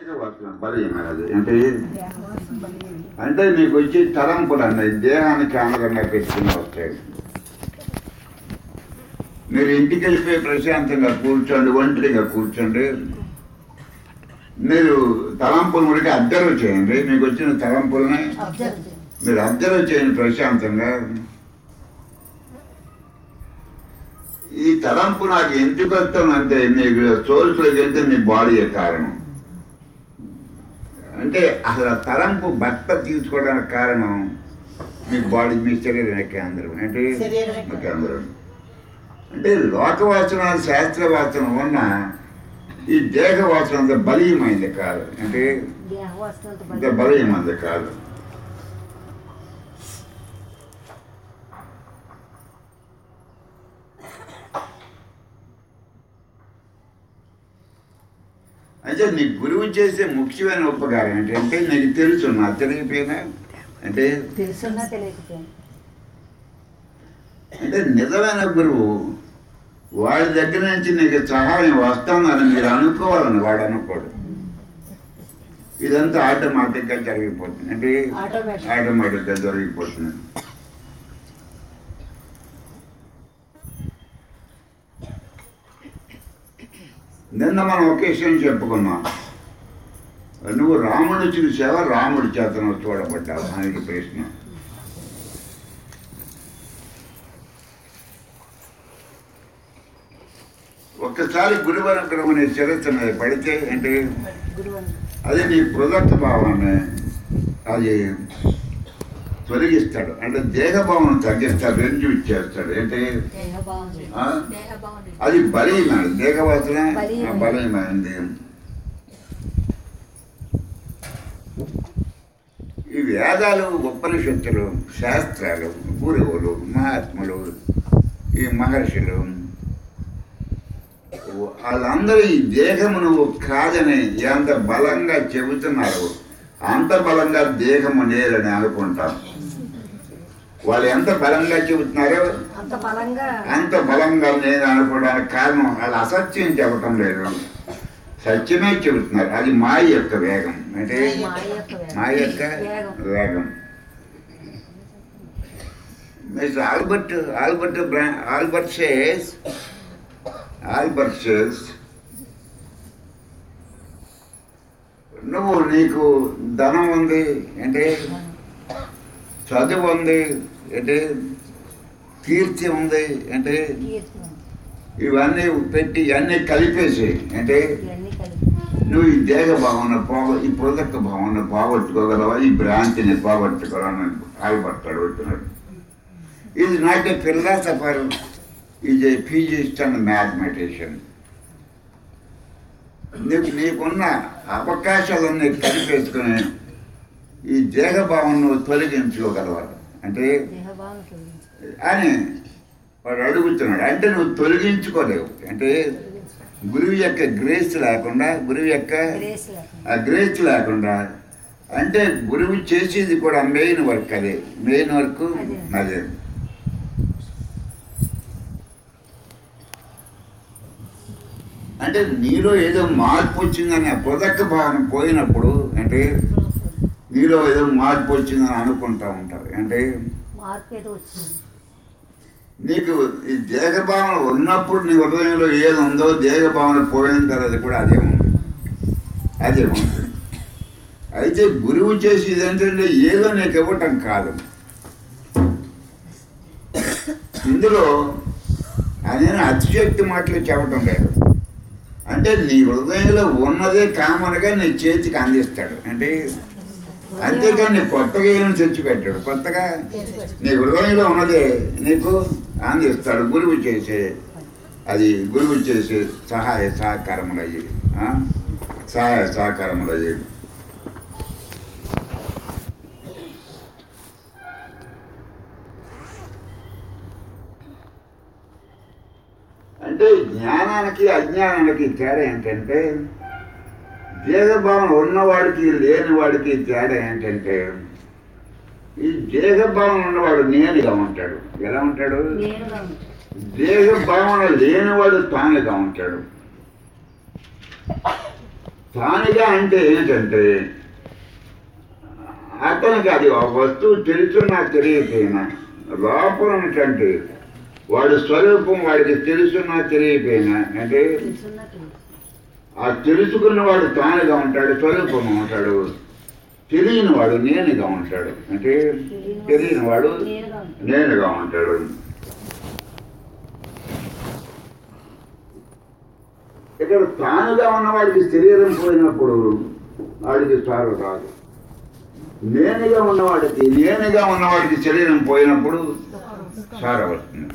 దేహవాసన బలీయమైనది అంటే అంటే మీకు వచ్చి తలంపులు అన్నాయి దేహానికి ఆనందంగా పెట్టుకుని వస్తాయి మీరు ఇంటికి వెళ్ళిపోయి ప్రశాంతంగా కూర్చోండి ఒంటరిగా కూర్చోండి మీరు తలంపులు ముడికి అబ్జర్వ్ చేయండి మీకు వచ్చిన తలంపుల్ని అబ్జర్వ్ మీరు అబ్జర్వ్ చేయండి ప్రశాంతంగా ఈ తలంపు నాకు ఎందుకు వస్తుందంటే మీకు సోర్స్లోకి వెళ్తే మీ బాడీయే కారణం అంటే అసలు ఆ తలంపు భర్త తీసుకోవడానికి కారణం మీ బాడీ మీ శరీర కేంద్రం అంటే శరీర మీ కేంద్రం అంటే లోకవాసన శాస్త్రవాసన ఉన్న ఈ దేహవాసన అంత బలీయమైంది కాదు అంటే దేహవాసనంత అంత బలీయమైంది కాదు అయితే నీ గురువు చేసే ముఖ్యమైన ఉపకారం ఏంటంటే నీకు తెలుసు నా తెలియపోయినా అంటే తెలుసున్నా తెలియకపోయినా అంటే నిజమైన గురువు వాడి దగ్గర నుంచి నీకు సహాయం వస్తుందని మీరు అనుకోవాలని వాడు అనుకోడు ఇదంతా ఆటోమేటిక్గా జరిగిపోతుంది అంటే Automatic. ఆటోమేటిక్గా జరిగిపోతుంది నిన్న మనం ఒక విషయం చెప్పుకున్నాం నువ్వు రాముడు చూసావా రాముడి చేత నువ్వు చూడబడ్డావు అనేది ప్రశ్న ఒక్కసారి గురువనుగ్రహం అనే చరిత్ర మీద పడితే అంటే గురువు అని అది నీ ప్రొడక్ట్ భావాన్ని అది తొలగిస్తాడు అంటే దేహభావం తగ్గిస్తాడు రెడ్యూస్ చేస్తాడు అంటే దేహభావం ఆ? అది బలీయమైనది దేహవాసన బలీయమైనది. బలీయమైనది ఈ వేదాలు ఉపనిషత్తులు శాస్త్రాలు గురువులు మహాత్ములు ఈ మహర్షులు వాళ్ళందరూ ఈ దేహము నువ్వు కాదని ఎంత బలంగా చెబుతున్నారు అంత బలంగా దేహము లేదని అనుకుంటాం వాళ్ళు ఎంత బలంగా చెబుతున్నారో అంత బలంగా అంత బలంగా నేను అనుకోవడానికి కారణం వాళ్ళు అసత్యం చెప్పటం లేదు సత్యమే చెబుతున్నారు అది మాయ యొక్క వేగం అంటే మాయ యొక్క వేగం. మాయ యొక్క వేగం. వేగం మిస్టర్ ఆల్బర్ట్ ఆల్బర్ట్ బ్రా- ఆల్బర్ట్ సేస్ ఆల్బర్ట్ సేస్ నువ్వు నీకు ధనం ఉంది అంటే చదువు ఉంది అంటే కీర్తి ఉంది అంటే కీర్తి ఇవన్నీ పెట్టి ఇవన్నీ కలిపేసి అంటే ఇవన్నీ కలిపి నువ్వు ఈ దేహ భావన పోగ ఈ ప్రొదక్క భావన పోగొట్టుకోగలవా ఈ భ్రాంతిని పోగొట్టుకోవాలని ఆల్బర్ట్ అడుగుతున్నాడు ఇది not a philosopher is a physicist and mathematician నీకు నీకున్న అవకాశాలన్నీ కలిపేసుకుని ఈ దేహ భావనను తొలగించుకోగలవా అంటే దేహభావం తొలగించు అని వాడు అడుగుతున్నాడు అంటే నువ్వు తొలగించుకోలేవు అంటే గురువు యొక్క గ్రేస్ లేకుండా గురువు యొక్క గ్రేస్ లేకుండా ఆ గ్రేస్ లేకుండా అంటే గురువు చేసేది కూడా మెయిన్ వర్క్ అదే మెయిన్ వర్క్ అదే. అదే అంటే నీలో ఏదో మార్పు వచ్చిందని ఆ పొదక్క భావన పోయినప్పుడు అంటే నీలో ఏదో మార్పు వచ్చిందని అనుకుంటా ఉంటారు అంటే మార్పు ఏదో వచ్చింది నీకు ఈ దేహ భావన ఉన్నప్పుడు నీ హృదయంలో ఏది ఉందో దేహ భావన పోయిన తర్వాత కూడా అదే ఉంది అదే ఉంది అయితే గురువు చేసేది ఏంటంటే ఏదో నీకు ఇవ్వటం కాదు ఇందులో ఆయన అతిశక్తి మాటలు చెప్పటం లేదు అంటే నీ హృదయంలో ఉన్నదే కామన్గా నీ చేతికి అందిస్తాడు అంటే అంతేకాని కొత్తగా ఏమి తెచ్చిపెట్టాడు కొత్తగా నీ హృదయంలో ఉన్నదే నీకు అందిస్తాడు గురువు చేసే అది గురువు చేసే సహాయ సహకారములు అయ్యి ఆ? సహాయ సహకారములు అయ్యి అంటే జ్ఞానానికి అజ్ఞానానికి తేడా ఏంటంటే దేహభావన ఉన్నవాడికి లేని వాడికి తేడా ఏంటంటే ఈ దేహభావన ఉన్నవాడు నేనుగా ఉంటాడు ఎలా ఉంటాడు నేనుగా ఉంది దేహ భావన లేనివాడు తానుగా ఉంటాడు తానుగా అంటే ఏంటంటే అతనికి అది ఆ వస్తువు తెలుసున్నా తెలియకపోయినా లోపల ఉన్నటువంటి వాడి స్వరూపం వాడికి తెలుసున్నా తెలియకపోయినా అంటే తెలుసున్నట్టు ఆ తెలుసుకున్నవాడు తానుగా ఉంటాడు స్వరూపంగా ఉంటాడు తెలియని వాడు నేనుగా ఉంటాడు అంటే తెలియని వాడు నేనుగా ఉంటాను. నేనుగా ఉంటాడు ఇక్కడ తానుగా ఉన్నవాడికి శరీరం పోయినప్పుడు వాడికి సారు రాదు నేనుగా ఉన్నవాడికి నేనుగా ఉన్నవాడికి శరీరం పోయినప్పుడు సార వస్తుంది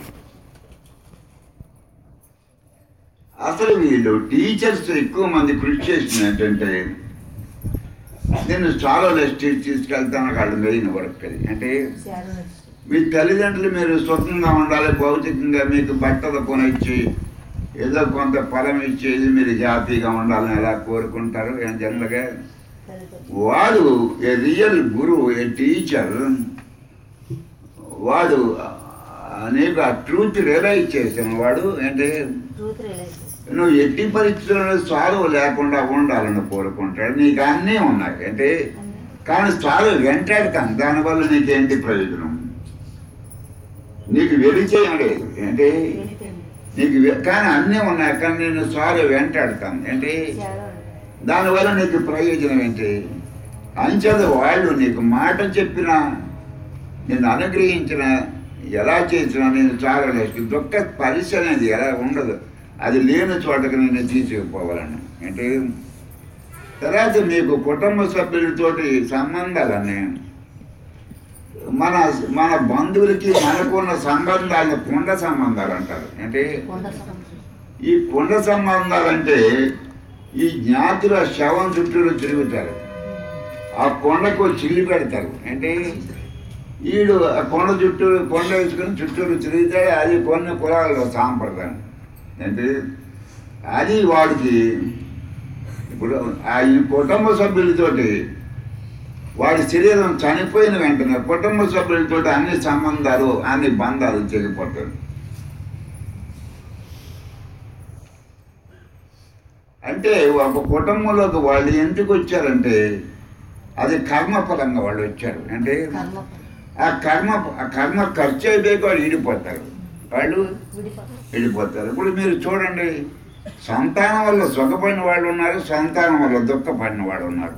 అసలు వీళ్ళు టీచర్స్ ఎక్కువ మంది కృషి చేసింది ఏంటంటే నేను చాలా స్టేజ్ తీసుకెళ్తాను వాళ్ళు మెయిన్ వర్క్ అది అంటే శారద మీ తల్లిదండ్రులు మీరు సుఖంగా ఉండాలి భౌతికంగా మీకు బట్టలు కొనిచ్చి ఏదో కొంత ఫలం ఇచ్చేది మీరు హ్యాపీగా ఉండాలని ఎలా కోరుకుంటారు ఏం జనరల్గా తల్లిదండ్రులు వాడు ఏ రియల్ గురువు ఏ టీచర్ వాడు నీకు ఆ ట్రూత్ రియలైజ్ చేసిన వాడు అంటే ట్రూత్ రియలైజ్ నువ్వు ఎట్టి పరిస్థితుల్లో సాల్వ్ లేకుండా ఉండాలని కోరుకుంటాడు నీకు అన్నీ ఉన్నాయి అంటే కానీ సాల్వ్ వెంటాడతాను దానివల్ల నీకేంటి ప్రయోజనం నీకు వెలిచేయం లేదు అంటే నీకు వె- కానీ అన్నీ ఉన్నాయి కానీ నేను సాల్వ్ వెంటాడతాను అంటే దానివల్ల నీకు ప్రయోజనం ఏంటి అంచేత వాళ్ళు నీకు మాట చెప్పినా నేను అనుగ్రహించిన ఎలా చేసినా నేను చాలా లేదు దుఃఖ పరిస్థితి అనేది ఎలా ఉండదు అది లేని చోటకి నేను తీసుకుపోవాలని అంటే తర్వాత మీకు కుటుంబ సభ్యులతోటి సంబంధాలన్నీ మన మన బంధువులకి మనకున్న సంబంధాలను కుండ సంబంధాలు అంటారు అంటే కొండ సమస్య ఈ కుండ సంబంధాలంటే ఈ జ్ఞాతుల శవం చుట్టూరు తిరుగుతారు ఆ కొండకు చిల్లి పెడతారు అంటే వీడు ఆ కొండ చుట్టూ కొండ వేసుకొని చుట్టూరు తిరుగుతాడు అది కొన్ని కులాలలో సాంప్రదాయం అంటే అది వాడికి ఇప్పుడు ఆ ఈ కుటుంబ సభ్యులతోటి వాడి శరీరం చనిపోయిన వెంటనే కుటుంబ సభ్యులతోటి అన్ని సంబంధాలు అన్ని బంధాలు చెగిపోతాయి అంటే ఒక కుటుంబంలోకి వాళ్ళు ఎందుకు వచ్చారంటే అది కర్మఫలంగా వాళ్ళు వచ్చారు అంటే కర్మ ఆ కర్మ ఆ కర్మ ఖర్చు అయిపోయి వాళ్ళు విడిపోతారు వాళ్ళు విడిపోతారు వెళ్ళిపోతారు ఇప్పుడు మీరు చూడండి సంతానం వల్ల సుఖపడిన వాళ్ళు ఉన్నారు సంతానం వల్ల దుఃఖపడిన వాళ్ళు ఉన్నారు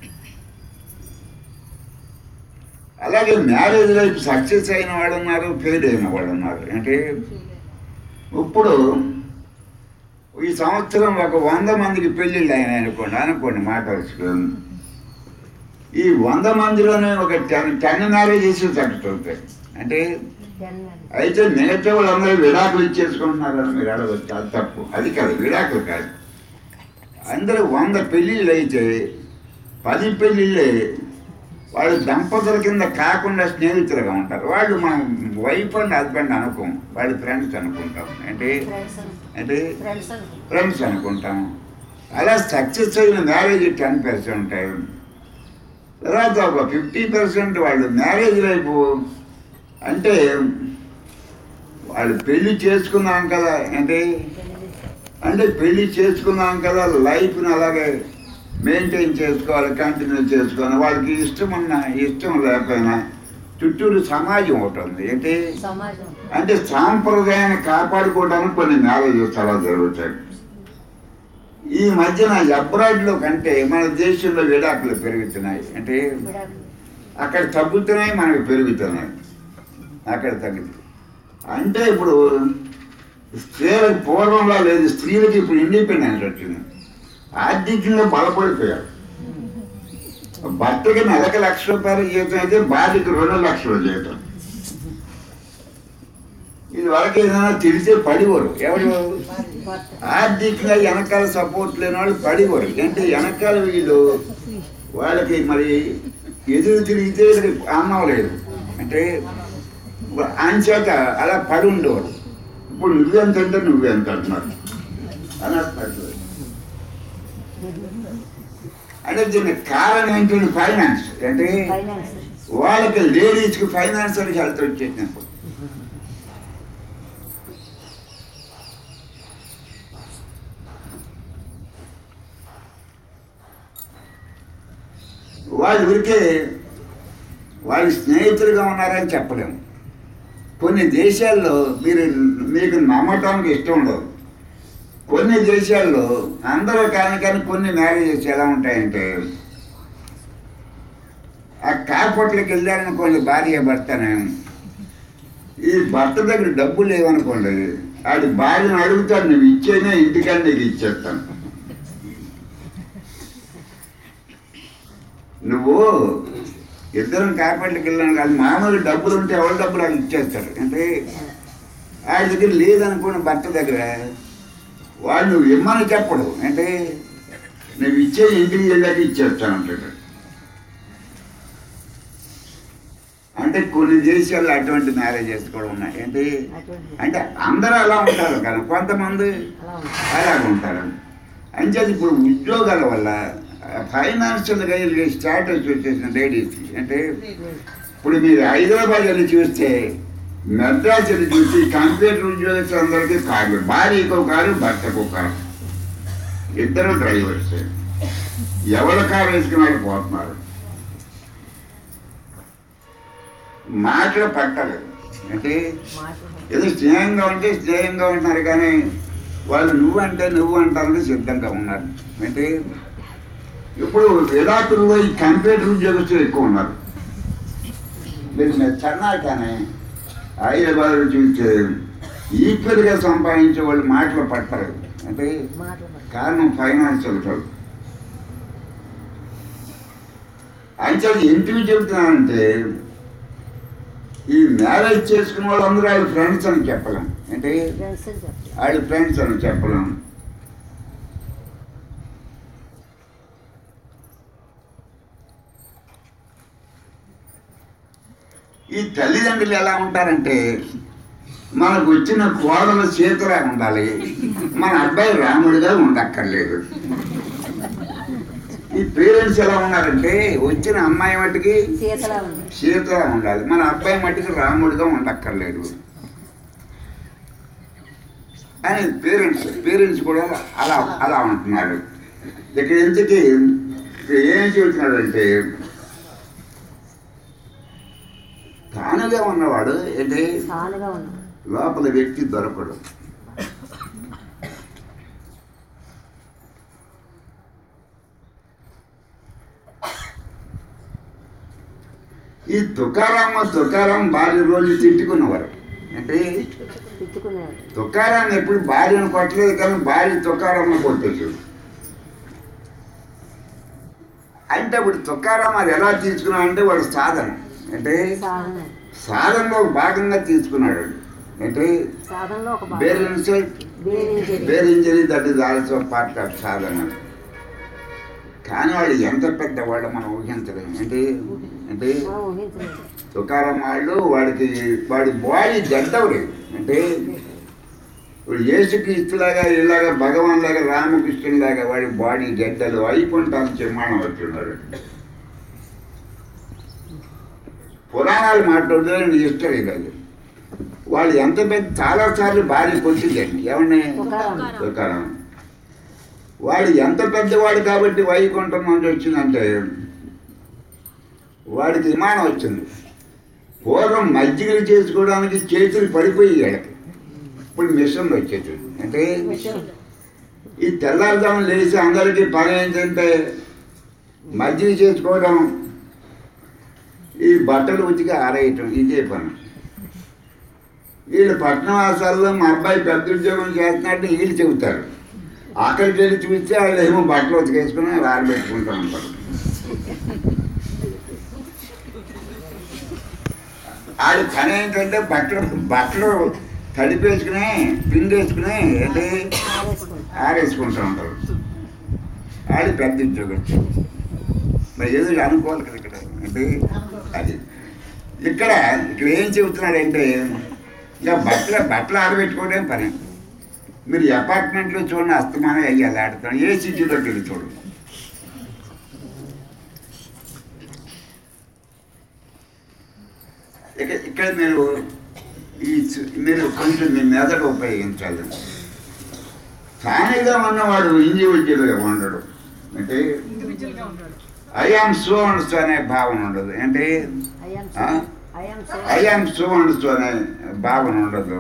అలాగే మ్యారేజ్ లైఫ్ సక్సెస్ అయిన వాళ్ళు ఉన్నారు ఫెయిల్ అయిన వాళ్ళు ఉన్నారు అంటే ఇప్పుడు ఈ సంవత్సరం ఒక వంద మందికి పెళ్ళిళ్ళు అయినాయి అనుకోండి అనుకోండి మాట వస్తుంది ఈ వంద మందిలోనే ఒక టెన్ టెన్ మ్యారేజెస్ సక్సెస్ అవుతాయి అంటే జన్మది అయితే మిగతా వాళ్ళందరూ విడాకులు ఇచ్చేసుకుంటున్నారని మీరు అడగచ్చు అది తప్పు అది కాదు విడాకులు కాదు అందరూ వంద పెళ్ళిళ్ళు అయితే పది పెళ్ళిళ్ళే వాళ్ళు దంపతుల కింద కాకుండా స్నేహితులుగా ఉంటారు వాళ్ళు మనం వైఫ్ అండ్ హస్బెండ్ అనుకోం వాళ్ళు ఫ్రెండ్స్ అనుకుంటాం అంటే ఫ్రెండ్స్ అంటే ఫ్రెండ్స్ అనుకో ఫ్రెండ్స్ అనుకుంటాం అలా సక్సెస్ అయిన మ్యారేజ్ టెన్ పర్సెంట్ ఉంటాయి తర్వాత ఒక ఫిఫ్టీ పర్సెంట్ వాళ్ళు మ్యారేజ్ లైఫ్ అంటే వాళ్ళు పెళ్లి చేసుకున్నాం కదా అంటే అంటే పెళ్లి చేసుకున్నాం కదా లైఫ్ని అలాగే మెయింటైన్ చేసుకోవాలి కంటిన్యూ చేసుకోవాలి వాళ్ళకి ఇష్టం ఉన్న ఇష్టం లేకపోయినా చుట్టూరు సమాజం ఒకటి ఉంది ఏంటి సమాజం అంటే సాంప్రదాయాన్ని కాపాడుకోవడానికి కొన్ని మ్యారేజెస్ అలా జరుగుతాయి ఈ మధ్యన అబ్రాడ్లో కంటే మన దేశంలో విడాకులు పెరుగుతున్నాయి అంటే విడాకులు అక్కడ తగ్గుతున్నాయి మనకు పెరుగుతున్నాయి అక్కడ తగ్గుతుంది అంటే ఇప్పుడు స్త్రీలకు పూర్వంలో లేదు స్త్రీలకు ఇప్పుడు ఇండిపెండెన్స్ వచ్చింది ఆర్థికంగా బలపడిపోయారు భర్తకి నెలకు లక్ష రూపాయలు జీతం అయితే భార్యకి రెండు లక్షల జీతం ఇది వరకు ఏదైనా తెలిసే పడివరు ఎవరు భర్త ఆర్థికంగా వెనకాల సపోర్ట్ లేని వాళ్ళు పడివరు అంటే వెనకాల వీళ్ళు వాళ్ళకి మరి ఎదురు తిరిగితే వీళ్ళకి అన్నం లేదు అంటే అంచేత అలా పడి ఉండేవారు ఇప్పుడు నువ్వెంత అంటే నువ్వెంత అంటున్నారు అని అర్థం అంటే దీనికి కారణం ఏంటంటే ఫైనాన్స్ అంటే ఫైనాన్స్ వాళ్ళకి లేడీస్కి ఫైనాన్షియల్ హెల్త్ వచ్చేసినప్పుడు వాళ్ళు ఊరికే వాళ్ళు స్నేహితులుగా ఉన్నారని చెప్పలేము కొన్ని దేశాల్లో మీరు మీకు నమ్మటానికి ఇష్టం ఉండదు కొన్ని దేశాల్లో అందరూ కానీ కానీ కొన్ని మ్యారేజెస్ ఎలా ఉంటాయంటే ఆ కార్పొట్లకి వెళ్ళారనుకోండి భార్య భర్తనే ఈ భర్త దగ్గర డబ్బులు లేవనుకోండి ఆడి భార్యను అడుగుతాడు నువ్వు ఇచ్చేనే ఇంటికాడ నీకు ఇచ్చేస్తాను నువ్వు ఇద్దరం కాపాట్లకి వెళ్ళాను కాదు మామూలు డబ్బులు ఉంటే ఎవరి డబ్బులు వాళ్ళు ఇచ్చేస్తారు అంటే ఆడి దగ్గర లేదనుకున్న భర్త దగ్గర వాళ్ళు నువ్వు ఇమ్మని చెప్పడు అంటే నువ్వు ఇచ్చే ఇంటికి వెళ్ళాక ఇచ్చేస్తాను అంటాడు అంటే కొన్ని దేశాల్లో అటువంటి మ్యారేజెస్ కూడా ఉన్నాయి ఏంటి అటువంటి అంటే అందరూ అలా ఉంటారు కానీ కొంతమంది అలా ఉంది అలాగ ఉంటారు అంచేది ఇప్పుడు ఉద్యోగాల వల్ల ఫైనాన్షియల్గా స్టాటస్ వచ్చేసిన లేడీస్కి అంటే ఇప్పుడు మీరు హైదరాబాద్ వెళ్ళి చూస్తే మెడ్రాస్ వెళ్ళి చూసి కంప్యూటర్ ఉద్యోగస్తులందరికీ కార్లు భార్యకు కారు భర్తకు కారు ఇద్దరు డ్రైవర్స్ ఎవరి కారు వేసుకుని వాళ్ళు పోతున్నారు మాటలు పట్టలేదు అంటే మాటలు ఏదో స్నేహంగా ఉంటే స్నేహంగా ఉంటున్నారు కానీ వాళ్ళు నువ్వు అంటే నువ్వు అంటానికి సిద్ధంగా ఉన్నారు అంటే ఇప్పుడు విడాకుల్లో ఈ కంప్యూటర్ ఉద్యోగస్తులు ఎక్కువ ఉన్నారు మీరు చెన్నాకనే హైదరాబాద్ చూస్తే ఈక్వల్గా సంపాదించే వాళ్ళు మాటలు పట్టరు అంటే మాటలు పట్టు. కారణం ఫైనాన్షియల్ కాదు అయితే ఎందుకు చెబుతున్నానంటే ఈ మ్యారేజ్ చేసుకున్న వాళ్ళందరూ వాళ్ళ ఫ్రెండ్స్ అని చెప్పలేం అంటే ఫ్రెండ్స్ అని చెప్పాలి వాళ్ళ ఫ్రెండ్స్ అని చెప్పలేం ఈ తల్లిదండ్రులు ఎలా ఉంటారంటే మనకు వచ్చిన కోడలు సీతలా ఉండాలి మన అబ్బాయి రాముడిగా ఉండక్కర్లేదు ఈ పేరెంట్స్ ఎలా ఉన్నారంటే వచ్చిన అమ్మాయి మట్టుకి సీతలా ఉంది సీతలా ఉండాలి మన అబ్బాయి మట్టుకి రాముడిగా ఉండక్కర్లేదు అని పేరెంట్స్ పేరెంట్స్ కూడా అలా అలా ఉంటున్నారు ఇక్కడ ఎందుకు ఇక్కడ ఏం చెబుతున్నాడంటే తానుగా ఉన్నవాడు ఏంటి చాలుగా ఉంది లోపల వ్యక్తి దొరకడు ఈ తుకారామ తుకారాం భార్య రోజు తిట్టుకున్నవారు అంటే తిట్టుకునేవారు తుకారాన్ని ఎప్పుడు భార్యను కొట్టలేదు కానీ భార్య తుకారాన్ని కొట్టచ్చు అంటే ఇప్పుడు తుకారాం అది ఎలా తీసుకున్నాడు అంటే వాడు సాధన అంటే సాధన సాధనలో భాగంగా తీసుకున్నాడు అంటే సాధనలో ఒక భాగం. వేర్ ఇన్సల్ట్ బేరింజరీ. Where injury that is also part of sadhana కానీ వాడు ఎంత పెద్దవాడు మనం ఊహించలేము అంటే అంటే మనం ఊహించలేదు తుకారం వాళ్ళు వాడికి వాడి బాడీ జంటవలేదు అంటే ఇప్పుడు యేసుక్రీస్తులాగా ఇలాగా భగవాన్ లాగా రామకృష్ణులాగా వాడి బాడీ గడ్డలు అయిపోతాను నిర్మాణం వచ్చున్నాడు పురాణాలు మాట్లాడితే నేను ఇష్టం లేదు వాళ్ళు ఎంత పెద్ద చాలాసార్లు భార్య కొట్టిందండి ఏమన్నా తుకారాం. తుకారం వాడు ఎంత పెద్దవాడు కాబట్టి వైకుంఠం నుంచి వచ్చిందంటే వాడికి విమానం వచ్చింది పూర్వం మజ్జిగలు చేసుకోవడానికి చేతులు పడిపోయి వీళ్ళకి ఇప్పుడు మిషన్లు వచ్చేది అంటే మిషన్. ఈ తెల్లారుజాము లేచి అందరికీ పని ఏంటంటే మజ్జిగ చేసుకోవడం ఈ బట్టలు ఉతికి ఆరేయటం ఇదే పని వీళ్ళు పట్టణవాసాల్లో మా అబ్బాయి పెద్ద ఉద్యోగం చేస్తున్నట్టు వీళ్ళు చెబుతారు అక్కడికి వెళ్ళి చూస్తే వాళ్ళు ఏమో బట్టలు ఉతికేసుకుని ఆరబెట్టుకుంటూ ఉంటారు వాళ్ళ పని ఏంటంటే బట్టలు బట్టలు తడిపేసుకుని పిండేసుకుని ఏంటి ఆరేసుకుంటాం. ఆరేసుకుంటూ ఉంటారు ఆడి పెద్ద ఉద్యోగం మరి ఏదో అనుకోవాలి కదా ఇక్కడ అంటే అది ఇక్కడ ఇక్కడ ఏం చెబుతున్నాడంటే ఇక బట్టలు బట్టలు ఆడబెట్టుకోవడం పని మీరు అపార్ట్మెంట్లో చూడండి అస్తమానం అయ్యాలి ఆడుతాం ఏ సిటీలోకి వెళ్ళి చూడు ఇక ఇక్కడ మీరు ఈ సు- మీరు కొంచెం మీ మెదడు ఉపయోగించాలి స్థానిగా ఉన్నవాడు ఇండివిజువల్గా ఉండడు అంటే ఇండివిజువల్గా ఉంటాడు ఐఆమ్ సో అండ్ సో అనే భావన ఉండదు ఏంటి ఐఎమ్ ఆ? I'm I am so and so అనే భావన ఉండదు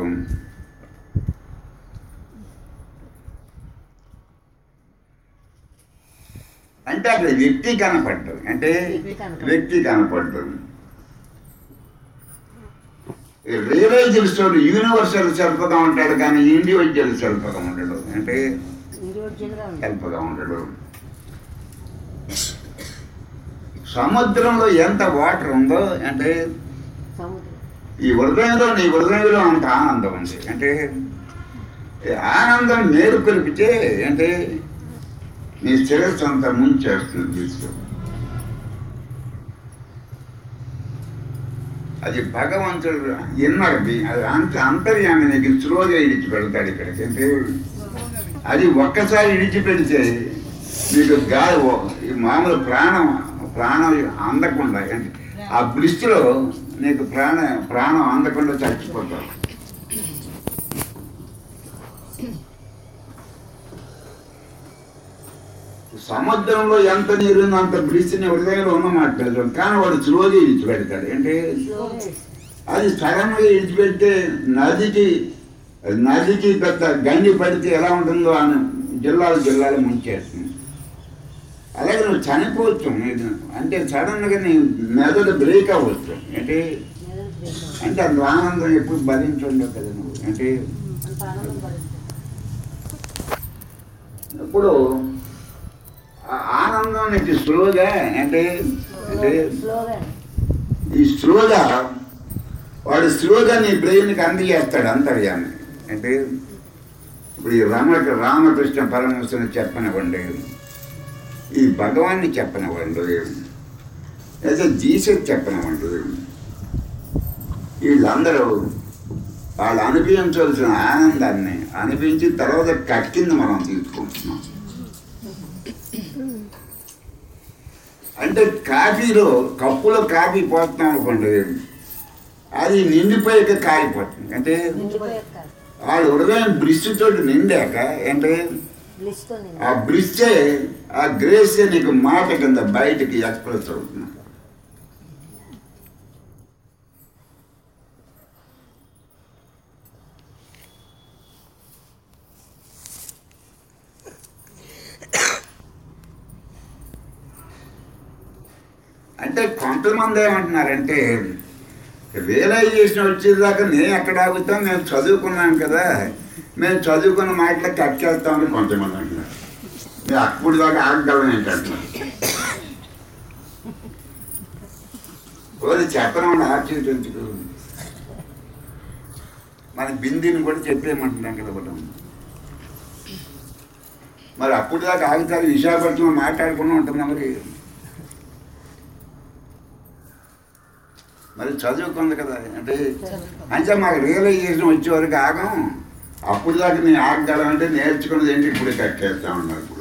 అంటే అక్కడ వ్యక్తి కనపడ్డదు అంటే వ్యక్తి కనపడ్డదు. వ్యక్తి కనపడ్డదు రియలైజ్డ్ స్టోరీ యూనివర్సల్ సెల్ఫ్గా ఉంటాడు కానీ ఇండివిజువల్ సెల్ఫ్గా ఉండడు అంటే ఇండివిజువల్గా ఉంది సెల్ఫ్గా ఉండడు సముద్రంలో ఎంత వాటర్ ఉందో అంటే సముద్రం ఈ హృదయంలో నీ హృదయంలో అంత ఆనందం ఉంది అంటే ఈ ఆనందం మేలుకొలిపితే అంటే నీ శిరస్సు అంత ముంచేస్తుంది తీసుకు అది భగవంతుడు ఇన్నర్ది అది అంత అంతర్యామి నీకు స్లోగా ఇడిచి పెడతాడు ఇక్కడికి అంటే అది ఒక్కసారి ఇడిచిపెడితే నీకు గాలి ఓ- ఈ మామూలు ప్రాణం ప్రాణం అందకుండా అంటే ఆ బ్లిస్లో నీకు ప్రాణ ప్రాణం అందకుండా చచ్చిపోతావు సముద్రంలో ఎంత నీరు ఉందో అంత బ్లిస్ని హృదయంలో ఉన్నమాట తెలుసు కానీ వాడు స్లోగా ఇడిచిపెడతాడు అంటే స్లోగా అది సడన్గా ఇడిచిపెడితే నదికి నదికి పెద్ద గండి పడితే ఎలా ఉంటుందో అని జిల్లాలు జిల్లాలు ముంచేస్తుంది అలాగే నువ్వు చనిపోవచ్చు నీకు అంటే సడన్గా నీ మెదడు బ్రేక్ అవ్వచ్చు అంటే అంటే అంత ఆనందం ఎప్పుడు భరించుండవు కదా నువ్వు అంటే అంత ఆనందం భరిస్తుంది ఇప్పుడు ఆ ఆనందం నీకు స్లోగా అంటే అంటే స్లోగా ఈ స్లోగా వాడు స్లోగా నీ బ్రెయిన్కి అందజేస్తాడు అంతర్యాన్ని అంటే ఇప్పుడు ఈ రమ రామకృష్ణ పరమేశ్వరుని చెప్పనివ్వండి ఈ భగవాన్ని చెప్పనివ్వండి లేదా జీసస్ చెప్పనివ్వండి వీళ్ళందరూ వాళ్ళు అనిపించవలసిన ఆనందాన్ని అనిపించి తర్వాత కక్కింది మనం తీసుకుంటున్నాం అంటే కాఫీలో కప్పులో కాఫీ పోతున్నాం అనుకోండి అది నిండిపోయాక కాలిపోతుంది అంటే నిండిపోయాక వాళ్ళ హృదయం బ్రిష్ తోటి నిండాక అంటే లిస్ట్తో నిండి ఆ బ్రిషే ఆ గ్రేసే నీకు మాట కింద బయటికి ఎక్స్ప్రెస్ అవుతుంది అంటే కొంతమంది ఏమంటున్నారంటే రియలైజేషన్ వచ్చేదాకా నేను ఎక్కడ ఆగుతాం మేము చదువుకున్నాం కదా మేము చదువుకున్న మాటలు కక్కేస్తామని కొంతమంది అంటున్నారు నేను అప్పుడు దాకా ఆగగలను ఏంటంటున్నారు ఓది చెప్పడం ఆశ్చర్యించుకు మన బిందీని కూడా చెప్పేయమంటున్నాం కదా ఒకటి మరి అప్పుడు దాకా ఆగుతారు విశాఖపట్నంలో మాట్లాడుకుని ఉంటుందా మరి మరి చదువుకుంది కదా అంటే అంటే మాకు రియలైజేషన్ వచ్చే వరకు ఆగం అప్పుడు దాకా నేను ఆగగలం అంటే నేర్చుకున్నది ఏంటి ఇప్పుడు కట్టేస్తా ఉన్నారు ఇప్పుడు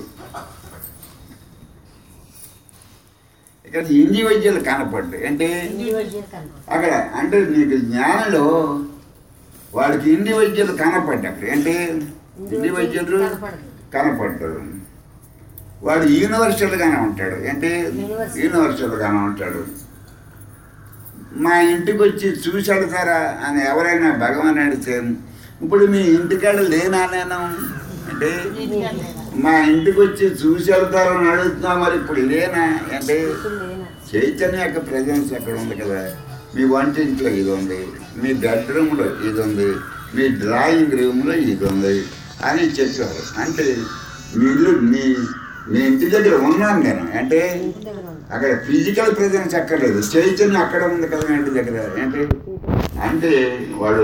ఇక్కడ ఇండివిజువల్ కనపడ్డాయి అంటే ఇండివిజువల్ కనపడు అక్కడ అంటే నీకు జ్ఞానంలో వాడికి ఇండివిజువల్ కనపడ్డా అంటే ఇండివిజువల్ కనపడదు కనపడ్డాడు వాడు యూనివర్సల్గానే ఉంటాడు అంటే Universal. యూనివర్సల్గానే ఉంటాడు మా ఇంటికి వచ్చి చూసి అడతారా అని ఎవరైనా భగవాన్ అడిగితే ఇప్పుడు మీ ఇంటికాడ లేనా నేను అంటే మా ఇంటికి వచ్చి చూసి వెళ్తారు అని అడుగుతున్నా మరి ఇప్పుడు లేనా అంటే ఇప్పుడు లేనా చైతన్య యొక్క ప్రజెన్స్ అక్కడ ఉంది కదా మీ వంటింట్లో ఇది ఉంది మీ బెడ్రూమ్లో ఇది ఉంది మీ డ్రాయింగ్ రూమ్లో ఇది ఉంది అని చెప్పారు అంటే మీ ఇల్లు మీ మీ ఇంటి దగ్గర ఉన్నాను నేను అంటే ఇంటి దగ్గర ఉంది అక్కడ ఫిజికల్ ప్రెజెన్స్ అక్కర్లేదు చైతన్యం అక్కడ ఉంది కదా ఇంటి దగ్గర ఏంటి అంటే వాడు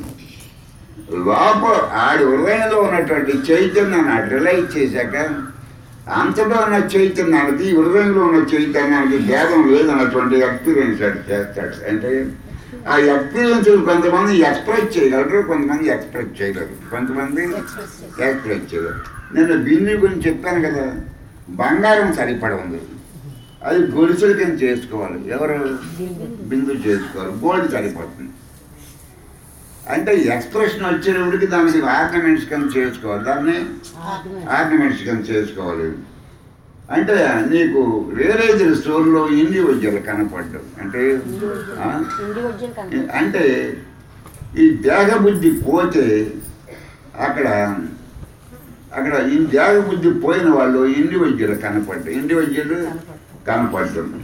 లోపల ఆడి హృదయంలో ఉన్నటువంటి చైతన్యాన్ని రిలైజ్ చేశాక అంతటా ఉన్న చైతన్యానికి ఈ హృదయంలో ఉన్న చైతన్యానికి భేదం లేదన్నటువంటి ఎక్స్పీరియన్స్ అది చేస్తాడు అంటే ఆ ఎక్స్పీరియన్స్ కొంతమంది ఎక్స్ప్రెస్ చేయగలరు కొంతమంది ఎక్స్ప్రెస్ చేయగలరు కొంతమంది ఎక్స్ప్రెస్ చేయగలరు నేను బిన్ని గురించి చెప్పాను కదా బంగారం సరిపడ ఉంది అది గొలుసుల కింద చేసుకోవాలి ఎవరు బిందు చేసుకోవాలి గోల్డ్ సరిపోతుంది అంటే ఎక్స్ప్రెషన్ వచ్చేటప్పటికి దానికి ఆర్నమెంట్స్ కింద చేసుకోవాలి దాన్ని ఆర్గ్యుమెంట్ ఆర్నమెంట్స్ కింద చేసుకోవాలి అంటే నీకు రియలైజ్డ్ స్టోర్లో ఇండివిజువల్ కనపడ్డు అంటే ఆ? ఇండివిజువల్ కనపడదు అంటే ఈ దేహబుద్ధి పోతే అక్కడ అక్కడ ఈ దేహబుద్ధి పోయిన వాళ్ళు ఇండివిజువల్ కనపడ్డు ఇండివిజువల్ కనపడుతుంది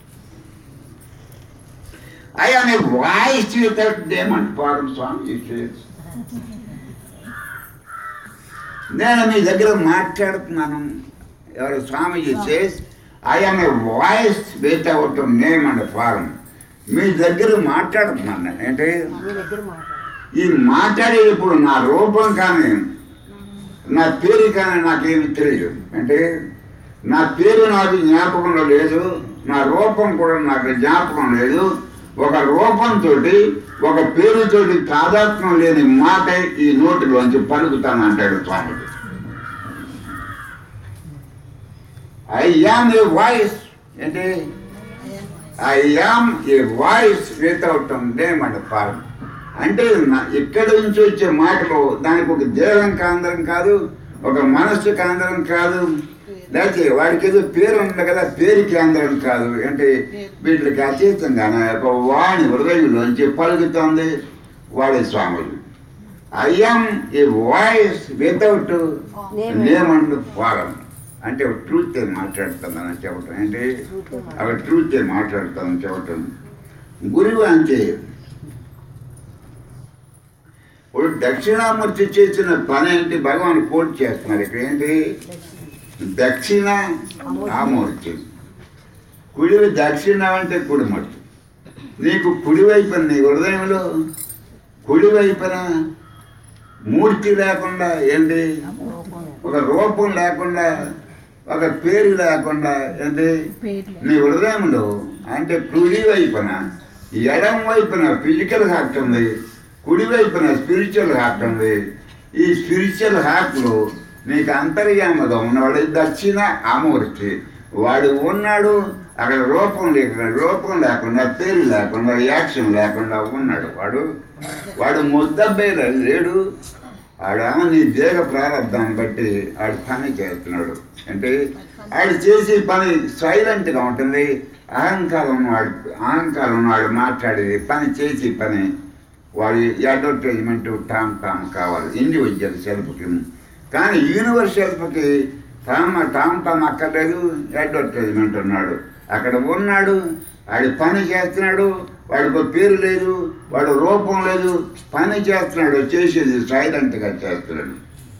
I am a voice without demon form, Swami says. నేను మీ దగ్గర మాట్లాడుతున్నాను ఎవరు Swamiji says I'm a voice without name and form మీ దగ్గర మాట్లాడుతున్నాను నేను. ఏంటి మీ దగ్గర మాట్లాడు ఈ మాట్లాడేటప్పుడు నా రూపం కానీ నా పేరు కానీ నాకేమి తెలియదు అంటే నా పేరు నాకు జ్ఞాపకంలో లేదు నా రూపం కూడా నాకు జ్ఞాపకం లేదు ఒక రూపంతో ఒక పేరుతోటి తాదాత్మ్యం లేని మాట ఈ నోటిలోంచి పలుకుతాను అంటాడు స్వామికి ఐ యామ్ ఏ వాయిస్ ఏంటి I am a voice without name and form అంటే నా- ఇక్కడి నుంచి వచ్చే మాటలు దానికి ఒక దేహం కాందరం కాదు ఒక మనస్సు కాందరం కాదు లేకపోతే వాడికి ఏదో పేరు ఉంది కదా పేరు కేంద్రం కాదు అంటే వీటికి అతీతంగానే ఒక వాణి హృదయంలోంచి పలుకుతోంది వాడి స్వాములు I'm a voice without Name. Name and form అంటే ట్రూత్ మాట్లాడుతుందని చెప్పటం అంటే అవి ట్రూత్ మాట్లాడుతామని చెప్పటం గురువు అంతే ఇప్పుడు దక్షిణామూర్తి చేసిన పని ఏంటి భగవాన్ కోట్ చేస్తున్నారు ఇక్కడ ఏంటి దక్షిణ ఆమూర్తి కుడి దక్షిణ అంటే కుడిమూర్తి నీకు కుడివైపున నీ హృదయంలో కుడివైపున మూర్తి లేకుండా ఏంటి ఒక రూపం లేకుండా ఒక పేరు లేకుండా ఏంటి నీ హృదయంలో అంటే కుడి వైపున ఎడం వైపున ఫిజికల్ హార్ట్ ఉంది కుడి వైపున స్పిరిచువల్ హార్ట్ ఉంది ఈ స్పిరిచువల్ హార్ట్లో నీకు అంతర్యామగా ఉన్నవాడు దక్షిణ అమూర్తి వాడు ఉన్నాడు అక్కడ రూపం లేకుండా రూపం లేకుండా పేరు లేకుండా యాక్షన్ లేకుండా ఉన్నాడు వాడు వాడు ముద్దబ్బే లేడు ఆడేమో నీ దేహ ప్రారంభాన్ని బట్టి ఆడు పని చేస్తున్నాడు అంటే ఆడు చేసే పని సైలెంట్గా ఉంటుంది అహంకారం ఉన్నవాడు అహంకారం ఉన్నవాడు మాట్లాడేది పని చేసే పని వాడి అడ్వర్టైజ్మెంట్ టామ్ టామ్ కావాలి ఇండివిజువల్ సెల్ఫ్కి కానీ యూనివర్స్ సెల్ఫ్కి టామ్ టామ్ టామ్ అక్కర్లేదు అడ్వర్టైజ్మెంట్ ఉన్నాడు అక్కడ ఉన్నాడు వాడి పని చేస్తున్నాడు వాడికి ఒక పేరు లేదు వాడు రూపం లేదు పని చేస్తున్నాడు చేసేది సైలెంట్గా చేస్తున్నాడు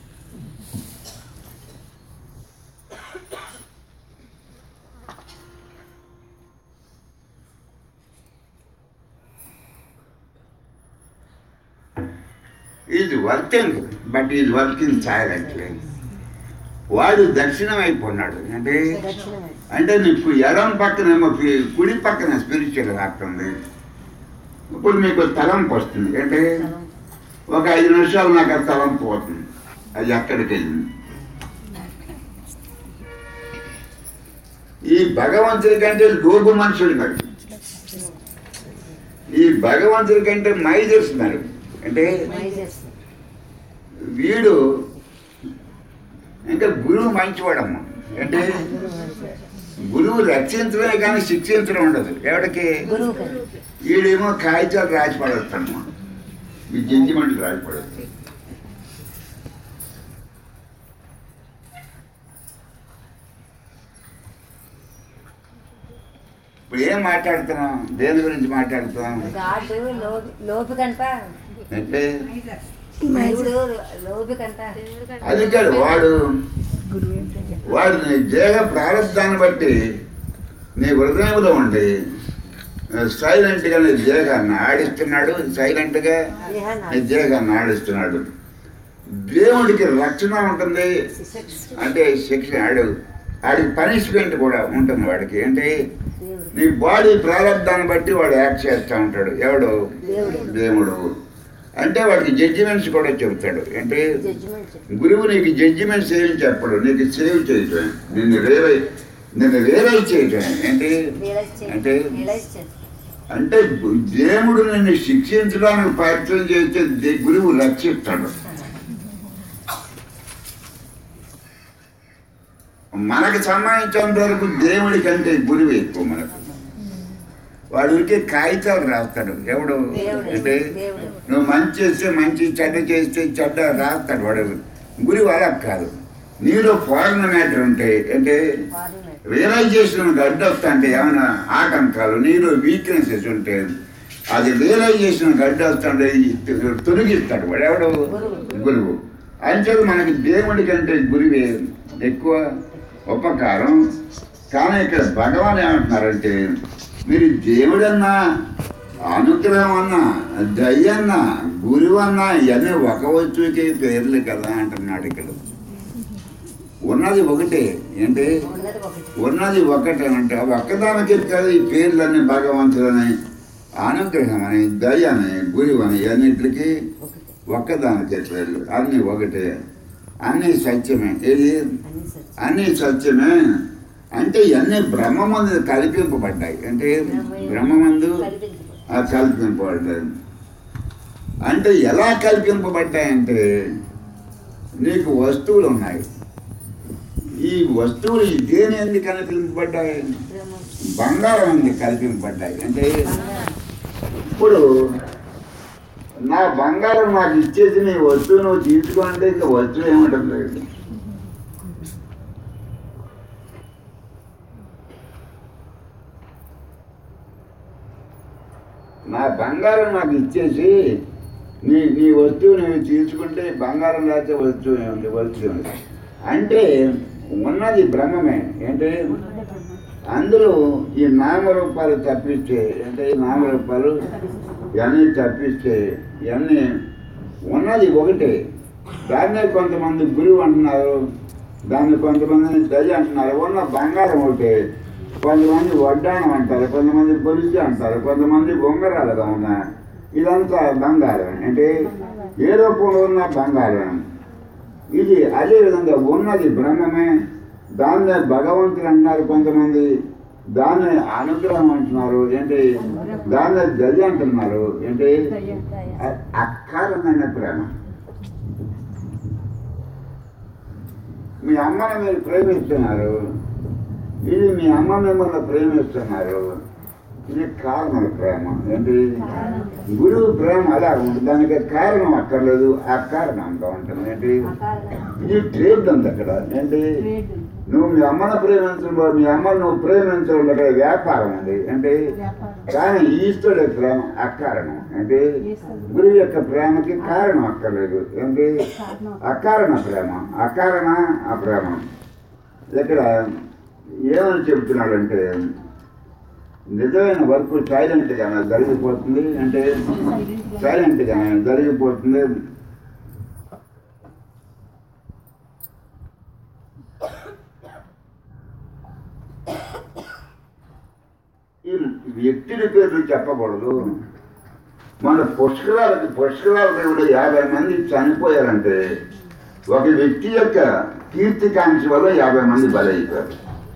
is working but is working silently వాడు దక్షిణం అయిపోన్నాడు అంటే దక్షిణమే అంటే నీకు ఎడం పక్కనేమో ఫి- కుడి పక్కన స్పిరిచువల్ హార్ట్ ఉంది ఇప్పుడు మీకు తలంపు వస్తుంది అంటే ఒక ఐదు నిమిషాలు నాకు ఆ తలంపు పోతుంది అది అక్కడికి వెళ్ళింది ఈ భగవంతుడి కంటే లోపు మనుషులు మరి ఈ భగవంతుడి కంటే మై చేస్తున్నారు అంటే మైజెస్ వీడు ఇంకా గురువు మంచివాడమ్మ అంటే గురువు రక్షించడమే కానీ శిక్షించడం ఉండదు ఎవడికి గురువు కదా వీడేమో కాగితాలు రాసి పడేస్తాను ఈ జడ్జిమెంట్లు రాసి పడేస్తాడు ఇప్పుడు ఏం మాట్లాడుతున్నాం దేని గురించి మాట్లాడుతున్నాం గాడు లోపి లోపికంట అంటే దేవుడు లోపికంట అది కాదు వాడు వాడు నీ దేహ ప్రారంధాన్ని బట్టి నీ హృదయంలో ఉండి సైలెంట్గా నీ దేహాన్ని ఆడిస్తున్నాడు సైలెంట్గా నీ దేహాన్ని ఆడిస్తున్నాడు దేవుడికి రక్షణ ఉంటుంది అంటే శిక్ష ఆడు ఆడికి పనిష్మెంట్ కూడా ఉంటుంది వాడికి అంటే దేవుడు నీ బాడీ ప్రారంధాన్ని బట్టి వాడు యాక్ట్ చేస్తూ ఉంటాడు ఎవడు దేవుడు. దేవుడు అంటే వాడికి జడ్జిమెంట్స్ కూడా చెబుతాడు అంటే జడ్జిమెంట్ గురువు నీకు జడ్జిమెంట్స్ ఏమి చెప్పడు నీకు సేవ్ చేయటం నిన్ను రేవై నిన్ను రియలైజ్ చేయటం ఏంటి రియలైజ్ చేసి అంటే రియలైజ్ చేసి అంటే దేవుడు నిన్ను శిక్షించడానికి ప్రయత్నం చేస్తే దే- గురువు రక్షిస్తాడు మనకు సంబంధించినంత వరకు దేవుడి కంటే గురువు ఎక్కువ మనకు వాడికి కాగితాలు రాస్తాడు ఎవడు దేవుడు. అంటే దేవుడు. నువ్వు మంచి చేస్తే మంచి చెడ్డ చేస్తే చెడ్డ రాస్తాడు వాడు గురువు అలా కాదు నీలో ఫారెన్ మ్యాటర్ ఉంటే అంటే ఫారిన్ రియలైజేషన్ అడ్డు వస్తా అంటే ఏమైనా ఆటంకాలు నీలో వీక్నెసెస్ ఉంటే అది రియలైజేషన్ అడ్డు వస్తుంటే తొలగిస్తాడు వాడు ఎవడు గురువు అంచేది మనకి దేవుడి కంటే గురువే ఎక్కువ ఉపకారం కానీ ఇక్కడ భగవాన్ ఏమంటున్నారంటే మీరు దేవుడన్నా అనుగ్రహం అన్నా దయ్యన్నా గురువు అన్నా ఇవన్నీ ఒక వస్తువుకే పేర్లు కదా అంటున్నాడు ఇక్కడ ఉన్నది ఒకటే ఏంటి ఉన్నది ఒకటి ఉన్నది ఒక్కటే అంటే అవి ఒక్కదానికి కదా ఈ పేర్లన్నీ భగవంతులని అనుగ్రహం అని దయ అని గురువు అని అన్నిటికీ ఒకటి ఒక్కదానికే పేర్లు అన్నీ ఒకటే అన్నీ సత్యమే ఏది అన్ని సత్యం అన్నీ సత్యమే అంటే ఇవన్నీ బ్రహ్మమందు కల్పింపబడ్డాయి అంటే బ్రహ్మమందు కల్పించబడి ఆ కల్పింపబడ్డాయి అంటే ఎలా కల్పింపబడ్డాయంటే నీకు వస్తువులు ఉన్నాయి ఈ వస్తువులు ఈ దేని ఎందుకు కల్పింపబడ్డాయి బ్రహ్మ బంగారం ఎందుకు కల్పింపబడ్డాయి అంటే ఇప్పుడు నా బంగారం నాకు ఇచ్చేసి నీ వస్తువు నువ్వు తీసుకోంటే ఇంకా వస్తువు ఏముంటుంది నా బంగారం నాకు ఇచ్చేసి నీ నీ వస్తువు నువ్వు తీసుకుంటే బంగారం లేకపోతే వస్తువు ఏముంది వస్తువు ఏముంది అంటే ఉన్నది బ్రహ్మమే ఏంటి అందులో ఈ నామరూపాలు తప్పిస్తే అంటే ఈ నామరూపాలు ఇవన్నీ తప్పిస్తే ఇవన్నీ ఉన్నది ఒకటే దాన్నే కొంతమంది గురువు అంటున్నారు దాన్ని కొంతమంది దయ అంటున్నారు ఉన్న బంగారం ఒకటే కొంతమంది వడ్డానం అంటారు కొంతమంది పొలిసి అంటారు కొంతమంది బొంగరాలుగా ఉన్న ఇదంతా బంగారం అంటే ఏ రూపంలో ఉన్న బంగారం ఇది అదే విధంగా ఉన్నది బ్రహ్మమే దాన్నే భగవంతుడు అంటున్నారు కొంతమంది దాన్ని అనుగ్రహం అంటున్నారు ఏంటి దాన్నే దయ అంటున్నారు ఏంటి అ- అకారణమైన ప్రేమ మీ అమ్మని మీరు ప్రేమిస్తున్నారు ఇది మీ అమ్మ మిమ్మల్ని ప్రేమిస్తున్నారు ఇది కారణం ప్రేమ ఏంటి గురువు ప్రేమ అలా ఉంటుంది దానికి కారణం అక్కర్లేదు అకారణంగా ఉంటుంది ఏంటి ఇది ట్రేడ్ ఉంది అక్కడ ఏంటి నువ్వు మీ అమ్మను ప్రేమించడం మీ అమ్మను నువ్వు ప్రేమించడం అక్కడ వ్యాపారం ఉంది అంటే కానీ ఈశ్వరుడి ప్రేమ అకారణం అంటే గురువు యొక్క ప్రేమకి కారణం అక్కర్లేదు ఏంటి అకారణ ప్రేమ అకారణ ఆ ప్రేమ ఇక్కడ ఏమని చెబుతున్నాడంటే నిజమైన వర్క్ సైలెంట్గా జరిగిపోతుంది అంటే సైలెంట్గా జరిగిపోతుంది ఈ వ్యక్తుల పేర్లు చెప్పకూడదు మన పుష్కరాలకి పుష్కరాలకి కూడా యాభై మంది చనిపోయారంటే ఒక వ్యక్తి యొక్క కీర్తికాంక్ష వల్ల యాభై మంది బలైపోయారు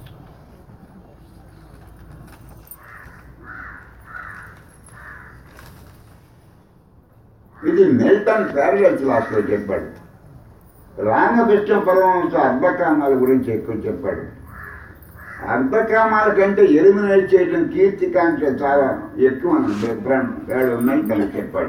ఇది మిల్టన్ ప్యారలల్స్ లాస్ట్లో చెప్పాడు రామకృష్ణ పరమహంస అర్ధకామాల గురించి ఎక్కువ చెప్పాడు అర్ధకామాల కంటే ఎలిమినేట్ చేయడం కీర్తికాంక్ష చాలా ఎక్కువ వాడు మిల్టన్ చెప్పాడు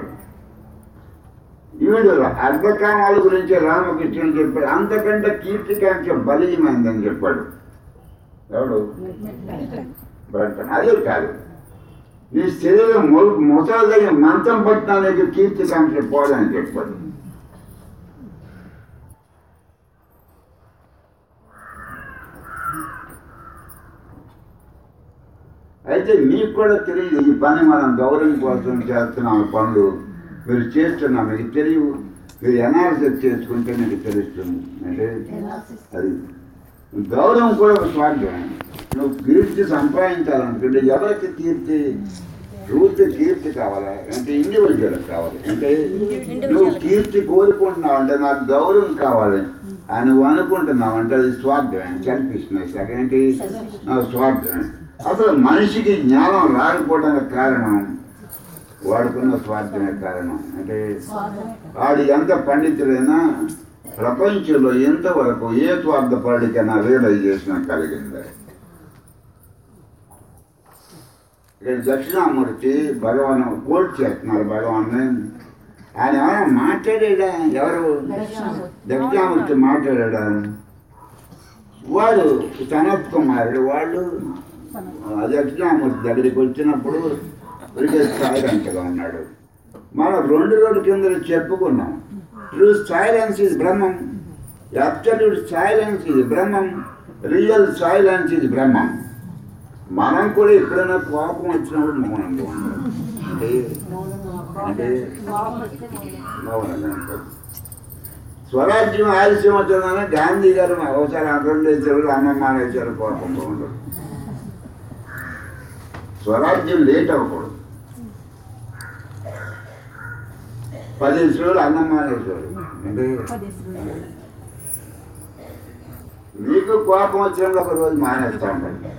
ఈవిడు అర్ధకామాల గురించి రామకృష్ణుడు చెప్పాడు అంతకంటే కీర్తికాంక్ష బలీయమైందని చెప్పాడు ఎవడు బ్రహ్మన్. అదే కాదు నీ శరీరం ముసలి మంచం పట్టడానికి కీర్తికాంక్ష పోదని చెప్పాడు అయితే మీకు కూడా తెలియదు ఈ పని మనం గౌరవం కోసం చేస్తున్నాం పనులు మీరు చేస్తున్నాం మీకు తెలియదు మీరు ఎనాలిసిస్ చేసుకుంటే మీకు తెలుస్తుంది అంటే అది గౌరవం కూడా ఒక స్వార్థం నువ్వు కీర్తి సంపాదించాలనుకుంటే ఎవరికి కీర్తి రూత్ కీర్తి కావాలా అంటే ఇండివిజువల్ కావాలి అంటే నువ్వు కీర్తి కోరుకుంటున్నావు అంటే నాకు గౌరవం కావాలి అని నువ్వు అనుకుంటున్నావు అంటే అది స్వార్థమే సెల్ఫిష్నెస్ అదేంటి నా స్వార్థమే అసలు మనిషికి జ్ఞానం రాకపోవడానికి కారణం వాడుకున్న స్వార్థమే కారణం అంటే వాడు ఎంత పండితుడైనా ప్రపంచంలో ఎంతవరకు ఏ స్వార్థపరుడికైనా రియలైజేషన్ కలిగింది ఇక్కడ దక్షిణామూర్తి భగవాన్ కోట్ చేస్తున్నారు భగవాన్ని ఆయన ఏమైనా మాట్లాడాడా ఎవరు దక్షిణామూర్తి మాట్లాడాడా వాడు సనత్ కుమారుడు వాళ్ళు ఆ దక్షిణామూర్తి దగ్గరికి వచ్చినప్పుడు ఉరికే సైలెంట్గా ఉన్నాడు మనం రెండు రోజుల కింద చెప్పుకున్నాం ట్రూ సైలెన్స్ ఇది బ్రహ్మం అబ్సల్యూట్ సైలెన్స్ ఇది బ్రహ్మం రియల్ సైలెన్స్ ఇది బ్రహ్మం మనం కూడా ఎప్పుడైనా కోపం వచ్చినప్పుడు మౌనంగా ఉండాలి అంటే అంటే మౌనంగా ఉంటాం స్వరాజ్యం ఆలస్యం అవుతుందని గాంధీ గారు ఒకసారి అర్థం చేశారు అన్నం మానేశారు కోపంగా ఉండదు స్వరాజ్యం లేట్ అవ్వకూడదు పదిహేను రోజులు అన్నం మానేశారు అంటే మీకు కోపం వచ్చినప్పుడు ఒక రోజు మానేస్తా ఉండండి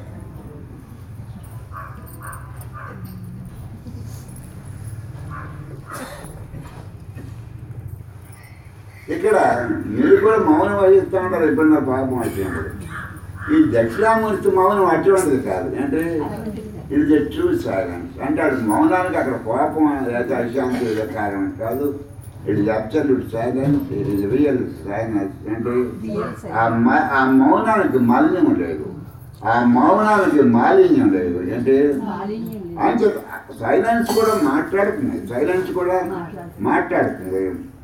ఇక్కడ మీరు కూడా మౌనం వహిస్తూ ఉంటారు ఎప్పుడన్నా పాపం వచ్చినప్పుడు ఈ దక్షిణామూర్తి మౌనం అటువంటిది కాదు అంటే ఇది ద ట్రూ సైలెన్స్ అంటే అది మౌనానికి అక్కడ కోపం లేదా అశాంతి ఏదో కారణం కాదు it is absolute silence it is real silence అంటే ఆ మ- ఆ మౌనానికి మాలిన్యం లేదు ఆ మౌనానికి మాలిన్యం లేదు అంటే అంటే సైలెన్స్ కూడా మాట్లాడుతుంది సైలెన్స్ కూడా మాట్లాడుతుంది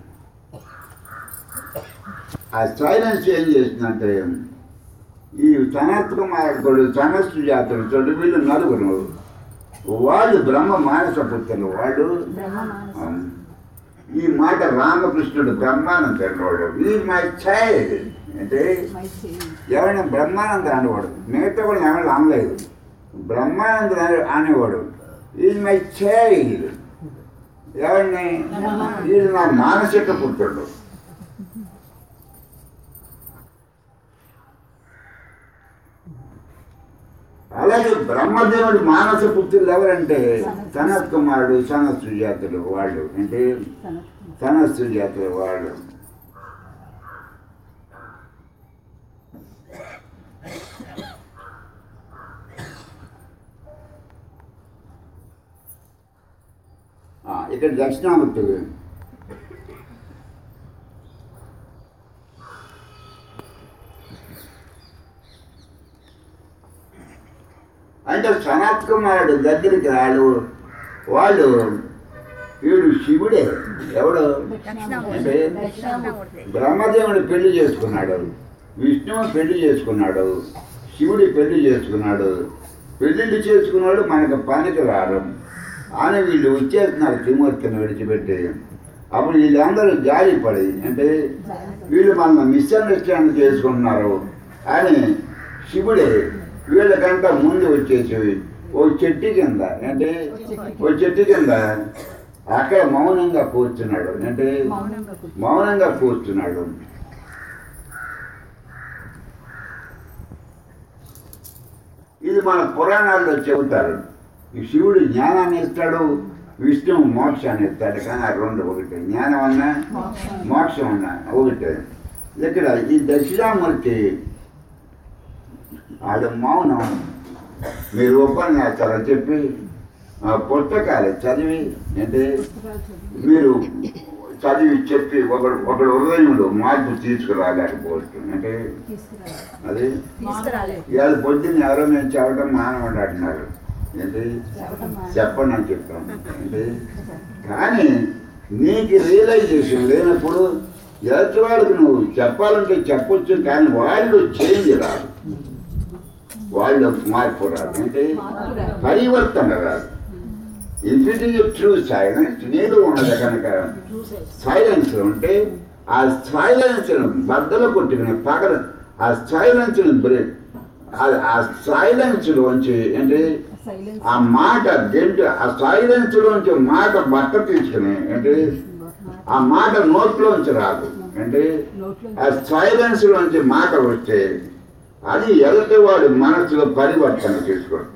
ఆ సైలెన్స్ ఏం చేసిందంటే ఈ సనత్కు మార్గడు సమస్య జాతులు చూడు వీళ్ళు నలుగురు వాళ్ళు బ్రహ్మ మానస పుత్రులు వాళ్ళు ఆ, ఈ మాట రామకృష్ణుడు బ్రహ్మానంద వాడు ఈ మై చైల్డ్ అంటే ఎవరైనా బ్రహ్మానంద అనేవాడు మిగతా వాళ్ళు ఎవరు అనలేదు బ్రహ్మానంద అనేవాడు ఈజ్ మై చైల్డ్ ఎవరిని ఇది నా మానసిక పుత్రుడు అలాగే బ్రహ్మదేవుడి మానస పుత్రులు ఎవరంటే సనత్ కుమారుడు సనత్ సుజాతులు వాళ్ళు అంటే సనత్ సుజాతులు వాళ్ళు ఆ, ఇక్కడ దక్షిణామూర్తి అంటే సనత్ కుమారుడు దగ్గరికి రాళ్ళు వాళ్ళు వీడు శివుడే ఎవడు అంటే బ్రహ్మదేవుడు పెళ్లి చేసుకున్నాడు విష్ణువు పెళ్లి చేసుకున్నాడు శివుడి పెళ్లి చేసుకున్నాడు పెళ్లిళ్ళు చేసుకున్నాడు మనకు పనికి రాడు అని వీళ్ళు వచ్చేస్తున్నారు త్రిమూర్తిని విడిచిపెట్టి అప్పుడు వీళ్ళందరూ జాలి పడి అంటే వీళ్ళు మన మిస్అండర్స్టాండ్ చేసుకుంటున్నారు అని శివుడే వీళ్ళకంట ముందు వచ్చేసి ఓ చెట్టు కింద అంటే ఓ చెట్టు కింద అక్కడ మౌనంగా కూర్చున్నాడు అంటే మౌనంగా కూర్చున్నాడు ఇది మన పురాణాల్లో చెబుతారు ఈ శివుడు జ్ఞానాన్ని ఇస్తాడు విష్ణువు మోక్షాన్ని ఇస్తాడు కానీ ఆ రెండు ఒకటి జ్ఞానం అన్నా మోక్షం అన్నా ఒకటే ఇక్కడ ఈ దక్షిణామూర్తి ఆడు మౌనం మీరు ఉపన్యాసాలు చెప్పి ఆ పుస్తకాలు చదివి అంటే మీరు చదివి చెప్పి ఒకడు ఒకడు హృదయంలో మార్పు తీసుకురాలేకపోవచ్చు అంటే అది ఇవాళ పొద్దున్న ఎవరో మేము చెప్పడం మానవుడు అంటున్నారు ఏంటి చెప్పండి అని చెప్తాం ఏంటి కానీ నీకు రియలైజేషన్ లేనప్పుడు ఎదుటి వాళ్ళకి నువ్వు చెప్పాలంటే చెప్పొచ్చు కానీ వాళ్ళు చేంజ్ రాదు వాళ్ళు మార్పు రాదు అంటే పరివర్తన రాదు if it is true silence నీలో ఉన్నది కనుక సైలెన్స్ ఉంటే ఆ సైలెన్స్ బద్దలు కొట్టుకునే పగల ఆ సైలెన్స్ బ్రేక్ ఆ సైలెన్స్ లోంచి అంటే ఆ మాట గెంటు ఆ సైలెన్స్ లోంచి మాట బట్ట తీసుకుని అంటే ఆ మాట నోట్లోంచి రాదు అంటే ఆ సైలెన్స్ లోంచి మాట వస్తే అది ఎదుటి వాడి మనసులో పరివర్తన తీసుకుంటుంది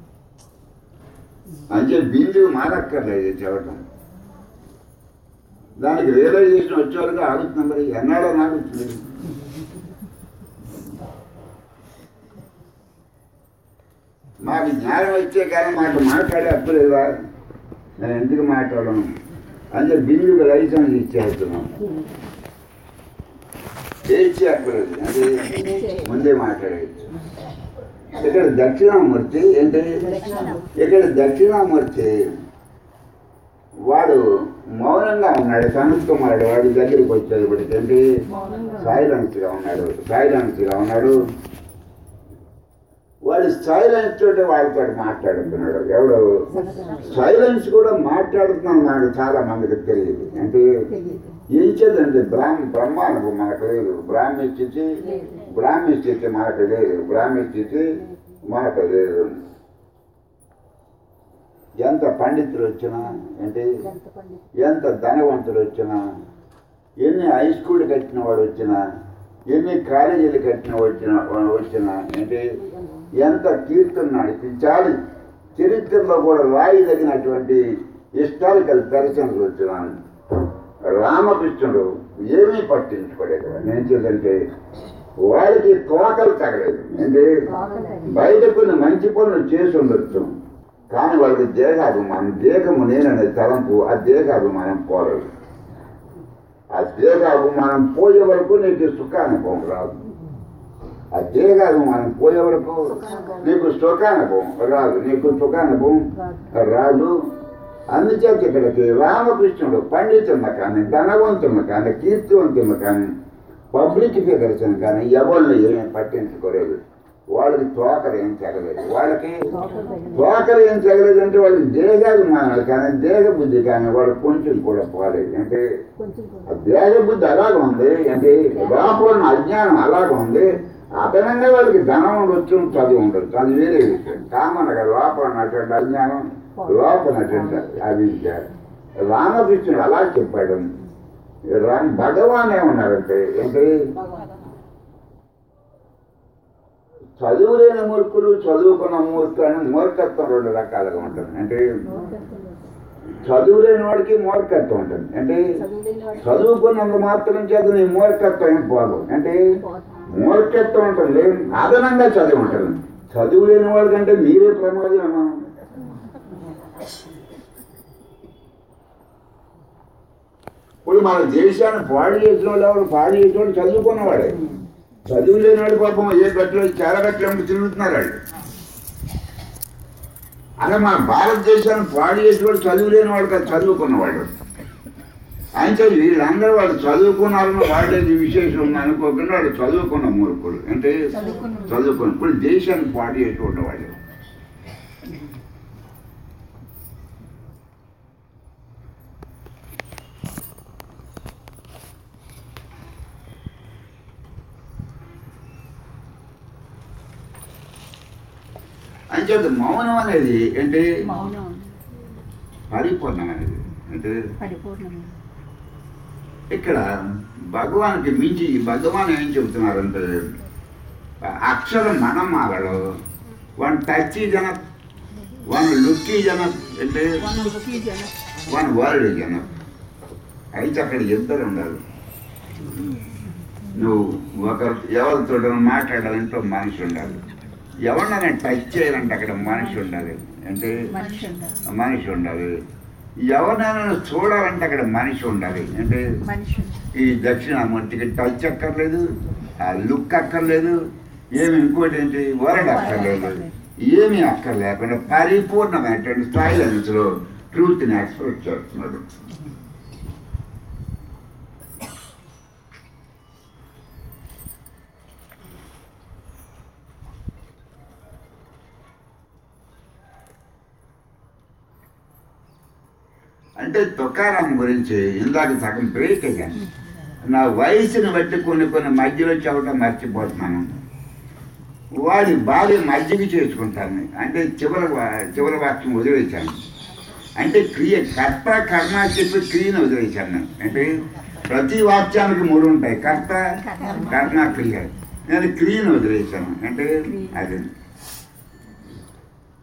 అంటే బిందువు మారక్కర్లేదు చెప్పడం దానికి రియలైజేషన్ వచ్చే వరకు ఆగుతుంది మరి ఎన్నాడో నాకు తెలియదు మాకు జ్ఞానం వచ్చే కానీ మాకు మాట్లాడే హక్కు లేదా నేను ఎందుకు మాట్లాడను అంటే బిల్లుకి లైసెన్స్ ఇచ్చేస్తున్నాం చేసి హక్కు లేదు అంటే ముందే మాట్లాడేయచ్చు ఇక్కడ దక్షిణామూర్తి ఏంటి ఇక్కడ దక్షిణామూర్తి వాడు మౌనంగా ఉన్నాడు సనత్ కుమారుడు వాడి దగ్గరికి వచ్చాడు ఇప్పటికంటే సైలెన్స్గా ఉన్నాడు సైలెన్స్గా ఉన్నాడు వాడు సైలెన్స్ తోటి వాళ్ళతో మాట్లాడుతున్నాడు ఎవడు సైలెన్స్ కూడా మాట్లాడుతున్నాం మనకు చాలా మందికి తెలియదు అంటే ఏం చేద్దండి బ్రాహ్మ బ్రహ్మానుభవం మనకు లేదు బ్రాహ్మీ స్థితి బ్రాహ్మీ స్థితి మనకు లేదు బ్రాహ్మీ స్థితి మనకు లేదు ఎంత పండితులు వచ్చినా అంటే ఎంత ధనవంతులు వచ్చినా ఎన్ని హై స్కూల్ కట్టిన వాడు వచ్చినా ఎన్ని కాలేజీలు కట్టిన వచ్చిన వచ్చినా అంటే ఎంత కీర్తన నడిపించాలి చరిత్రలో కూడా రాయదగినటువంటి హిస్టారికల్ దర్శనలు వచ్చినా రామకృష్ణుడు ఏమీ పట్టించుకోలేదు నేను చేదంటే వాడికి తోకలు తగలేదు అంటే బయట కొన్ని మంచి పనులు చేసి ఉండొచ్చు కానీ వాళ్ళకి దేహాభిమానం దేహము నేననే తలంపు ఆ దేహాభిమానం పోలేదు ఆ దేహాభిమానం పోయే వరకు నీకు సుఖానుభవం రాదు ఆ దేహాభిమానం పోయే వరకు నీకు సుఖానుభవం రాదు నీకు సుఖానుభవం రాదు అందుచేత ఇక్కడికి రామకృష్ణుడు పండితున్న కానీ ధనవంతున్న కానీ కీర్తివంతున్న కానీ పబ్లిక్ ఫిగర్స్ కానీ ఎవరిని ఏమీ పట్టించుకోలేదు వాళ్ళకి తోకలు ఏం తెగలేదు వాళ్ళకి తోకలు ఏం తెగలేదు అంటే వాళ్ళకి దేహాభిమానాలు కానీ దేహ బుద్ధి కానీ వాళ్ళు కొంచెం కూడా పోలేదు అంటే ఆ దేహ బుద్ధి అలాగ ఉంది అంటే లోపల అజ్ఞానం అలాగ ఉంది అదనంగా వాళ్ళకి ధనం ఉండొచ్చు చదువు ఉండొచ్చు అది వేరే విషయం కామన్గా లోపల ఉన్నటువంటి అజ్ఞానం లోపల ఉన్నటువంటి అవిద్య రామకృష్ణుడు అలా చెప్పాడు రామ్ భగవాన్ ఏమన్నారంటే ఏంటి చదువులేని మూర్ఖులు చదువుకున్న మూర్ఖులు అని మూర్ఖత్వం రెండు రకాలుగా ఉంటుంది అంటే చదువులేని వాడికి మూర్ఖత్వం ఉంటుంది అంటే చదువుకున్నంత మాత్రం చేత నీ మూర్ఖత్వం ఏం పోదు అంటే మూర్ఖత్వం ఉంటుంది అదనంగా చదివి ఉంటుంది చదువు లేని వాళ్ళకంటే మీరే ప్రమాదమా ఇప్పుడు మన దేశాన్ని పాడు చేసిన వాళ్ళు ఎవరు పాడు చేసిన వాళ్ళు చదువుకున్నవాడే చదువు లేనివాడు పాపం ఏ గట్లో చాలా గట్ల తిరుగుతున్నారు వాళ్ళు అలా మన భారతదేశాన్ని పాడు చేసేవాడు చదువు లేని వాడు కాదు చదువుకున్నవాడు ఆయన వీళ్ళందరూ వాళ్ళు చదువుకున్నారని వాళ్ళే విశేషం ఉంది అనుకోకుండా వాళ్ళు చదువుకున్న మూర్ఖులు అంటే చదువుకున్న ఇప్పుడు దేశాన్ని పాడు చేసేవాడు వాళ్ళు అంచేత మౌనం అనేది ఏంటి మౌనం పరిపూర్ణం అనేది అంటే పరిపూర్ణం ఇక్కడ భగవానికి మించి భగవాన్ ఏం చెబుతున్నారంటే అక్షరం మనం మారడు వన్ టచ్ జన వన్ లుక్ జన అంటే వన్ వర్డ్ జన అయితే అక్కడ ఇద్దరు ఉండాలి నువ్వు ఒకరు ఎవరితో మాట్లాడాలంటే ఒక మనిషి ఉండాలి ఎవరినైనా టచ్ చేయాలంటే అక్కడ మనిషి ఉండాలి అంటే మనిషి ఉంటారు మనిషి ఉండాలి ఎవరినైనా చూడాలంటే అక్కడ మనిషి ఉండాలి అంటే మనిషి ఈ దక్షిణామూర్తికి టచ్ అక్కర్లేదు ఆ లుక్ అక్కర్లేదు ఏమి ఇంకోటి ఏంటి వరడ్ అక్కర్లేదు ఏమీ అక్కర్లేకుండా పరిపూర్ణమైనటువంటి సైలెన్స్లో ట్రూత్ని ఎక్స్ప్రెస్ చేస్తున్నాడు అంటే తుకారాం గురించి ఇందాక సగం బ్రేక్ అయ్యాను నా వయసుని బట్టి కొన్ని కొన్ని మధ్యలో చెప్పడం మర్చిపోతున్నాను వాడి భార్య మజ్జిగ చేసుకుంటాను అంటే చివరి వా- చివరి వాక్యం వదిలేశాను అంటే క్రియ కర్త కర్మ చెప్పి క్రియను వదిలేశాను నేను అంటే ప్రతి వాక్యానికి మూడు ఉంటాయి కర్త కర్మ క్రియ నేను క్రియను వదిలేశాను అంటే అది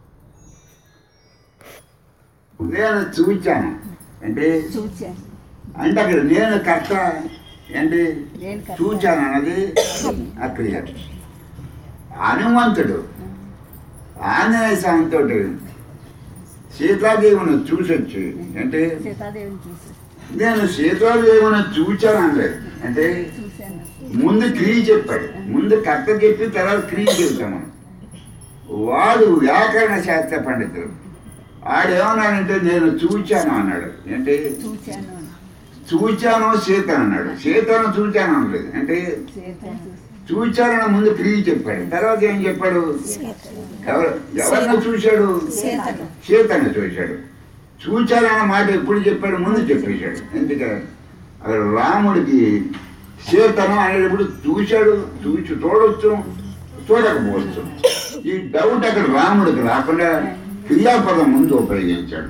నేను చూచాను అంటే చూచాను అంటే అక్కడ నేను కర్త ఏంటి నేను కర్త. చూచాను అన్నది ఆ క్రియ హనుమంతుడు ఆంజనేయ స్వామితో సీతాదేవుని చూసొచ్చి అంటే సీతాదేవిని చూసి నేను సీతాదేవుని చూచాను అనలేదు అంటే చూశాను ముందు క్రియ చెప్పాడు ముందు కర్త చెప్పి తర్వాత క్రియ చెబుతాం మనం వాడు వ్యాకరణ శాస్త్ర పండితుడు ఆడేమన్నాడంటే నేను చూచాను అన్నాడు ఏంటి చూశాను అని. చూచాను సీతను అన్నాడు సీతను చూచాను అనలేదు అంటే సీతను చూసి చూచానని ముందు క్రియ చెప్పాడు తర్వాత ఏం చెప్పాడు ఎవరు ఎవరిని చూశాడు సీతను. సీతను చూశాడు చూచానన్న మాట ఎప్పుడు చెప్పాడు ముందు చెప్పేశాడు ఎందుకంటే అక్కడ రాముడికి సీతను అనేటప్పుడు చూశాడు చూసి చూడొచ్చు చూడకపోవచ్చు ఈ డౌట్ అక్కడ రాముడికి రాకుండా క్రియాపదం ముందు ఉపయోగించాడు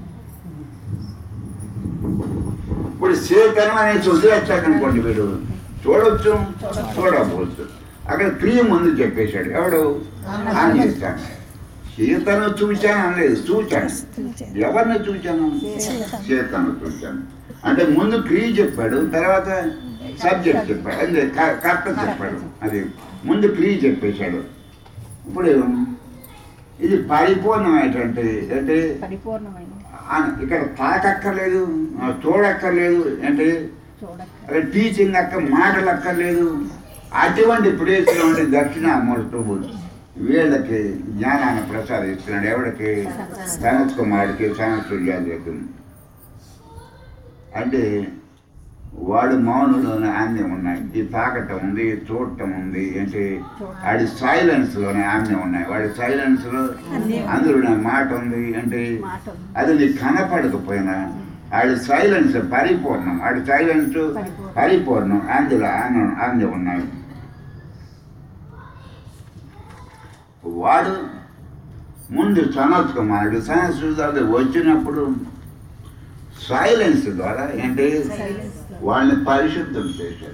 ఇప్పుడు సీతను అనేసి వదిలేస్తాడు అనుకోండి వీడు చూడొచ్చు చూడకపోవచ్చు అక్కడ క్రియ ముందు చెప్పేశాడు ఎవడు ఆంజనేయుడు సీతను చూచాను అనలేదు చూచాను ఎవరిని చూచాను సీతను చూచాను అంటే ముందు క్రియ చెప్పాడు తర్వాత సబ్జెక్ట్ చెప్పాడు అంటే క- కర్త చెప్పాడు అది ముందు క్రియ చెప్పేశాడు ఇప్పుడు ఇది పరిపూర్ణమైనటువంటి అంటే పరిపూర్ణమైంది ఆ- ఇక్కడ తాకక్కర్లేదు ఆ, చూడక్కర్లేదు అంటే చూడక అక్కడ టీచింగ్ అక్క మాటలు అక్కర్లేదు అటువంటి ప్లేస్లో ఉండే దక్షిణామూర్తుడు వీళ్ళకి జ్ఞానాన్ని ప్రసాదిస్తున్నాడు ఎవరికి సనత్ కుమారుడికి సనత్ సుజాతకి అంటే వాడు మౌనంలోనే ఆమ్యం ఉన్నాయి ఈ తాకటం ఉంది చూడటం ఉంది ఏంటి వాడి సైలెన్స్ లోనే ఆమ్యం ఉన్నాయి వాడి సైలెన్స్ లో అందులో మాట ఉంది అంటే మాట ఉంది. అది నీకు కనపడకపోయినా ఆడి సైలెన్స్ పరిపూర్ణం ఆడి సైలెన్స్ పరిపూర్ణం. పరిపూర్ణం అందులో ఆనందం ఆనందం ఉన్నాయి వాడు ముందు సనత్ కుమారుడు సనత్ సుజాత వచ్చినప్పుడు సైలెన్స్ ద్వారా ఏంటి వాళ్ళని పరిశుద్ధం చేశాడు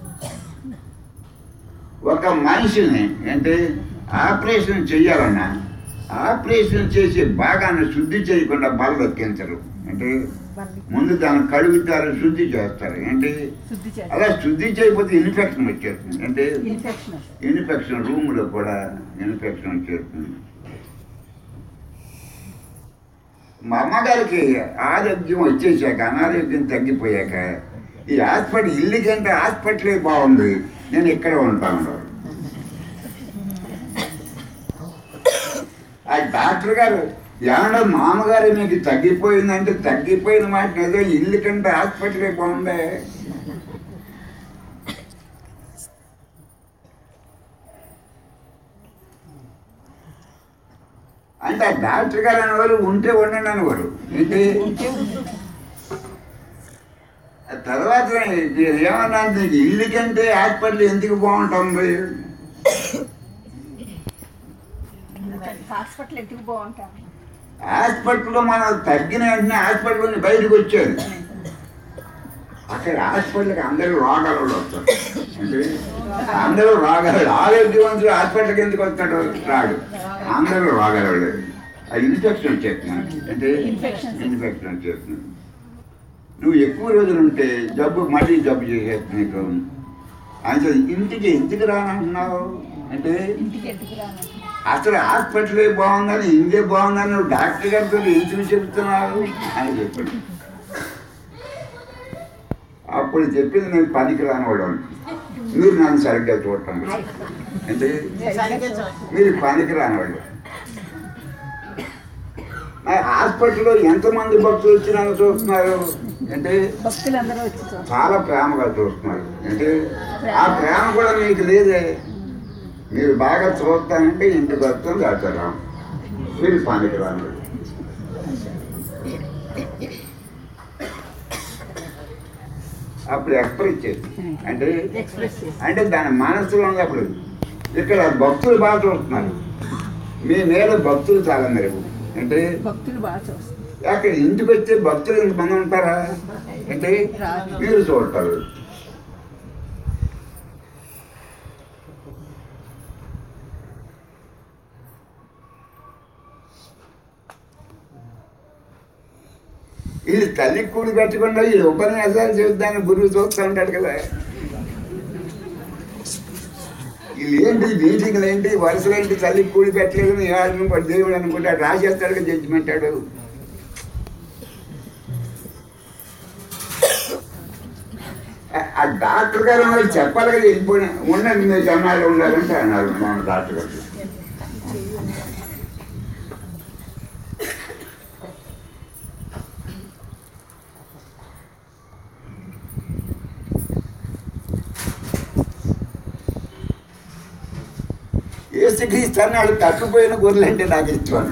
ఒక మనిషిని అంటే ఆపరేషన్ చెయ్యాలన్నా ఆపరేషన్ చేసే భాగాన్ని శుద్ధి చేయకుండా బలదొక్కించరు అంటే ముందు దాన్ని కడుగుతారు శుద్ధి చేస్తారు ఏంటి శుద్ధి అలా చేస్తారు శుద్ధి చేయకపోతే ఇన్ఫెక్షన్ వచ్చేస్తుంది అంటే ఇన్ఫెక్షన్ ఇన్ఫెక్షన్ రూమ్లో కూడా ఇన్ఫెక్షన్ వచ్చేస్తుంది మా అమ్మగారికి ఆరోగ్యం వచ్చేసాక అనారోగ్యం తగ్గిపోయాక ఈ హాస్పిటల్ ఇల్లు కంటే హాస్పిటలే బాగుంది నేను ఇక్కడ ఉంటాను ఆ డాక్టర్ గారు ఏమన్నా మామగారు మీకు తగ్గిపోయిందంటే తగ్గిపోయిన మాట ఏదో ఇల్లు కంటే హాస్పిటలే బాగుందే అంటే ఆ డాక్టర్ గారు అనేవారు ఉంటే ఉండండి అనేవారు ఏంటి ఆ తర్వాత ఏమన్నా నీకు ఇల్లు కంటే హాస్పిటల్ ఎందుకు బాగుంటుంది హాస్పిటల్ ఎందుకు బాగుంటారు హాస్పిటల్లో మనం తగ్గిన వెంటనే హాస్పిటల్ నుంచి బయటకు వచ్చారు అక్కడ హాస్పిటల్కి అందరూ రోగాలు వస్తారు అంటే అందరూ రోగాలు ఆరోగ్యవంతులు హాస్పిటల్కి ఎందుకు వస్తాడు రాడు అందరూ రోగాలు అది ఇన్ఫెక్షన్ వచ్చేస్తున్నాను అంటే Infection. ఇన్ఫెక్షన్ వచ్చేస్తున్నాను నువ్వు ఎక్కువ రోజులు ఉంటే జబ్బు మళ్ళీ జబ్బు చేసేస్తుంది నీకు అంటే ఇంటికి ఎందుకు రానంటున్నావు అంటే ఇంటికి ఎందుకు రాను అసలు హాస్పిటలే బాగుందని ఇంకే బాగుందని నువ్వు డాక్టర్ గారితో ఎందుకు చెప్తున్నావు అని చెప్పాడు అప్పుడు చెప్పింది నేను పనికి రానివాడు మీరు నన్ను సరిగ్గా చూడటం లేదు. అంటే మీరు పనికి రానివాడు నా హాస్పిటల్లో ఎంతమంది భక్తులు వచ్చినా చూస్తున్నారు అంటే భక్తులందరూ వచ్చి చూస్తారు చాలా ప్రేమగా చూస్తున్నారు అంటే ఆ ప్రేమ కూడా మీకు లేదే మీరు బాగా చూస్తానంటే ఇంటికి వస్తుంది ఆచారం మీరు పనికి రాను అప్పుడు ఎక్స్ప్రెస్ చేసి అంటే ఎక్స్ప్రెస్ చేసి అంటే దాని మనసులో ఉంది అప్పుడు ఇక్కడ భక్తులు బాగా చూస్తున్నారు మీ మీద భక్తులు చాలా మెరుగు అంటే భక్తులు బాగా చూస్తారు అక్కడ ఇంటికి వచ్చే భక్తులు ఇంతమంది ఉంటారా అంటే మీరు చూడతారు వీళ్ళు తల్లి కూడి పెట్టకుండా ఈ ఉపన్యాసాలు చెబుతాను గురువు చూస్తూ ఉంటాడు కదా వీళ్ళు ఏంటి మీటింగ్లు ఏంటి వరుసలు ఏంటి తల్లి కూడి పెట్టలేదు నీ ఆడిని వాడు దేవుడు అనుకుంటే అటు రాసేస్తాడు కదా జడ్జిమెంట్ ఆడు ఆ- ఆ డాక్టర్ గారు అన్నారు చెప్పాలి కదా వెళ్ళిపోయిన ఉండండి మీరు జనాలు ఉండాలంటే అన్నారు మా డాక్టర్ గారు ఏసుక్రీస్తు అన్నాడు తప్పిపోయిన గొర్రెలు అంటే నాకు ఇష్టం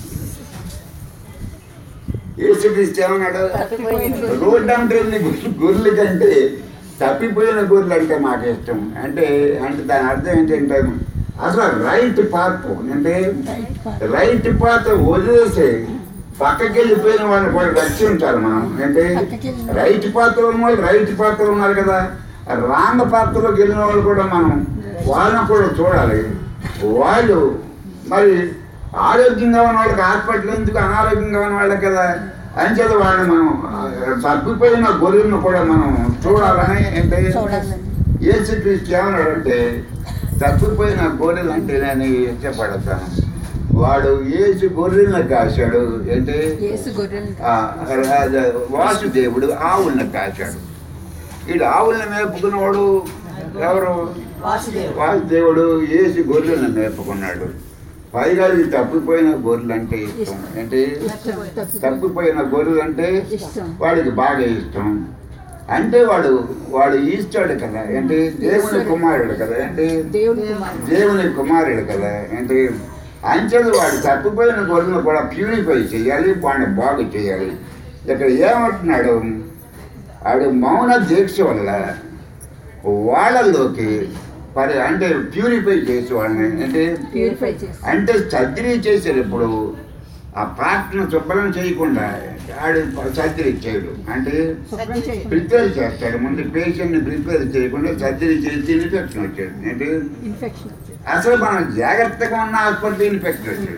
ఏసుక్రీస్తు ఏమన్నాడు రోడ్ అంటే గొర్రెల కంటే తప్పిపోయిన గొర్రెలు అంటే మాకు ఇష్టం అంటే అంటే దాని అర్థం ఏంటంటే అసలు రైట్ పాత్ అంటే రైట్ పాత్ వదిలేసి పక్కకి వెళ్ళిపోయిన వాళ్ళని కూడా రక్షించాలి మనం అంటే రైట్ పాత్ర ఉన్న వాళ్ళు రైట్ పాత్ర ఉన్నారు కదా రాంగ పాత్రలోకి వెళ్ళిన వాళ్ళు కూడా మనం వాళ్ళని కూడా చూడాలి వాళ్ళు మరి ఆరోగ్యంగా ఉన్న వాళ్ళకి హాస్పిటల్ ఎందుకు అనారోగ్యంగా ఉన్న వాళ్ళకి కదా అంచేత వాళ్ళని మనం ఆ, తప్పిపోయిన గొర్రెలను కూడా మనం చూడాలని అంటే చూడాలి. ఏసుక్రీస్తు ఏమన్నాడంటే తప్పిపోయిన గొర్రెలు అంటే నేను ఇష్టపడతాను వాడు ఏసు గొర్రెలను కాశాడు ఏంటి యేసు గొర్రెలు ఆ, రాజ- వాసుదేవుడు ఆవులను కాశాడు వీడు ఆవులను మేపుకున్నవాడు ఎవరు వాసుదేవుడు. వాసుదేవుడు ఏసి గొర్రెలను మేపుకున్నాడు పైగా ఇది తప్పిపోయిన గొర్రెలు అంటే ఇష్టం అంటే ఇష్టం తప్పు తప్పిపోయిన గొర్రెలు అంటే ఇష్టం వాడికి బాగా ఇష్టం అంటే వాడు వాడు ఈస్తాడు కదా అంటే దేవుని కుమారుడు కదా అంటే దేవుడి కుమారుడు దేవుని కుమారుడు కదా అంటే అంచెలు వాడు తప్పిపోయిన గొర్రెలను కూడా ప్యూరిఫై చేయాలి వాడిని బాగు చేయాలి ఇక్కడ ఏమంటున్నాడు వాడు మౌన దీక్ష వల్ల వాళ్ళలోకి పరి అంటే ప్యూరిఫై చేసి వాళ్ళని అంటే ప్యూరిఫై చేసి అంటే సర్జరీ చేసేటప్పుడు ఆ పార్ట్ను శుభ్రం చేయకుండా ఆడు సర్జరీ చేయడు అంటే శుభ్రం చేయండి ప్రిపేర్ చేస్తాడు ముందు పేషెంట్ని ప్రిపేర్ చేయకుండా సర్జరీ చేసి ఇన్ఫెక్షన్ వచ్చాడు అంటే ఇన్ఫెక్షన్ వచ్చేది అసలు మనం జాగ్రత్తగా ఉన్న హాస్పిటల్ ఇన్ఫెక్షన్ వచ్చాడు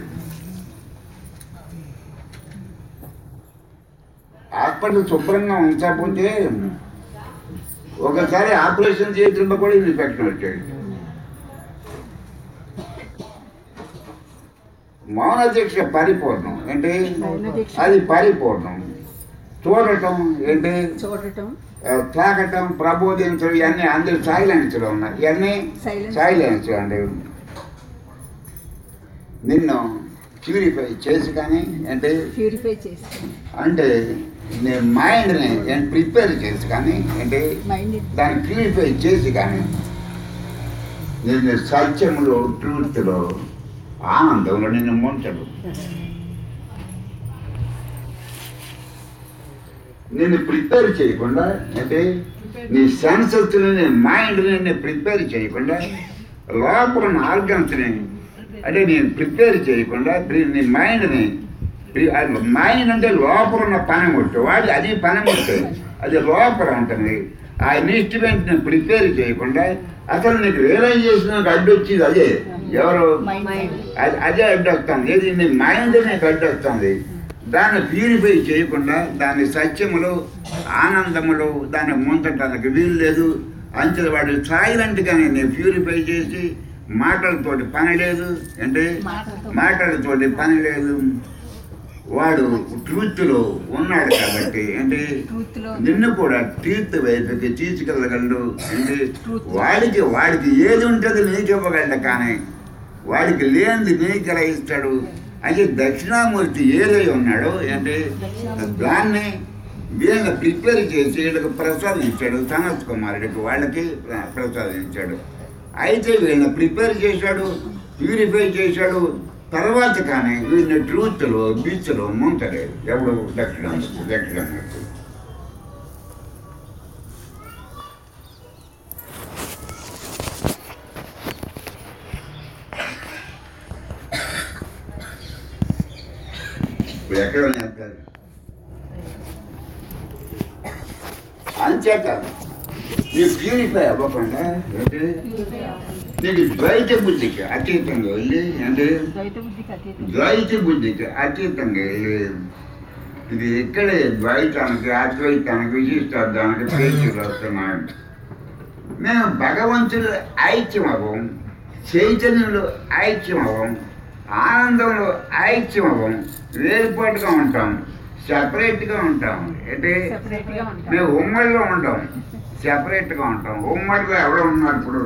హాస్పిటల్ శుభ్రంగా ఉంచకపోతే ఒకసారి ఆపరేషన్ చేతుల్లో కూడా ఇన్ఫెక్షన్ వచ్చాడు మౌన దీక్ష పరిపూర్ణం ఏంటి మౌన దీక్ష. అది పరిపూర్ణం చూడటం ఏంటి చూడటం ఆ, తాకటం ప్రబోధించడం ఇవన్నీ అందరూ సైలెన్స్లో ఉన్నాయి ఇవన్నీ Silence. సైలెన్స్ అండి నిన్ను ప్యూరిఫై చేసి కానీ అంటే ప్యూరిఫై చేసి అంటే నీ మైండ్ని నేను ప్రిపేర్ చేసి కానీ అంటే మైండ్ దాన్ని ప్యూరిఫై చేసి కానీ నిన్ను సత్యములో ట్రూత్లో ఆనందంలో నిన్ను ముంచడు నిన్ను ప్రిపేర్ చేయకుండా అంటే నీ సెన్సెస్ని నీ మైండ్ని నేను ప్రిపేర్ చేయకుండా లోపల ఉన్న ఆర్గన్స్ని అంటే నేను ప్రిపేర్ చేయకుండా ప్రి- నీ మైండ్ని మైండ్ అంటే లోపల ఉన్న పనిముట్టు వాడి అది పనిముట్టు అది లోపల ఉంటుంది ఆ ఇన్స్ట్రుమెంట్ని ప్రిపేర్ చేయకుండా అసలు నీకు రియలైజేషన్ అడ్డొచ్చేది అదే ఎవరు మైండ్ అది అదే అడ్డొస్తుంది ఏది నీ మైండ్ నీకు అడ్డొస్తుంది దాన్ని ప్యూరిఫై చేయకుండా దాని సత్యములు ఆనందములు దాన్ని ముంచడానికి వీలు లేదు అంచెలు వాడు సైలెంట్గానే నేను ప్యూరిఫై చేసి మాటలతోటి పని లేదు అంటే మాటలతో. మాటలతోటి పని లేదు వాడు ట్రూత్లో ఉన్నాడు కాబట్టి అంటే Truth లో- నిన్ను కూడా తీర్థ వైపుకి తీసుకెళ్ళగలడు అంటే Truth. వాడికి వాడికి ఏది ఉంటుందో నీకు ఇవ్వగలడు కానీ వాడికి లేనిది నీకు గ్రహిస్తాడు అంటే దక్షిణామూర్తి ఏదై ఉన్నాడో అంటే దాన్ని వీళ్ళని ప్రిపేర్ చేసి వీళ్ళకి ప్రసాదించాడు సనత్ కుమారుడికి వాళ్ళకి ప్ర- ప్రసాదించాడు అయితే వీళ్ళని ప్రిపేర్ చేశాడు ప్యూరిఫై చేశాడు తర్వాత కానీ వీళ్ళని ట్రూత్లో బీచ్లో ముంచలేదు ఎవడు దక్షిణామూర్తి దక్షిణామూర్తి ఇప్పుడు ఎక్కడ నేర్పారు అంచేత నీకు ప్యూరిఫై అవ్వకుండా అంటే నీకు ద్వైత బుద్ధికి అతీతంగా వెళ్ళి అంటే ద్వైత బుద్ధికి అతీతం ద్వైత బుద్ధికి అతీతంగా వెళ్ళి ఇది ఇక్కడే ద్వైతానికి అద్వైతానికి విశిష్టార్థానికి పేచీలు వస్తున్నాయి మేము భగవంతుడు ఐక్యమవం చైతన్యంలో ఐక్యమవం ఆనందంలో ఐక్యమవం వేరుపాటుగా ఉంటాం సపరేట్గా ఉంటాం అంటే సెపరేట్ గా ఉంటాం మేము ఉమ్మడిలో ఉంటాం సెపరేట్గా ఉంటాం ఉమ్మడిలో ఎవడో ఉన్నారు ఇప్పుడు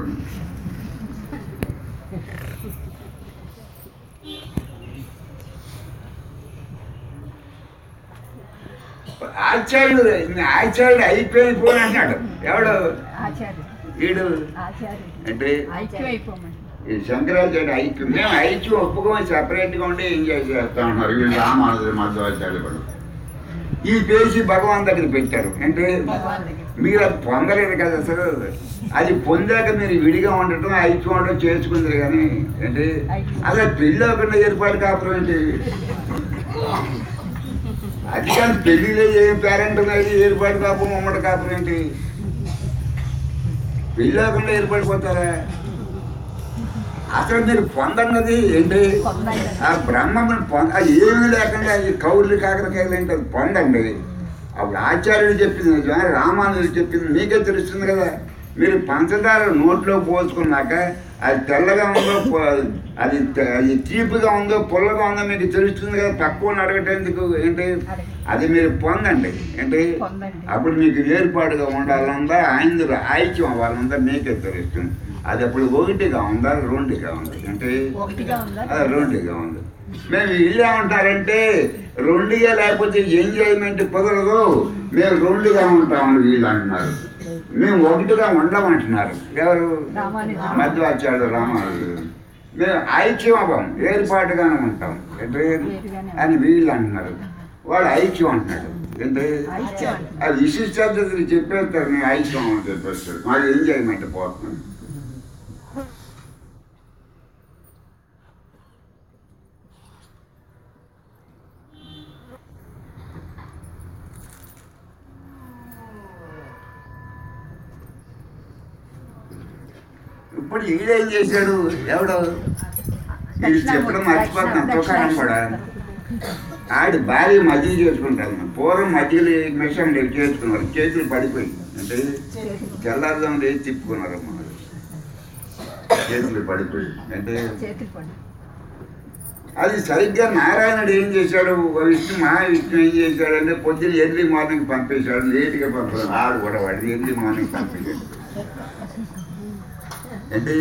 ఆచార్యుడు ఆచార్యుడు అయిపోయిపోయి అన్నాడు ఎవడు ఆచార్య వీడు ఆచార్య అంటే ఐక్యం అయిపోమని ఈ శంకరాచార్య ఐక్యం మేము ఐక్యం ఒప్పుకొని సపరేట్గా ఉండి ఎంజాయ్ చేస్తా ఉన్నారు వీళ్ళు రామానుజులు మధ్వాచార్యులు కూడా ఈ పేసి భగవాన్ దగ్గర పెట్టారు అంటే భగవాన్ దగ్గర మీరు అది పొందలేదు కదా అసలు అది పొందాక మీరు విడిగా ఉండటం ఐక్యం ఉండటం చేసుకుందరు కానీ అంటే అసలు పెళ్ళి అవ్వకుండా ఏర్పాటు కాపురం ఏంటి అది కానీ పెళ్లిలో ఏ పేరెంట్ అనేది ఏర్పాటు కాపురం ఉమ్మడి కాపురం ఏంటి పెళ్ళి అవ్వకుండా ఏర్పడిపోతారా అసలు మీరు పొందన్నది ఏంటి పొందండి ఆ బ్రహ్మముని పొంద అది ఏమీ లేకుండా ఈ కౌర్లు కాకరకాయలు ఏంటి అది పొందండి అప్పుడు ఆచార్యుడు చెప్పింది నిజమే రామానుజుడు చెప్పింది మీకే తెలుస్తుంది కదా మీరు పంచదార నోట్లో పోసుకున్నాక అది తెల్లగా ఉందో పొ- అది తె- అది తీపిగా ఉందో పుల్లగా ఉందో మీకు తెలుస్తుంది కదా తక్కువ అడగటేందుకు ఏంటి అది మీరు పొందండి ఏంటి పొందండి. అప్పుడు మీకు ఏర్పాటుగా ఉండాలందా ఆయన ఐక్యం అవ్వాలందా మీకే తెలుస్తుంది అది అప్పుడు ఒకటిగా ఉందా రెండుగా ఉంది అంటే ఒకటిగా ఉందా అది రెండుగా ఉంది మేము ఇల్లు ఏమంటారంటే రెండుగా లేకపోతే ఎంజాయ్మెంట్ కుదరదు మేము రెండుగా ఉంటామని వీళ్ళు అంటున్నారు మేము ఒకటిగా ఉండమంటున్నారు ఎవరు రామానుజుడు. మధ్వాచార్యుడు రామానుజుడు మేము ఐక్యం అవ్వం ఏర్పాటుగానే ఉంటాం అంటే వేరుగానే అని వీళ్ళు అంటున్నారు వాడు ఐక్యం అంటున్నాడు అంటే ఐక్యం అంటున్నాడు. అది విశిష్టార్థతలు చెప్పేస్తారు నేను ఐక్యం అని చెప్పేస్తారు మాకు ఎంజాయ్మెంట్ పోతున్నాను ఇప్పుడు ఈడేం చేశాడు ఎవడు వీడు చెప్పడం మర్చిపోతున్నాను తుకారం కూడా ఆడి భార్య మజ్జిగ చేసుకుంటాను పూర్వం మజ్జిగలు మిషన్ చేసుకున్నారు చేతులు పడిపోయి అంటే తెల్లారుదాం లేచి తిప్పుకున్నారు అమ్మ చేతులు పడిపోయి అంటే చేతులు పడి అది సరిగ్గా నారాయణుడు ఏం చేశాడు విష్ణు మహావిష్ణు ఏం చేశాడు అంటే పొద్దున్న ఎర్లీ మార్నింగ్ పంపేశాడు లేట్గా పంపాడు ఆడు కూడా వాడు ఎర్లీ మార్నింగ్ పంపించాడు అంటే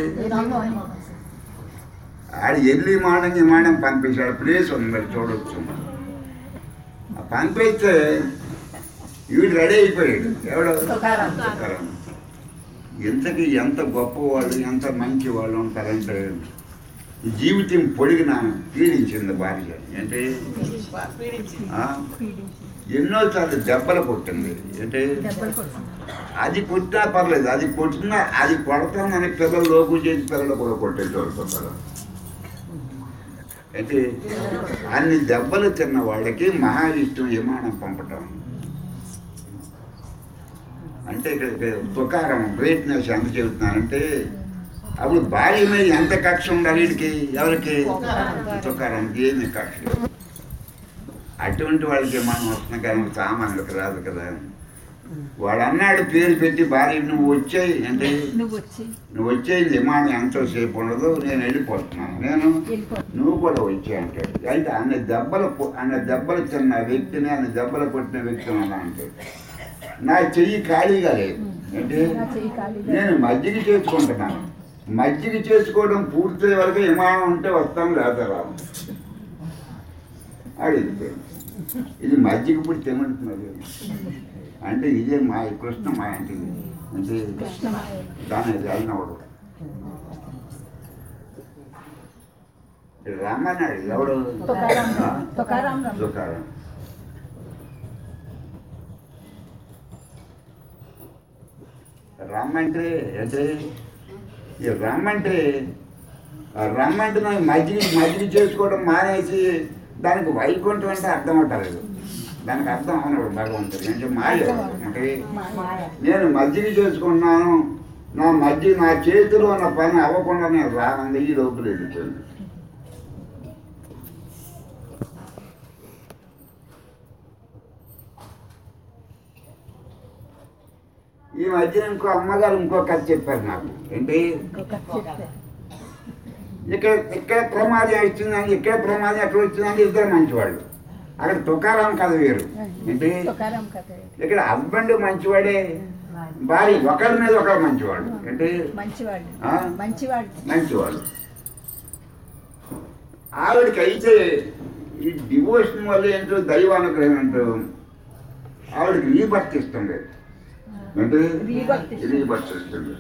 ఆడు ఎర్లీ మార్నింగ్ మార్నింగ్ పంపించాడు ప్లేస్ ఉంది మరి చూడొచ్చు ఆ పంపిస్తే వీడు రెడీ అయిపోయాడు ఎవడో తుకారాం. తుకారాం. ఎంతకి ఎంత గొప్పవాళ్ళు ఎంత మంచి వాళ్ళు ఉంటారంటే ఈ జీవితం పొడిగిన పీడించింది భార్య అంటే ఆ, ఎన్నోసార్లు దెబ్బలు కొట్టింది అంటే దెబ్బలు కొడుతుంది అది కొట్టినా పర్లేదు అది కొట్టినా అది కొడతానని పిల్లలు లోపు చేసి పిల్లలు కూడా కొట్టేటోళ్ళు కొట్టారు అంటే అన్ని దెబ్బలు తిన్న వాళ్ళకి మహావిష్ణు విమానం పంపటం అంటే ఇక్కడ తుకారం గ్రేట్నెస్ ఎంత చెబుతున్నానంటే అప్పుడు భార్య మీద ఎంత కక్ష ఉండాలి వీడికి ఎవరికి తుకారానికి ఏమి కక్ష లేదు. అటువంటి వాళ్ళకి మనం వస్తున్నాం కానీ సామాన్యులకు రాదు కదా వాడు అన్నాడు పేరు పెట్టి భార్య నువ్వు వచ్చాయి అంటే నువ్వు వచ్చి నువ్వు వచ్చేది విమానం ఎంతోసేపు ఉండదు నేను వెళ్ళిపోతున్నాను నేను వెళ్ళిపో నువ్వు కూడా వచ్చే అంటాడు అయితే అన్న దెబ్బలు కొ- అన్న దెబ్బలు తిన్న వ్యక్తిని అన్న దెబ్బలు కొట్టిన వ్యక్తిని అలా అంటాడు నా చెయ్యి ఖాళీగా లేదు అంటే నా చెయ్యి ఖాళీగా నేను మజ్జిగ చేసుకుంటున్నాను మజ్జిగ చేసుకోవడం పూర్తయ్యే వరకు విమానం ఉంటే వస్తాం లేదా రాము అడిగిపోయాడు ఇది మజ్జిగ ఇప్పుడు తినమంటున్నది అంటే ఇదే మా కృష్ణ మా అంటే ఇది. అంటే దాని వెళ్ళినవాడు రమ్మన్నాడు ఎవడు తుకారాం ఆ? తుకారాం రమ్మ. తుకారాం రమ్మంటే అంటే ఈ రమ్మంటే ఆ రమ్మంటే నాకు మజ్జిగ మజ్జిగ చేసుకోవడం మానేసి దానికి వైకుంఠం అంటే అర్థం అంటారు దానికి అర్థం అవునాడు భగవంతుడు అంటే మాయ అంటే మాయ. నేను మజ్జిగ చేసుకున్నాను నా మజ్జిగ నా చేతిలో ఉన్న పని అవ్వకుండా నేను రానంది ఈ లోపల వెళ్ళిపోయింది ఈ మధ్యన ఇంకో అమ్మగారు ఇంకో కథ చెప్పారు నాకు ఏంటి ఇంకొక చెప్తే ఇక్కడ ఇక్కడ ప్రమాదం వచ్చిందని ఇక్కడ ప్రమాదం ఎక్కడ వచ్చిందని ఇద్దరు మంచివాళ్ళు అక్కడ తుకారాం కథ వేరు ఏంటి తుకారం కథ ఇక్కడ హస్బెండ్ మంచివాడే భార్య ఒకరి మీద ఒకరు మంచివాడు ఏంటి మంచివాడు ఆ? మంచివాడు మంచివాడు ఆవిడకి అయితే ఈ డివోషన్ వల్ల ఏంటో దైవానుగ్రహం ఏంటో ఆవిడకి రీబర్త్ ఇస్తుంది అంటే రీబర్త్ ఇస్తుంది. రీబర్త్ ఇస్తుంది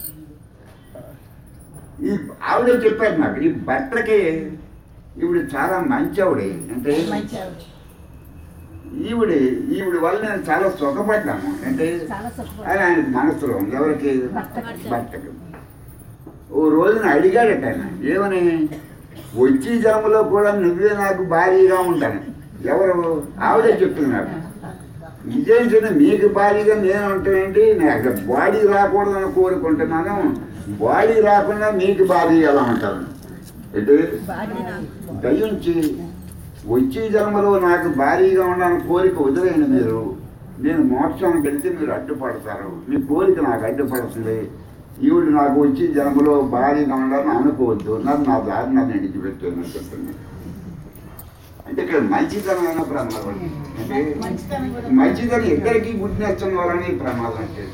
ఈ ఆవిడే చెప్పారు నాకు ఈ భర్తకి ఈవిడ చాలా మంచి ఆవిడ అంటే మంచివాడు ఈవిడ ఈవిడ వల్ల నేను చాలా సుఖపడ్డాను అంటే చాలా అని సుఖపడు ఆయన మనసులో ఉంది ఎవరికి భర్తకి. భర్తకి ఓ రోజున అడిగాడట ఆయన ఏమని వచ్చే జన్మలో కూడా నువ్వే నాకు భారీగా ఉంటాను ఎవరు ఆవిడే చెప్తుంది నాకు నిజంగా మీకు భారీగా నేను ఉంటానండి నాకు బాడీ రాకూడదని కోరుకుంటున్నాను బాడీ రాకుండా మీకు భారీగా ఎలా ఉంటాను అంటే భార్య దయించి వచ్చే జన్మలో నాకు భారీగా ఉండాలని కోరిక వదిలేయండి మీరు నేను మోక్షానికి వెళ్తే మీరు అడ్డుపడతారు మీ కోరిక నాకు అడ్డుపడుతుంది ఈవిడ నాకు వచ్చే జన్మలో భారీగా ఉండాలని అనుకోవద్దు నన్ను నా దారి నన్ను విడిచిపెట్టాను చెప్తుంది అంటే ఇక్కడ మంచితనమైన ప్రమాదం అంటే మంచితనం కూడా మంచితనం ఇద్దరికి గుడ్ నచ్చడం వలన ఈ ప్రమాదం వచ్చేసింది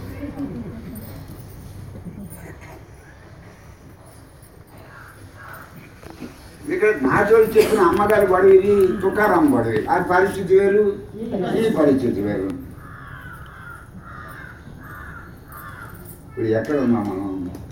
ఇక్కడ నాచోడు చెప్పిన అమ్మగారి గొడవ ఇది తుకారాం గొడవ ఆ పరిస్థితి వేరు ఈ పరిస్థితి వేరు ఇప్పుడు ఎక్కడ ఉన్నాం మనం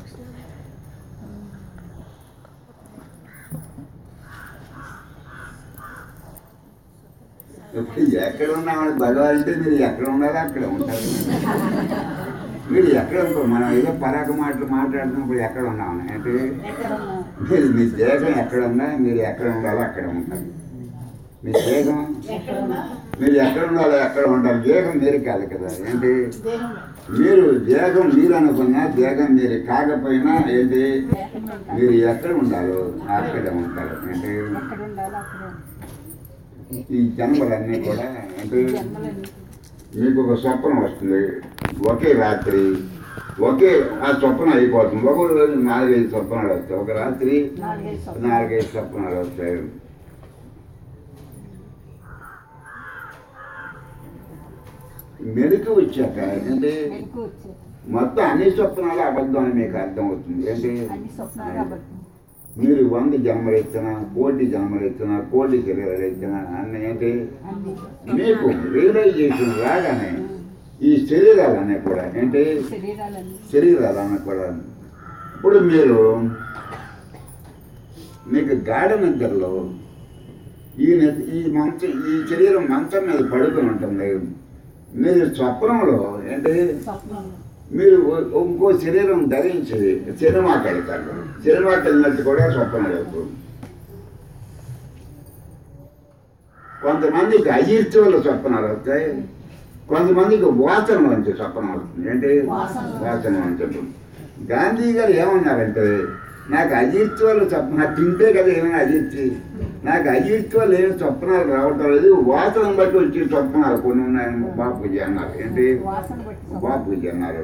ఇప్పుడు ఎక్కడ ఉన్నామని భగవాన్ అంటే మీరు ఎక్కడ ఉన్నారో అక్కడ ఉంటారు మీరు ఎక్కడ ఉంటారు మనం ఏదో పరాక మాటలు మాట్లాడుతున్నప్పుడు ఎక్కడ ఉన్నామని అంటే ఎక్కడ ఉన్నా మీరు మీ దేశం ఎక్కడ ఉన్నా మీరు ఎక్కడ ఉండాలో అక్కడ ఉంటారు మీ దేశం ఎక్కడ ఉన్నా మీరు ఎక్కడ ఉండాలో అక్కడ ఉండాలి దేహం మీరు కాదు కదా ఏంటి దేహం మీరు దేహం మీరు అనుకున్నా దేహం మీరు కాకపోయినా ఏంటి మీరు ఎక్కడ ఉండాలో అక్కడే ఉంటారు ఏంటి ఎక్కడ ఉండాలో అక్కడ ఉండాలి. ఈ జన్మలన్నీ కూడా అంటే జన్మలన్నీ మీకు ఒక స్వప్నం వస్తుంది ఒకే రాత్రి ఒకే ఆ స్వప్నం అయిపోతుంది ఒక రోజు నాలుగైదు స్వప్నాలు వస్తాయి ఒక రాత్రి నాలుగైదు స్వప్నాలు. నాలుగైదు స్వప్నాలు వస్తాయి మెలకు వచ్చాక ఏంటి మెలకు వచ్చే మొత్తం అన్ని స్వప్నాలు అబద్ధం అని మీకు అర్థం అవుతుంది ఏంటి అన్ని స్వప్నాలు అబద్ధం మీరు వంద జన్మలు ఎత్తినా కోటి జన్మలు ఎత్తినా కోటి శరీరాలు ఎత్తినా అన్నీ ఏంటి అన్ని మీకు రియలైజేషన్ రాగానే ఈ శరీరాలన్నీ కూడా ఏంటి శరీరాలన్నీ శరీరాలన్నీ కూడా ఇప్పుడు మీరు మీకు గాఢ నిద్రలో ఈ నిద్ర ఈ మంచం ఈ శరీరం మంచం మీద పడుకుని ఉంటుంది మీరు స్వప్నంలో ఏంటి స్వప్నం మీరు ఓ- ఇంకో శరీరం ధరించి సినిమాకి వెళ్తారు సినిమాకి వెళ్ళినట్టు కూడా స్వప్నం వెళ్తుంది కొంతమందికి అజీర్తి వల్ల స్వప్నాలు వస్తాయి కొంతమందికి వాసన నుంచి స్వప్నం వస్తుంది ఏంటి వాసన. వాసన నుంచి గాంధీ గారు ఏమన్నారంటే నాకు అజీర్తి వల్ల స్వప్న నాకు తింటే కదా ఏమైనా అజీర్తి నాకు అజీర్తి వల్ల ఏమి స్వప్నాలు రావటం లేదు వాసన బట్టి వచ్చే స్వప్నాలు కొన్ని ఉన్నాయని బాపూజీ అన్నారు ఏంటి వాసన బట్టి స్వప్నం. బాపూజీ అన్నారు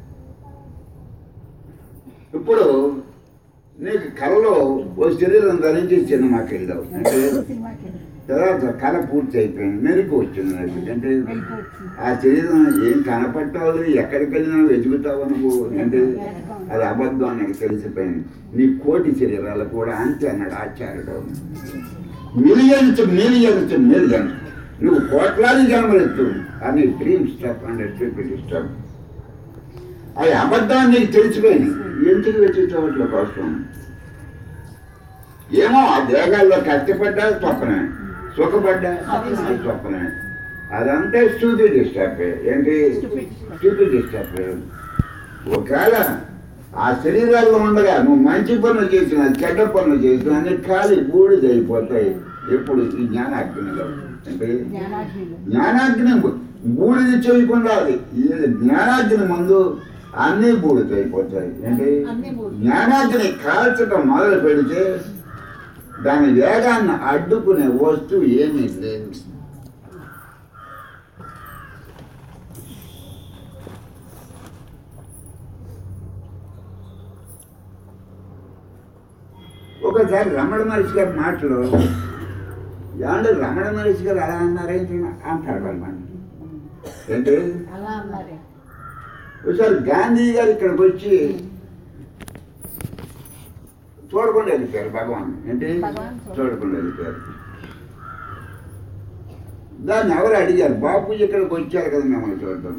ఇప్పుడు నీకు కళలో ఓ శరీరం ధరించి సినిమాకి వెళ్ళావు అంటే సినిమాకి వెళ్ళి తర్వాత కళ పూర్తి అయిపోయింది మెరుగు వచ్చింది నాకు అంటే మెలకు వచ్చింది. ఆ శరీరం ఏం కనపట్టావు ఎక్కడికి వెళ్ళినా వెతుకుతావు అనుకో అంటే అది అబద్ధం అని నాకు తెలిసిపోయింది నీ కోటి శరీరాలు కూడా అంతే అన్నాడు ఆచార్యుడు మిలియన్స్ మిలియన్స్ మిలియన్స్ నువ్వు కోట్లాది జన్మలెత్తు అని dream step and triple step అది అబద్ధాన్ని నీకు తెలిసిపోయింది ఎందుకు వెతుకుతావట్ల కోసం ఏమో ఆ దేహాల్లో కష్టపడ్డా స్వప్నమే సుఖపడ్డా స్వప్నమే అదంతా స్టూపిడ్ స్టెప్ ఏంటి Stupid. స్టూపిడ్ స్టెప్ ఒకవేళ ఆ శరీరాల్లో ఉండగా నువ్వు మంచి పనులు చేసినా చెడ్డ పనులు చేసినా అన్ని ఖాళీ బూడిద అయిపోతాయి ఎప్పుడు ఈ జ్ఞానాగ్నిలో అంటే జ్ఞానాగ్నిలో జ్ఞానాగ్ని బూడిద చేయకుండా అది ఈ జ్ఞానాగ్ని ముందు అన్నీ బూడిద అయిపోతాయి ఏంటి అన్నీ బూడిద. జ్ఞానాగ్ని కాల్చడం మొదలు పెడితే దాని వేగాన్ని అడ్డుకునే వస్తువు ఏమీ లేదు ఒకసారి రమణ మహర్షి గారి మాటలు ఏమంటే రమణ మహర్షి గారు అలా అన్నారేంటి అంటాడు అనమాట ఏంటి అలా అన్నారే ఒకసారి గాంధీ గారు ఇక్కడికి వచ్చి చూడకుండా వెళ్ళిపోయారు భగవాన్ ఏంటి భగవాన్ చూడ- చూడకుండా వెళ్ళిపోయారు దాన్ని ఎవరు అడిగారు బాపూజీ ఇక్కడికి వచ్చారు కదా మిమ్మల్ని చూడటం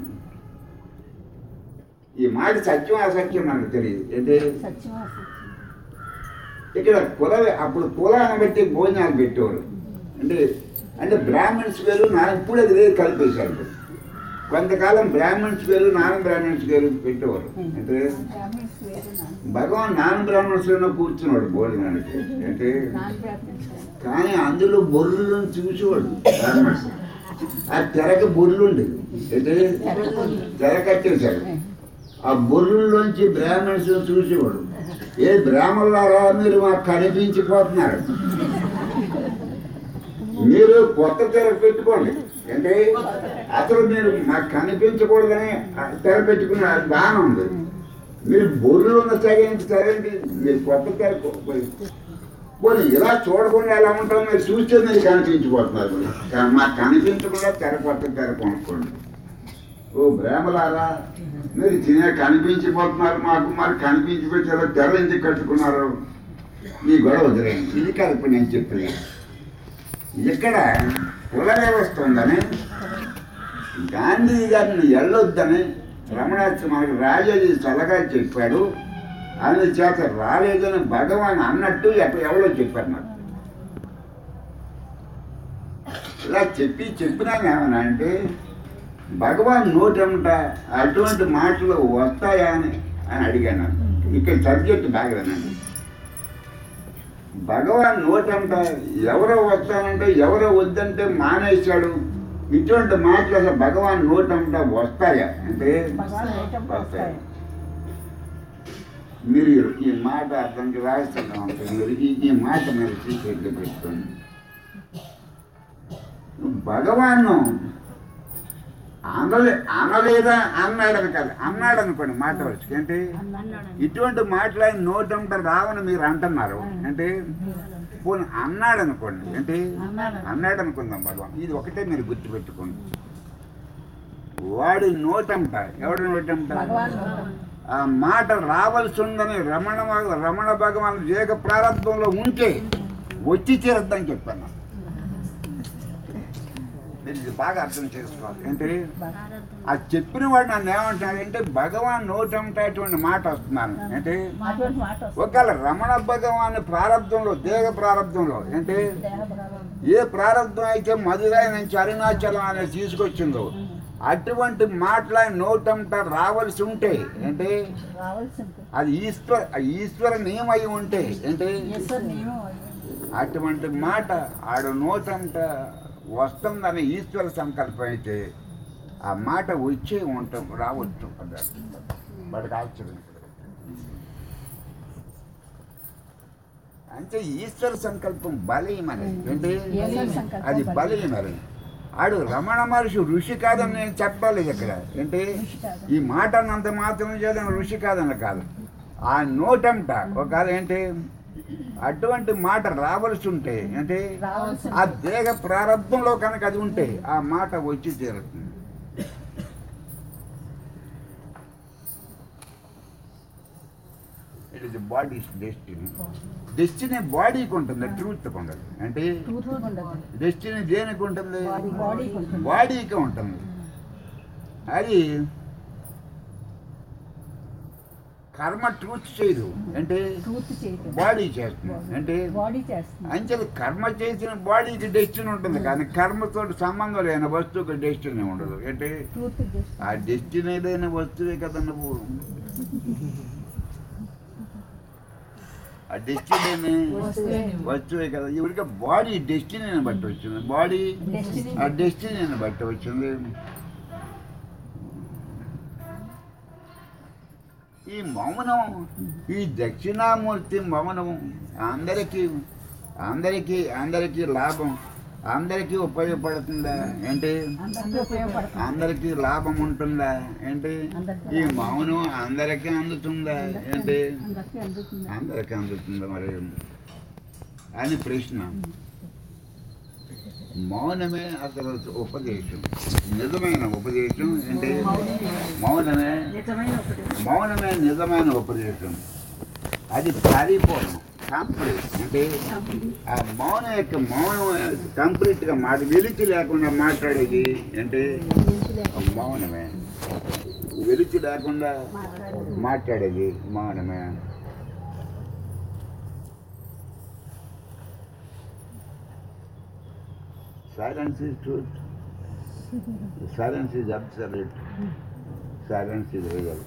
ఈ మాట సత్యం అసత్యం నాకు తెలియదు ఏంటి సత్యమా సత్యం ఇక్కడ కుల అప్పుడు కులాన్ని బట్టి భోజనాలు పెట్టేవారు అంటే అంటే బ్రాహ్మణ్స్ వేరు నా ఇప్పుడు అది వేరు కలిపేశారు ఇప్పుడు. కొంతకాలం బ్రాహ్మణ్స్ వేరు నాన్ బ్రాహ్మణ్స్ వేరు పెట్టేవారు అంటే బ్రాహ్మణ్స్ వేరు నాన్ భగవాన్ నాన్ బ్రాహ్మణ్స్లోనే కూర్చున్నాడు భోజనానికి అంటే నాన్ బ్రాహ్మణ్స్ వేరు. కానీ అందులో బొర్రులను చూసేవాడు బ్రాహ్మణ్స్ ఆ తెరకి బొర్రులు ఉండేది అంటే తెర కట్టేశాడు ఆ బొర్రుల్లోంచి బ్రాహ్మణ్స్ చూసేవాడు ఏ బ్రాహ్మణులారా మీరు మాకు కనిపించిపోతున్నారు మీరు కొత్త తెర పెట్టుకోండి అంటే అసలు మీరు మాకు కనిపించకూడదని ఆ తెర పెట్టుకున్న అది బాగానే ఉంది మీరు బొర్రులు ఉన్న సగం సరేంటి మీరు కొత్త తెర పోయి పోనీ ఇలా చూడకుండా ఎలా ఉంటాం మీరు చూస్తే మీరు కనిపించిపోతున్నారు మీరు. కానీ మాకు కనిపించకుండా తెర కొత్త తెర కొనుక్కోండి ఓ బ్రేమలారా మీరు తినే కనిపించిపోతున్నారు మాకు మరి కనిపించిపోతే తెర ఎందుకు కట్టుకున్నారు ఈ గొడవ వదిలేయండి ఇది కాదు ఇప్పుడు నేను చెప్పింది ఇక్కడ కుల వ్యవస్థ ఉందని గాంధీ గారిని వెళ్ళొద్దని రమణాచి మనకు రాజాజీ సలహా చెప్పాడు ఆయన చేత రాలేదని భగవాన్ అన్నట్టు ఎక్కడ ఎవరో చెప్పారు నాకు ఇలా చెప్పి చెప్పినా ఏమన్నా అంటే భగవాన్ నోటంట అటువంటి మాటలు వస్తాయా అని అని అడిగాను నన్ను. ఇక్కడ సబ్జెక్ట్ బాగా వినండి భగవాన్ నోటంట ఎవరో వస్తానంటే ఎవరో వద్దంటే మానేశాడు ఇటువంటి మాటలు అసలు భగవాన్ నోటంట వస్తాయా అంటే భగవాన్ నోటంట వస్తాయి. మీరు ఈ- ఈ మాట అతనికి రాస్తున్నాం మీరు ఈ ఈ మాట మీరు సీక్రెట్గా పెట్టుకోండి భగవాను అనలే అనలేదా అన్నాడని కాదు అన్నాడు అనుకోండి మాట వచ్చి అంటే ఇటువంటి మాటలు ఆయన నోటంట రావని మీరు అంటున్నారు అంటే పోనీ అన్నాడు అనుకోండి అంటే అన్నాడు. అన్నాడు అనుకుందాం భగవాన్ ఇది ఒకటే మీరు గుర్తుపెట్టుకోండి వాడి నోటంట ఎవడి నోటంట భగవాన్ నోటంట. ఆ మాట రావాల్సి ఉందని రమణ రమణ భగవాన్ ఏక ప్రారంభంలో ఉంటే వచ్చి తీరద్దని చెప్పాను మీరు ఇది బాగా అర్థం చేసుకోవాలి ఏంటి ఆ చెప్పిన వాడు నన్ను ఏమంటాడంటే భగవాన్ నోటంటే అటువంటి మాట వస్తున్నాను ఏంటి అటువంటి మాట వస్తుంది. ఒకవేళ రమణ భగవాన్ ప్రారంభంలో దేహ ప్రారంభంలో ఏంటి దేహ భావం. ఏ ప్రారంభం అయితే మధురై నుంచి అరుణాచలం అనేది తీసుకొచ్చిందో అటువంటి మాటలు ఆయన నోటంట రావాల్సి ఉంటే ఏంటి రావాల్సింది అది ఈశ్వర ఈశ్వర నియమై ఉంటే ఏంటి ఈశ్వర్ నియమం అది. అటువంటి మాట ఆడు నోటంట వస్తుందని ఈశ్వర సంకల్పం అయితే ఆ మాట వచ్చే ఉంటాం రావచ్చు అన్నారు. వాడికి ఆశ్చర్యం అంటే ఈశ్వర సంకల్పం బలీయమని ఏంటి ఈశ్వర సంకల్పం అది బలీయం. బలీయమని ఆడు రమణ మహర్షి ఋషి కాదని నేను చెప్పలేదు ఇక్కడ ఏంటి ఋషి కాదు. ఈ మాట అన్నంత మాత్రం చేయడం ఋషి కాదని కాదు ఆ నోటంట ఒకవేళ ఏంటి అటువంటి మాట రావాల్సి ఉంటే ఏంటి రావాల్సింది. ఆ దేహ ప్రారంభంలో కనుక అది ఉంటే ఆ మాట వచ్చి తీరుతుంది it is body destiny destiny బాడీకి ఉంటుంది ట్రూత్కి ఉండదు అంటే ట్రూత్ ఉండదు డెస్టినీ దేనికి ఉంటుంది బాడీ బాడీకి ఉంటుంది. బాడీకి ఉంటుంది అది కర్మ ట్రూత్ చేయదు అంటే ట్రూత్ చేయదు బాడీ చేస్తుంది అంటే బాడీ చేస్తుంది అంచెలు కర్మ చేసిన బాడీకి డెస్టినీ ఉంటుంది కానీ కర్మతో సంబంధం లేని వస్తువుకి డెస్టినీ ఉండదు అంటే ట్రూత్ ఆ డెస్టినీ లేని వస్తువే కదా నువ్వు ఆ డెస్టినీ వస్తువే వస్తువే కదా ఇవిడికి బాడీ డెస్టినీని బట్టి వచ్చింది బాడీ డెస్టినీ ఆ డెస్టినీని బట్టి వచ్చింది ఈ మౌనం ఈ దక్షిణామూర్తి మౌనం అందరికీ అందరికీ అందరికీ లాభం అందరికీ ఉపయోగపడుతుందా ఏంటి అందరికీ ఉపయోగపడుతుంది అందరికీ లాభం ఉంటుందా ఏంటి అందరికీ ఈ లాభం. మౌనం అందరికీ అందుతుందా ఏంటి అందరికీ అందుతుంది అందరికీ అందుతుంది మరి అని ప్రశ్న మౌనమే అసలు ఉపదేశం నిజమైన ఉపదేశం అంటే మౌనమే నిజమైన ఒకటి మౌనమే నిజమైన ఉపదేశం అది పరిపూర్ణం కంప్లీట్ అంటే ఆ మౌనం యొక్క మౌనం కంప్లీట్గా మాట వెలిచి లేకుండా మాట్లాడేది అంటే మౌనమే వెలిచి లేకుండా మాట్లాడేది మౌనమే silence is truth. Silence is absolute. Silence is real.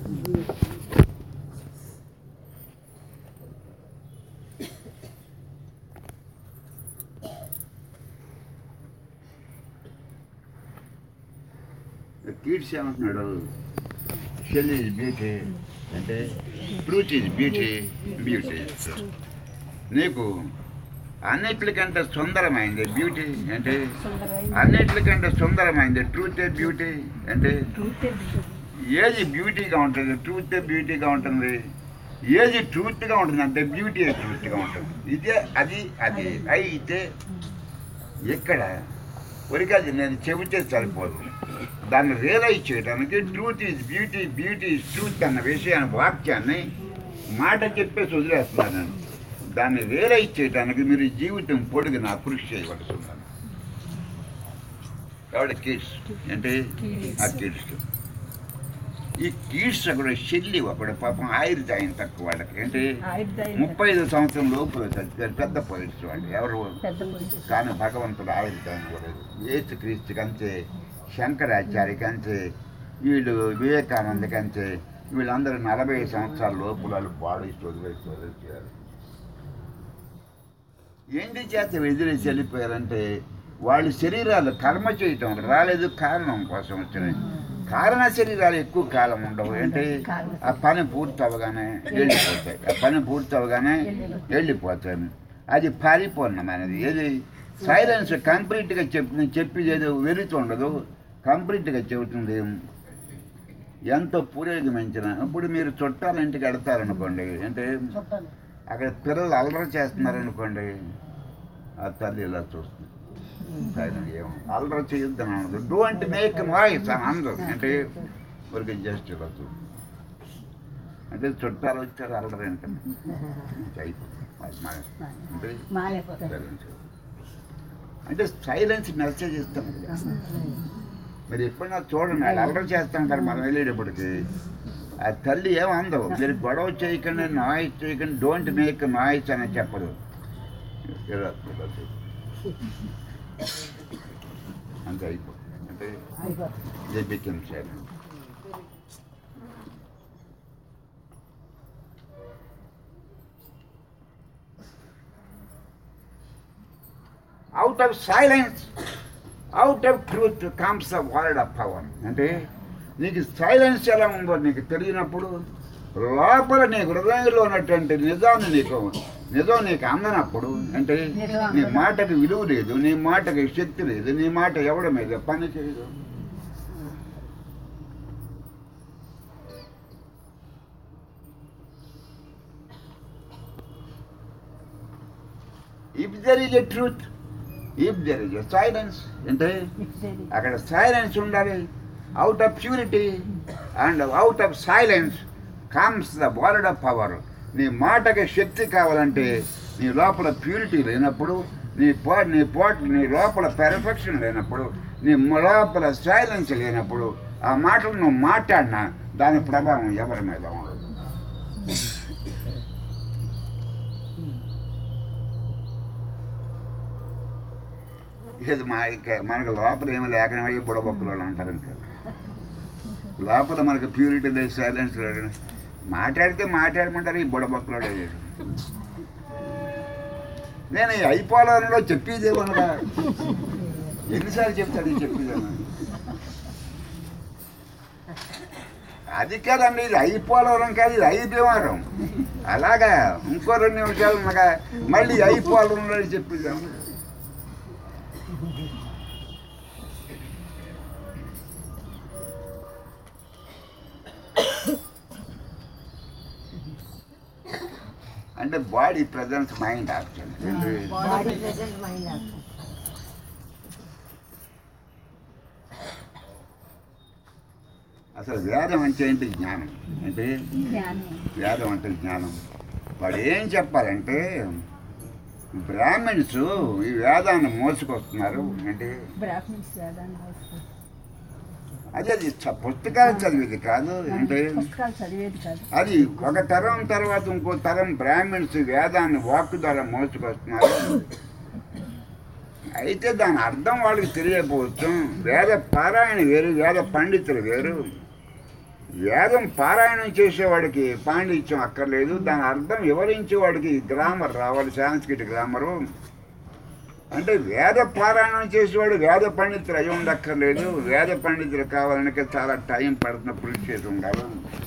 Keats ఏమంటున్నాడు షెల్ ఈజ్ బ్యూటీ అంటే ట్రూత్ ఈజ్ బ్యూటీ బ్యూటీ నీకు అన్నిటికంటే సుందరమైంది బ్యూటీ అంటే సుందరమైన అన్నిటికంటే సుందరమైంది ట్రూత్ బ్యూటీ అంటే ట్రూతే ఏది బ్యూటీగా ఉంటుంది ట్రూత్ బ్యూటీగా ఉంటుంది ఏది ట్రూత్గా ఉంటుంది అంటే బ్యూటీ ట్రూత్గా ఉంటుంది ఇదే అది అది అయితే ఇక్కడ ఒరిగది నేను చెబితే సరిపోదు దాన్ని రియలైజ్ చేయడానికి truth is beauty beauty is truth అన్న విషయాన్ని వాక్యాన్ని మాట చెప్పేసి వదిలేస్తున్నాను నేను దాన్ని రియలైజ్ చేయడానికి మీరు జీవితం పొడిగిన కృషి చేయవలసి ఉన్నాను కాబట్టి కిడ్స్ అంటే ఆ కిడ్స్ ఈ కిడ్స్ కూడా చెల్లి ఒకడు పాపం ఆయుర్దాయం తక్కువ వాళ్ళకి అంటే ఆయుర్దాయం ముప్పై ఐదు సంవత్సరం లోపు చచ్చిపోయారు పెద్ద పోయిట్స్ వాళ్ళు ఎవరు పెద్ద పురుషుడు. కానీ భగవంతుడు ఆయుర్దాయం ఇవ్వలేదు ఏసు క్రీస్తుకి అంతే శంకరాచార్యకి అంతే వీళ్ళు వివేకానందకి అంతే వీళ్ళందరూ నలభై సంవత్సరాల లోపు వాళ్ళు పాడేసి వదిలేసి వదిలేసారు ఏంటి చేత ఎదిరేసి వెళ్ళిపోయారంటే వాళ్ళ శరీరాలు కర్మ చేయటం రాలేదు కారణం కోసం వచ్చినాయి కారణ శరీరాలు ఎక్కువ కాలం ఉండవు అంటే ఆ పని పూర్తి అవ్వగానే వెళ్ళిపోతాయి ఆ పని పూర్తి అవ్వగానే వెళ్ళిపోతాయి అది పరిపూర్ణమైనది ఏది సైలెన్స్ కంప్లీట్గా చెప్పి చెప్పేది ఏదో వెలుతుండదు కంప్లీట్గా చెబుతుంది ఎంతో పురోగమించిన ఇప్పుడు మీరు చుట్టాల ఇంటికి వెడతారనుకోండి అంటే అక్కడ పిల్లలు అల్లరి చేస్తున్నారనుకోండి ఆ తల్లి ఇలా చూస్తుంది ఆయన ఏమో అల్లరి చేయొద్దని అనదు డోంట్ మేక్ వాయిస్ అని అందరు అంటే ఊరికి జస్ట్ ఇలా చూస్తుంది అంటే చుట్టాలు వచ్చారు అల్లరి అంటే అయిపోతుంది అది మా- అంటే మానేపోతాడు silence. అంటే సైలెన్స్ మెసేజ్ ఇస్తాం మీరు ఎప్పుడైనా చూడండి వాళ్ళు అల్లరి చేస్తూ ఉంటారు మనం వెళ్ళేటప్పటికి ఆ తల్లి ఏమందవు మీరు గొడవ చేయకండి నాయిస్ చేయకండి డోంట్ మేక్ నాయిస్ అని చెప్పదు ఇలా ఇలా చెప్పు. అంతే అయిపోతుంది అంటే they became silent. Out of silence out of truth comes the word of power అంటే నీకు సైలెన్స్ ఎలా ఉందో నీకు తెలియనప్పుడు లోపల నీ హృదయంలో ఉన్నటువంటి నిజాన్ని నీకు నిజం నీకు అందనప్పుడు అంటే నీ మాటకి విలువ లేదు నీ మాటకి శక్తి లేదు నీ మాట ఎవడ మీద పని చేయదు if there is a truth if there is a silence అంటే అక్కడ సైలెన్స్ ఉండాలి out of purity and out of silence comes the word of power నీ మాటకి శక్తి కావాలంటే నీ లోపల ప్యూరిటీ లేనప్పుడు నీ పో నీ పోట్ నీ లోపల పెర్ఫెక్షన్ లేనప్పుడు నీ లోపల సైలెన్స్ లేనప్పుడు ఆ మాటలు నువ్వు మాట్లాడినా దాని ప్రభావం ఎవరి మీద ఉండదు ఇది మా ఇక మనకు లోపల ఏమి లేకుండా బుడబొక్కలు వాళ్ళు అంటారు ఇంకా లోపల మనకు ప్యూరిటీ లేదు సైలెన్స్ లేదు మాట్లాడితే మాట్లాడమంటారు ఈ బుడబొక్కలు లేదు నేను ఈ అయిపోవాలలో చెప్పేదేమన్నా ఎన్నిసార్లు చెప్తాడు ఈ చెప్పేదేమో అది కాదండి ఇది అయిపోవడం కాదు ఇది అయిపోవడం అలాగా ఇంకో రెండు నిమిషాలు ఉండగా మళ్ళీ అయిపోవడం చెప్పేదాము అంటే బాడీ ప్రజెన్స్ మైండ్ యాక్చువల్లీ ఏంటి బాడీ ప్రెసెంట్ మైండ్ అర్థం అసలు వేదం అంటే ఏంటి జ్ఞానం అంటే జ్ఞానం వేదం అంటే జ్ఞానం వాడు ఏం చెప్పాలంటే బ్రాహ్మణ్స్ ఈ వేదాన్ని మోసుకొస్తున్నారు అంటే బ్రాహ్మిన్స్ వేదాన్ని మోసుకొస్తారు. అదే అది చ- పుస్తకాలు చదివేది కాదు అంటే పుస్తకాలు చదివేది కాదు అది ఒక తరం తర్వాత ఇంకో తరం బ్రాహ్మణ్స్ వేదాన్ని వాక్ ద్వారా మోసుకొస్తున్నారు అయితే దాని అర్థం వాళ్ళకి తెలియకపోవచ్చు వేద పారాయణ వేరు వేద పండితులు వేరు వేదం పారాయణం చేసేవాడికి పాండిత్యం అక్కర్లేదు దాని అర్థం వివరించేవాడికి గ్రామర్ రావాలి సాంస్క్రిట్ గ్రామరు అంటే వేద పారాయణం చేసేవాడు వేద పండితులు అయి ఉండక్కర్లేదు వేద పండితులు కావాలంటే చాలా టైం పడుతున్న కృషి చేసి ఉండాలి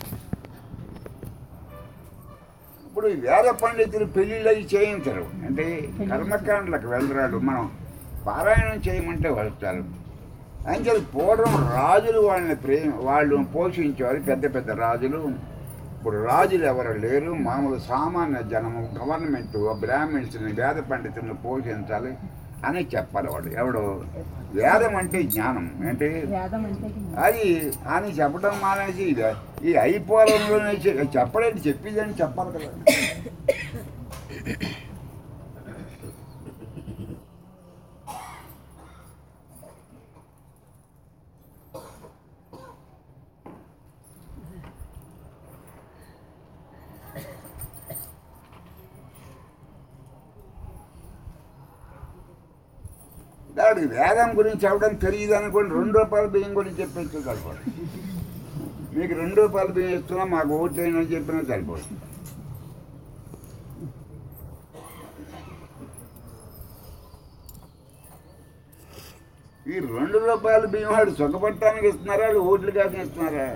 ఇప్పుడు ఈ వేద పండితులు పెళ్ళిళ్ళు అవి చేయించరు అంటే కర్మకాండలకు వెళ్ళరాడు మనం పారాయణం చేయమంటే వెళ్తారు అంచేది పూర్వం రాజులు వాళ్ళని ప్రేమ వాళ్ళు పోషించేవారు పెద్ద పెద్ద రాజులు ఇప్పుడు రాజులు ఎవరు లేరు మామూలు సామాన్య జనము గవర్నమెంట్ బ్రాహ్మిన్స్ని వేద పండితులను పోషించాలి అని చెప్పాలి వాడు ఎవడు వేదం అంటే జ్ఞానం అంటే వేదం అంటే జ్ఞానం. అది అని చెప్పడం మానేసి ఇది ఈ అయిపోవాలని చెప్పలేదు చెప్పేదని చెప్పాలి కదా దానికి వేదం గురించి చెప్పడం తెలియదు అనుకోండి రెండు రూపాయల బియ్యం గురించి చెప్పేస్తే సరిపోదు మీకు రెండు రూపాయల బియ్యం ఇస్తున్నా మాకు ఓట్లు వేయమని చెప్పినా సరిపోదు ఈ రెండు రూపాయల బియ్యం వాడు సుఖపడటానికి ఇస్తున్నారా వాళ్ళు ఓట్లు కాక ఇస్తున్నారా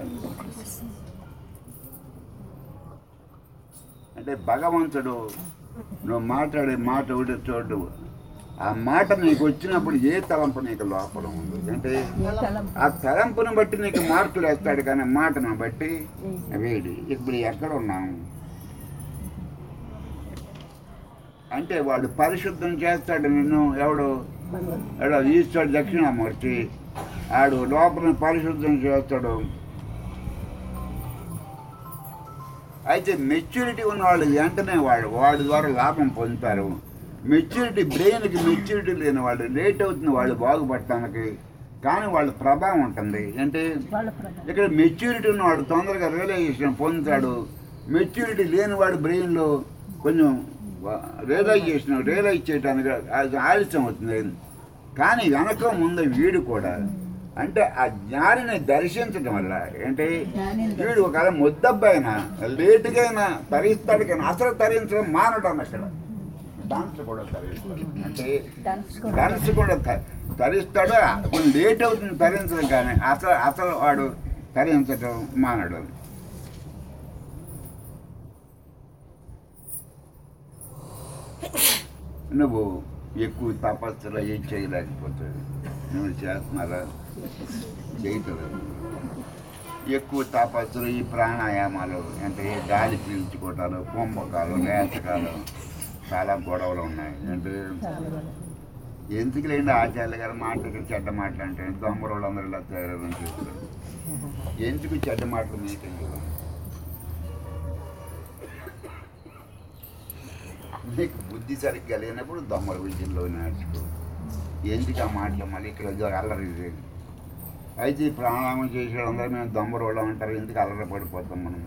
అంటే భగవంతుడు నువ్వు మాట్లాడే మాట ఒకటి చోటు ఆ మాట నీకు వచ్చినప్పుడు ఏ తలంపు నీకు లోపల ఉంది అంటే ఏ తలం ఆ తలంపును బట్టి నీకు మార్కులు వేస్తాడు కానీ మాటను బట్టి వేడి ఇప్పుడు ఎక్కడ ఉన్నాము అంటే వాడు పరిశుద్ధం చేస్తాడు నిన్ను ఎవడు ఎవడో ఈశ్వరుడు దక్షిణామూర్తి ఆడు లోపల పరిశుద్ధం చేస్తాడు అయితే మెచ్యూరిటీ ఉన్నవాళ్ళు వెంటనే వాడు వాడి ద్వారా లాభం పొందుతారు మెచ్యూరిటీ బ్రెయిన్కి మెచ్యూరిటీ లేని వాళ్ళు లేట్ అవుతుంది వాళ్ళు బాగుపడటానికి కానీ వాళ్ళ ప్రభావం ఉంటుంది అంటే వాళ్ళ ప్రధాన ఇక్కడ మెచ్యూరిటీ ఉన్నవాడు తొందరగా రియలైజేషన్ పొందుతాడు మెచ్యూరిటీ లేనివాడు బ్రెయిన్లో కొంచెం రియలైజేషన్ రియలైజ్ చేయడానికి అది ఆలస్యం అవుతుంది కానీ వెనక ముందు వీడు కూడా అంటే ఆ జ్ఞానిని దర్శించడం వల్ల అంటే జ్ఞానిని వీడు ఒక ముద్దబ్బాయినా లేటుగా అయినా తరిస్తాడు కానీ అసలు తరించడం మానడం అక్కడ డాన్స్ కూడా తరిస్తాడు అంటే డాన్స్ కూడా డాన్స్ కూడా త- తరిస్తాడు కొంచెం లేట్ అవుతుంది తరించడం కానీ అసలు అసలు వాడు తరించడం మానడు నువ్వు ఎక్కువ తపస్సులో ఏం చేయలేకపోతావు నువ్వు చేస్తున్నారా చేయట్లేదు ఎక్కువ తపస్సులు ఈ ప్రాణాయామాలు అంటే గాలి పీల్చుకోవటాలు కుంభకాలు లేచకాలు చాలా గొడవలు ఉన్నాయి అంటే చాలా గొడవ. ఎందుకు లేండి ఆచార్య గారు మాటకి చెడ్డ మాటలు అంటే దొంగ వాళ్ళందరూ ఇలా తయారని చెప్తారు ఎందుకు చెడ్డ మాటలు మీకెందుకు నీకు బుద్ధి సరిగ్గా లేనప్పుడు దొమ్మల విద్యలో నేర్చుకో ఎందుకు ఆ మాటలు మళ్ళీ ఇక్కడ ఏదో అల్లరి ఇది. అయితే ఈ ప్రాణాయామం చేసేవాళ్ళందరూ మేము దొమ్మర వాళ్ళం అంటారు ఎందుకు అల్లరి పడిపోతాం మనం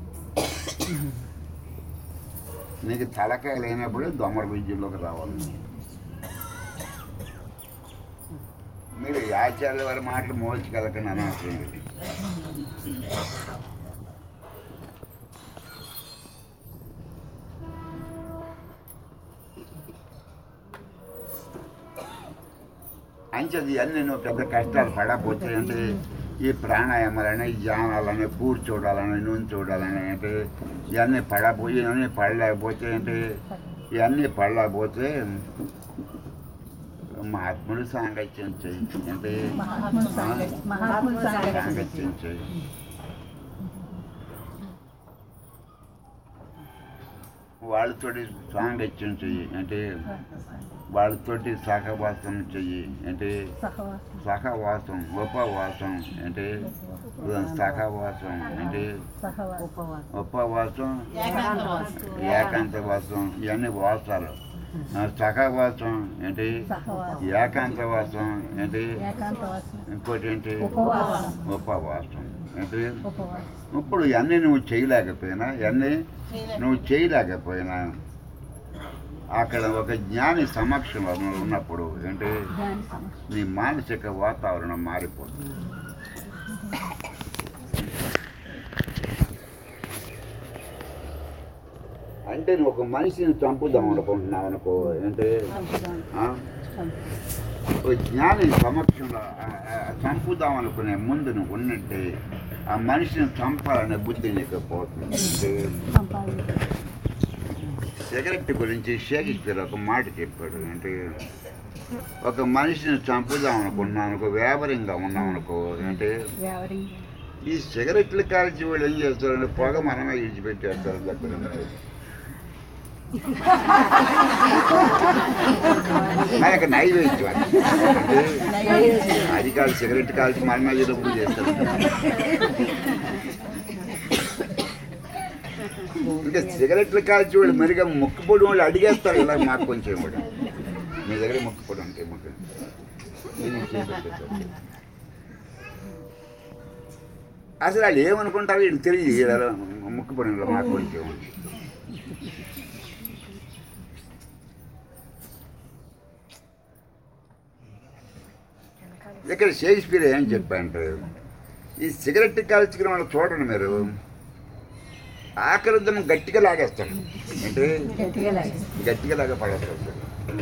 నీకు తలకాయ లేనప్పుడు దొమ్మర విద్యలోకి రావాలి మీరు ఈ ఆచార్యుల వారి మాటలు మోల్చగలకండి అనవసరం లేదు. అంచేది ఇవన్నీ నువ్వు పెద్ద కష్టాలు పడకపోతే అంటే ఈ ప్రాణాయామాలని ఈ ధ్యానాలని కూర్చోడాలని నూనె చూడాలని అంటే ఇవన్నీ పడపోయి ఇవన్నీ పడలేకపోతే అంటే ఇవన్నీ పడలేకపోతే మహాత్ముడు సాంగత్యం చేయి అంటే మహాత్ముడు సాంగత్యం- మహాత్ముడు సాంగత్యం సాంగత్యం చేయి వాళ్ళతోటి సాంగత్యం చెయ్యి అంటే వాళ్ళతోటి సహవాసం చెయ్యి అంటే సహవాసం సహవాసం ఉపవాసం అంటే సహవాసం అంటే సహవాసం ఉపవాసం ఉపవాసం ఏకాంతవాసం. ఏకాంతవాసం ఇవన్నీ వాసాలు ఆ, సహవాసం ఏంటి సహవాసం ఏకాంతవాసం ఏంటి ఏకాంతవాసం ఇంకోటి ఏంటి ఉపవాసం ఉపవాసం ఏంటి ఉపవాసం ఇప్పుడు ఇవన్నీ నువ్వు చేయలేకపోయినా ఇవన్నీ నువ్వు చేయలేకపోయినా అక్కడ ఒక జ్ఞాని సమక్షంలో నువ్వు ఉన్నప్పుడు ఏంటి దాని సమస్య నీ మానసిక వాతావరణం మారిపోతుంది అంటే నువ్వు ఒక మనిషిని చంపుదాం అనుకుంటున్నావు అనుకో ఏంటి ఆ? ఒక జ్ఞాని సమక్షంలో ఆ- ఆ చంపుదాం అనుకునే ముందు నువ్వు ఉన్నట్టే ఆ మనిషిని చంపాలనే బుద్ధి నీకు పోతుంది అంటే సంపాదించ సిగరెట్ గురించి షేక్స్పియర్ ఒక మాట చెప్పాడు అంటే ఒక మనిషిని చంపుదాం అనుకున్నాను అనుకో వ్యాపారంగా ఉన్నాం అనుకో అంటే ఎవరి ఈ సిగరెట్లు కాల్చి వాళ్ళు ఏం చేస్తారంటే పొగ మనమే విడిచిపెట్టేస్తారు దగ్గర నుంచి. మనకి నైవేద్యం అది. అంటే అది కాదు సిగరెట్ కాల్చి మనమే ఎదురు చేస్తారు ఇంకా సిగరెట్లు కాల్చి వాళ్ళు మరిగా మొక్కుపొడి వాళ్ళు అడిగేస్తారు ఇలా మాకు కొంచెం కూడా మీ దగ్గర మొక్కుపొడి ఉంటే మొక్క ఇది చేపెట్టేస్తారు. అసలు వాళ్ళు ఏమనుకుంటారు వీళ్ళు తెలియదు ఇలా మొక్కుపొడి ఇలా మాకు కొంచెం ఇక్కడ షేక్స్పియర్ ఏం చెప్పారంటే ఈ సిగరెట్ కాల్చుకున్న వాళ్ళు చూడండి మీరు ఆకలిద్దం గట్టిగా లాగేస్తాడు అంటే గట్టిగా లాగి గట్టిగా లాగా పడేస్తాడు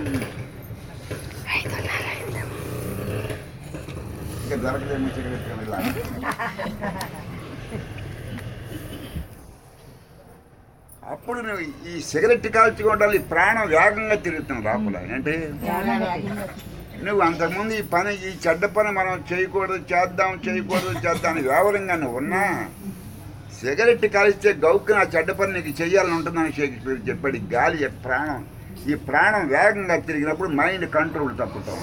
ఇంకా దొరకలేము సిగరెట్ ఇలా. అప్పుడు నువ్వు ఈ సిగరెట్ కాల్చుకోవడం ఈ ప్రాణం వేగంగా తిరుగుతుంది లోపల అంటే నువ్వు అంతకుముందు ఈ పని ఈ చెడ్డ పని మనం చేయకూడదు చేద్దాం చేయకూడదు చేద్దాం అని వ్యవహారంగా నువ్వు ఉన్నా సిగరెట్ కాలిస్తే గౌక్కు నా చెడ్డ పని నీకు చెయ్యాలని ఉంటుందని షేక్స్పియర్ చెప్పాడు ఈ గాలి ఈ ప్రాణం ఈ ప్రాణం వేగంగా తిరిగినప్పుడు మైండ్ కంట్రోల్ తప్పుతాం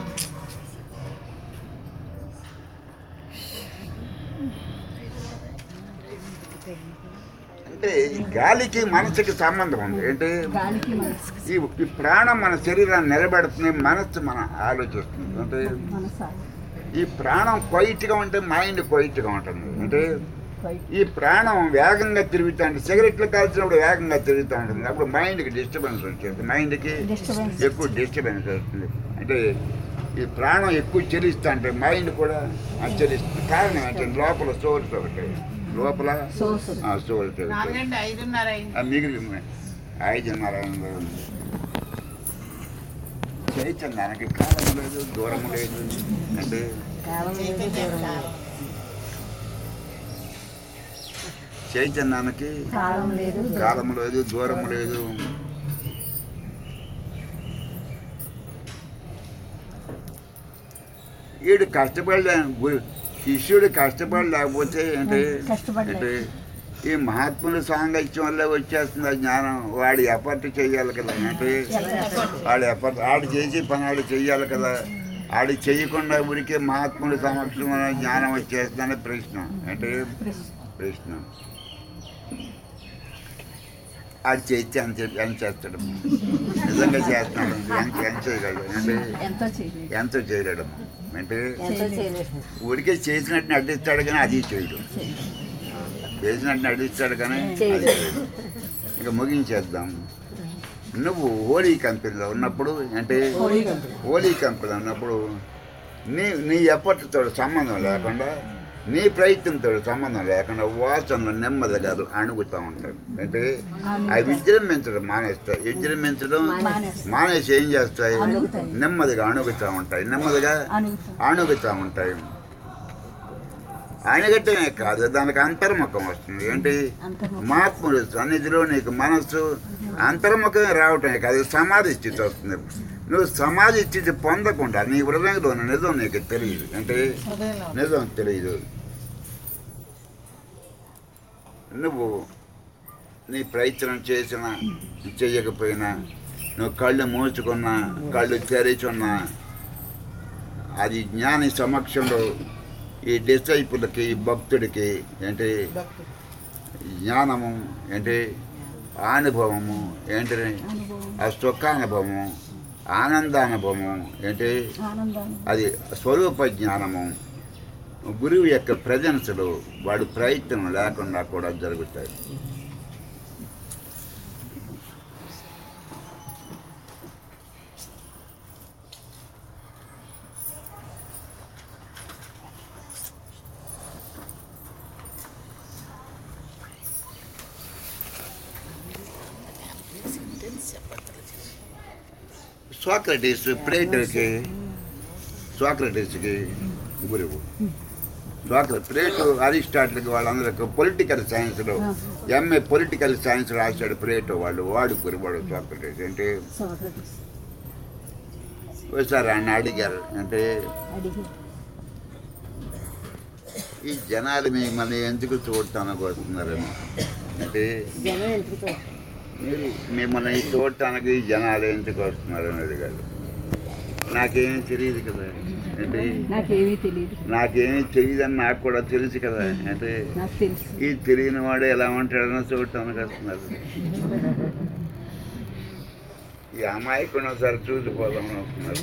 అంటే ఈ గాలికి మనసుకి సంబంధం ఉంది ఏంటి గాలికి మనసు ఈ ఈ ప్రాణం మన శరీరాన్ని నిలబెడుతుంది మనస్సు మన ఆలోచిస్తుంది అంటే మనసు ఈ ప్రాణం క్వైట్గా ఉంటే మైండ్ క్వైట్గా ఉంటుంది అంటే బయట ఈ ప్రాణం వేగంగా తిరుగుతూ ఉంటుంది సిగరెట్లు కాల్చినప్పుడు వేగంగా తిరుగుతూ ఉంటుంది అప్పుడు మైండ్కి డిస్టర్బెన్స్ వచ్చేది మైండ్కి Disturbance. ఎక్కువ డిస్టర్బెన్స్ వస్తుంది అంటే ఈ ప్రాణం ఎక్కువ చెలిస్తూ అంటే మైండ్ కూడా ఆ చెలిస్తుంది కారణం అంటే లోపల సోర్స్ ఒకటి లోపల సోర్స్ సోర్స్ నాలుగంటే ఐదున్నర అయింది ఆ మిగిలిన ఐదున్నర చైతన్యానికి కాలం లేదు దూరం లేదు అంటే కాలం లేదు చైతన్యం దూరం కాలం. చైతన్యానికి కాలం లేదు కాలం లేదు దూరం లేదు వీడు కష్టపడలే గు- శిష్యుడు కష్టపడి లేకపోతే ఏంటి కష్టపడలే. అంటే ఈ మహాత్ముల సాంగత్యం వల్ల వచ్చేస్తుంది ఆ జ్ఞానం వాడి ఎఫర్ట్ చేయాలి కదా అంటే వాడు ఎఫర్ట్ ఆడు చేసి పని ఆడు చెయ్యాలి కదా ఆడు చేయకుండా ఊరికే మహాత్ముల సమక్షంలో జ్ఞానం వచ్చేస్తుందని ప్రశ్న అంటే ప్రశ్న ఆడు చేస్తే అని చెప్పి అని చేస్తాడు నిజంగా చేస్తున్నాడు ఎంత ఎంత చేయగలడు అంటే ఎంతో చేయలేదు ఎంతో చేయలేడు అంటే ఎంతో చేయలేదు ఊరికే చేసినట్టు నటిస్తాడు కానీ అది చేయడు చేసినట్టు నటిస్తాడు కానీ అది చేయడు. చేయడు ఇక ముగించేద్దాం నువ్వు హోలీ కంపెనీలో ఉన్నప్పుడు అంటే హోలీ కంపెనీ. హోలీ కంపెనీలో ఉన్నప్పుడు నీ నీ ఎప్పటితో సంబంధం లేకుండా నీ ప్రయత్నంతో సంబంధం లేకుండా వాసనలు నెమ్మదిగా అణుగుతూ ఉంటాయి అంటే అవి విజృంభించడం మానేస్తాయి విజృంభించడం మానేస్తాయి. మానేసి ఏం చేస్తాయి అణుగుతాయి. నెమ్మదిగా అణుగుతూ ఉంటాయి నెమ్మదిగా అనుగుతాం అణుగుతూ ఉంటాయి అణగటమే కాదు దానికి అంతర్ముఖం వస్తుంది ఏంటి అంతర్ముఖం. మహాత్ముడు సన్నిధిలో నీకు మనస్సు అంతర్ముఖమే రావటమే కాదు సమాధి స్థితి వస్తుంది నువ్వు సమాధి స్థితి పొందకుండా నీ హృదయంలో ఉన్న నిజం నీకు తెలియదు అంటే హృదయంలో నిజం తెలియదు నువ్వు నీ ప్రయత్నం చేసినా చెయ్యకపోయినా నువ్వు కళ్ళు మూసుకున్నా కళ్ళు తెరిచున్నా అది జ్ఞాని సమక్షంలో ఈ డిసైపులకి భక్తుడికి ఏంటి జ్ఞానము ఏంటి అనుభవము ఏంటి ఆ సుఖానుభవము ఆనందానుభవము ఏంటి ఆనందాన్ని అది స్వరూప జ్ఞానము గురువు యొక్క ప్రజెన్స్లో వాడి ప్రయత్నం లేకుండా కూడా జరుగుతాయి సోక్రటీస్ ప్లేటోకి సోక్రటీస్కి గురువు సోక్ర ప్లేటో అరిస్టాటిల్కి వాళ్ళందరికీ పొలిటికల్ సైన్స్లో ఎంఏ పొలిటికల్ సైన్స్ రాశాడు ప్లేటో వాళ్ళు వాడు గురువాడు సోక్రటీస్ అంటే సోక్రటీస్ ఒకసారి ఆయన అడిగారు అంటే అడిగి ఈ జనాలు మిమ్మల్ని ఎందుకు చూడటానికి వస్తున్నారేమో అంటే జనం ఎందుకు మీరు మిమ్మల్ని చూడటానికి ఈ జనాలు ఎందుకు వస్తున్నారని అడిగారు నాకేమీ తెలియదు కదా అంటే నాకేమీ తెలియదు నాకేమీ తెలియదని నాకు కూడా తెలుసు కదా అంటే నాకు తెలుసు ఈ తెలియని వాడు ఎలా ఉంటాడని చూడటానికి వస్తున్నారు ఈ అమాయకుని ఒకసారి చూసిపోదామని వస్తున్నారు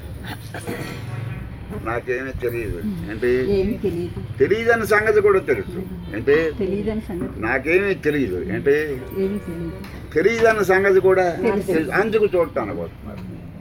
నాకేమీ తెలియదు అంటే ఏమీ తెలియదు తెలియదని సంగతి కూడా తెలుసు అంటే తెలియదని సంగతి నాకేమీ తెలియదు అంటే ఏమీ తెలియదు తెలియదన్న సంగతి కూడా తెలుసు. తెలుసు. అందుకు చూడటానికి వస్తున్నారు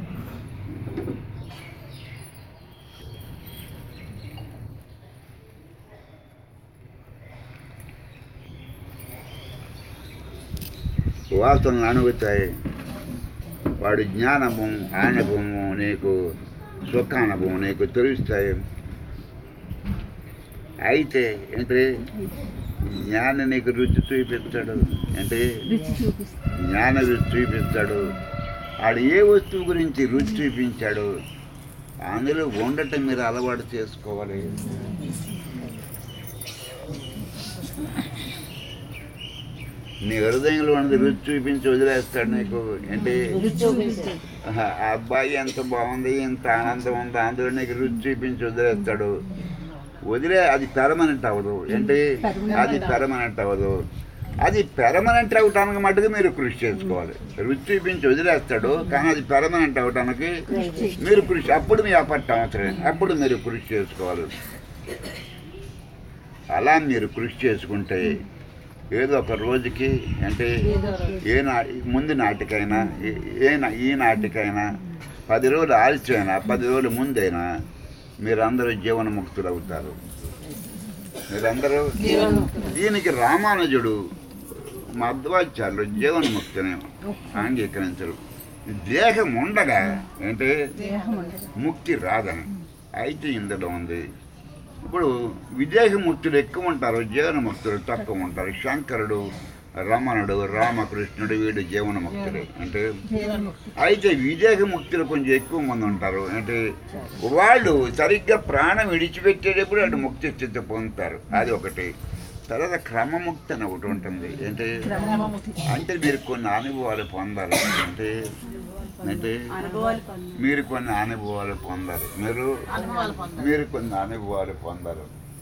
వాసనలు అణుగుతాయి వాడి జ్ఞానము అనుభవము నీకు సుఖానుభవం నీకు తెలుస్తాయి అయితే అంటే జ్ఞాన నీకు రుచి చూపిస్తాడు అంటే రుచి చూపిస్తుంది జ్ఞాన రుచి చూపిస్తాడు ఆడు ఏ వస్తువు గురించి రుచి చూపించాడు అందులో ఉండటం మీరు అలవాటు చేసుకోవాలి నీ హృదయంలో ఉన్నది రుచి చూపించి వదిలేస్తాడు నీకు అంటే రుచి చూపిస్తుంది ఆహా, ఆ అబ్బాయి ఎంత బాగుంది ఎంత ఆనందం ఉంది అందులో నీకు రుచి చూపించి వదిలేస్తాడు వదిలే అది పెర్మనెంట్ అవ్వదు ఏంటి Permanent అది పెర్మనెంట్ అవ్వదు అది పెర్మనెంట్ అవటానికి మటుకు మీరు కృషి చేసుకోవాలి రుచి చూపించి వదిలేస్తాడు కానీ అది పెర్మనెంట్ అవటానికి మీరు కృషి అప్పుడు మీ అపట్ట అవసరం అప్పుడు మీరు కృషి చేసుకోవాలి అలా మీరు కృషి చేసుకుంటే ఏదో ఒక రోజుకి అంటే ఏదో ఒక రోజు. ఏ నా ముందు నాటికైనా ఏ- ఏ నా- ఈ నాటికైనా పది రోజులు ఆలస్యమైనా పది రోజుల ముందైనా మీరందరూ జీవనముక్తులు అవుతారు మీరందరూ దీనికి రామానుజుడు మధ్వాచార్యులు జీవనముక్తిని అంగీకరించరు దేహం ఉండగా అంటే దేహం ఉండదు ముక్తి రాదని అయితే ఇందులో ఉంది ఇప్పుడు విదేహముక్తులు ఎక్కువ ఉంటారు జీవనముక్తులు తక్కువ ఉంటారు శంకరుడు రమణుడు రామకృష్ణుడు వీడు జీవనముక్తుడు అంటే జీవన్ముక్తి అయితే విదేహముక్తులు కొంచెం ఎక్కువ మంది ఉంటారు అంటే వాళ్ళు సరిగ్గా ప్రాణం విడిచిపెట్టేటప్పుడు అటు ముక్తి స్థితి పొందుతారు అది ఒకటి తర్వాత క్రమముక్తి అని ఒకటి ఉంటుంది ఏంటి క్రమముక్తి అంటే మీరు కొన్ని అనుభవాలు పొందాలి అంటే అంటే అనుభవాలు పొందాలి. మీరు కొన్ని అనుభవాలు పొందాలి మీరు మీరు కొన్ని అనుభవాలు పొందారు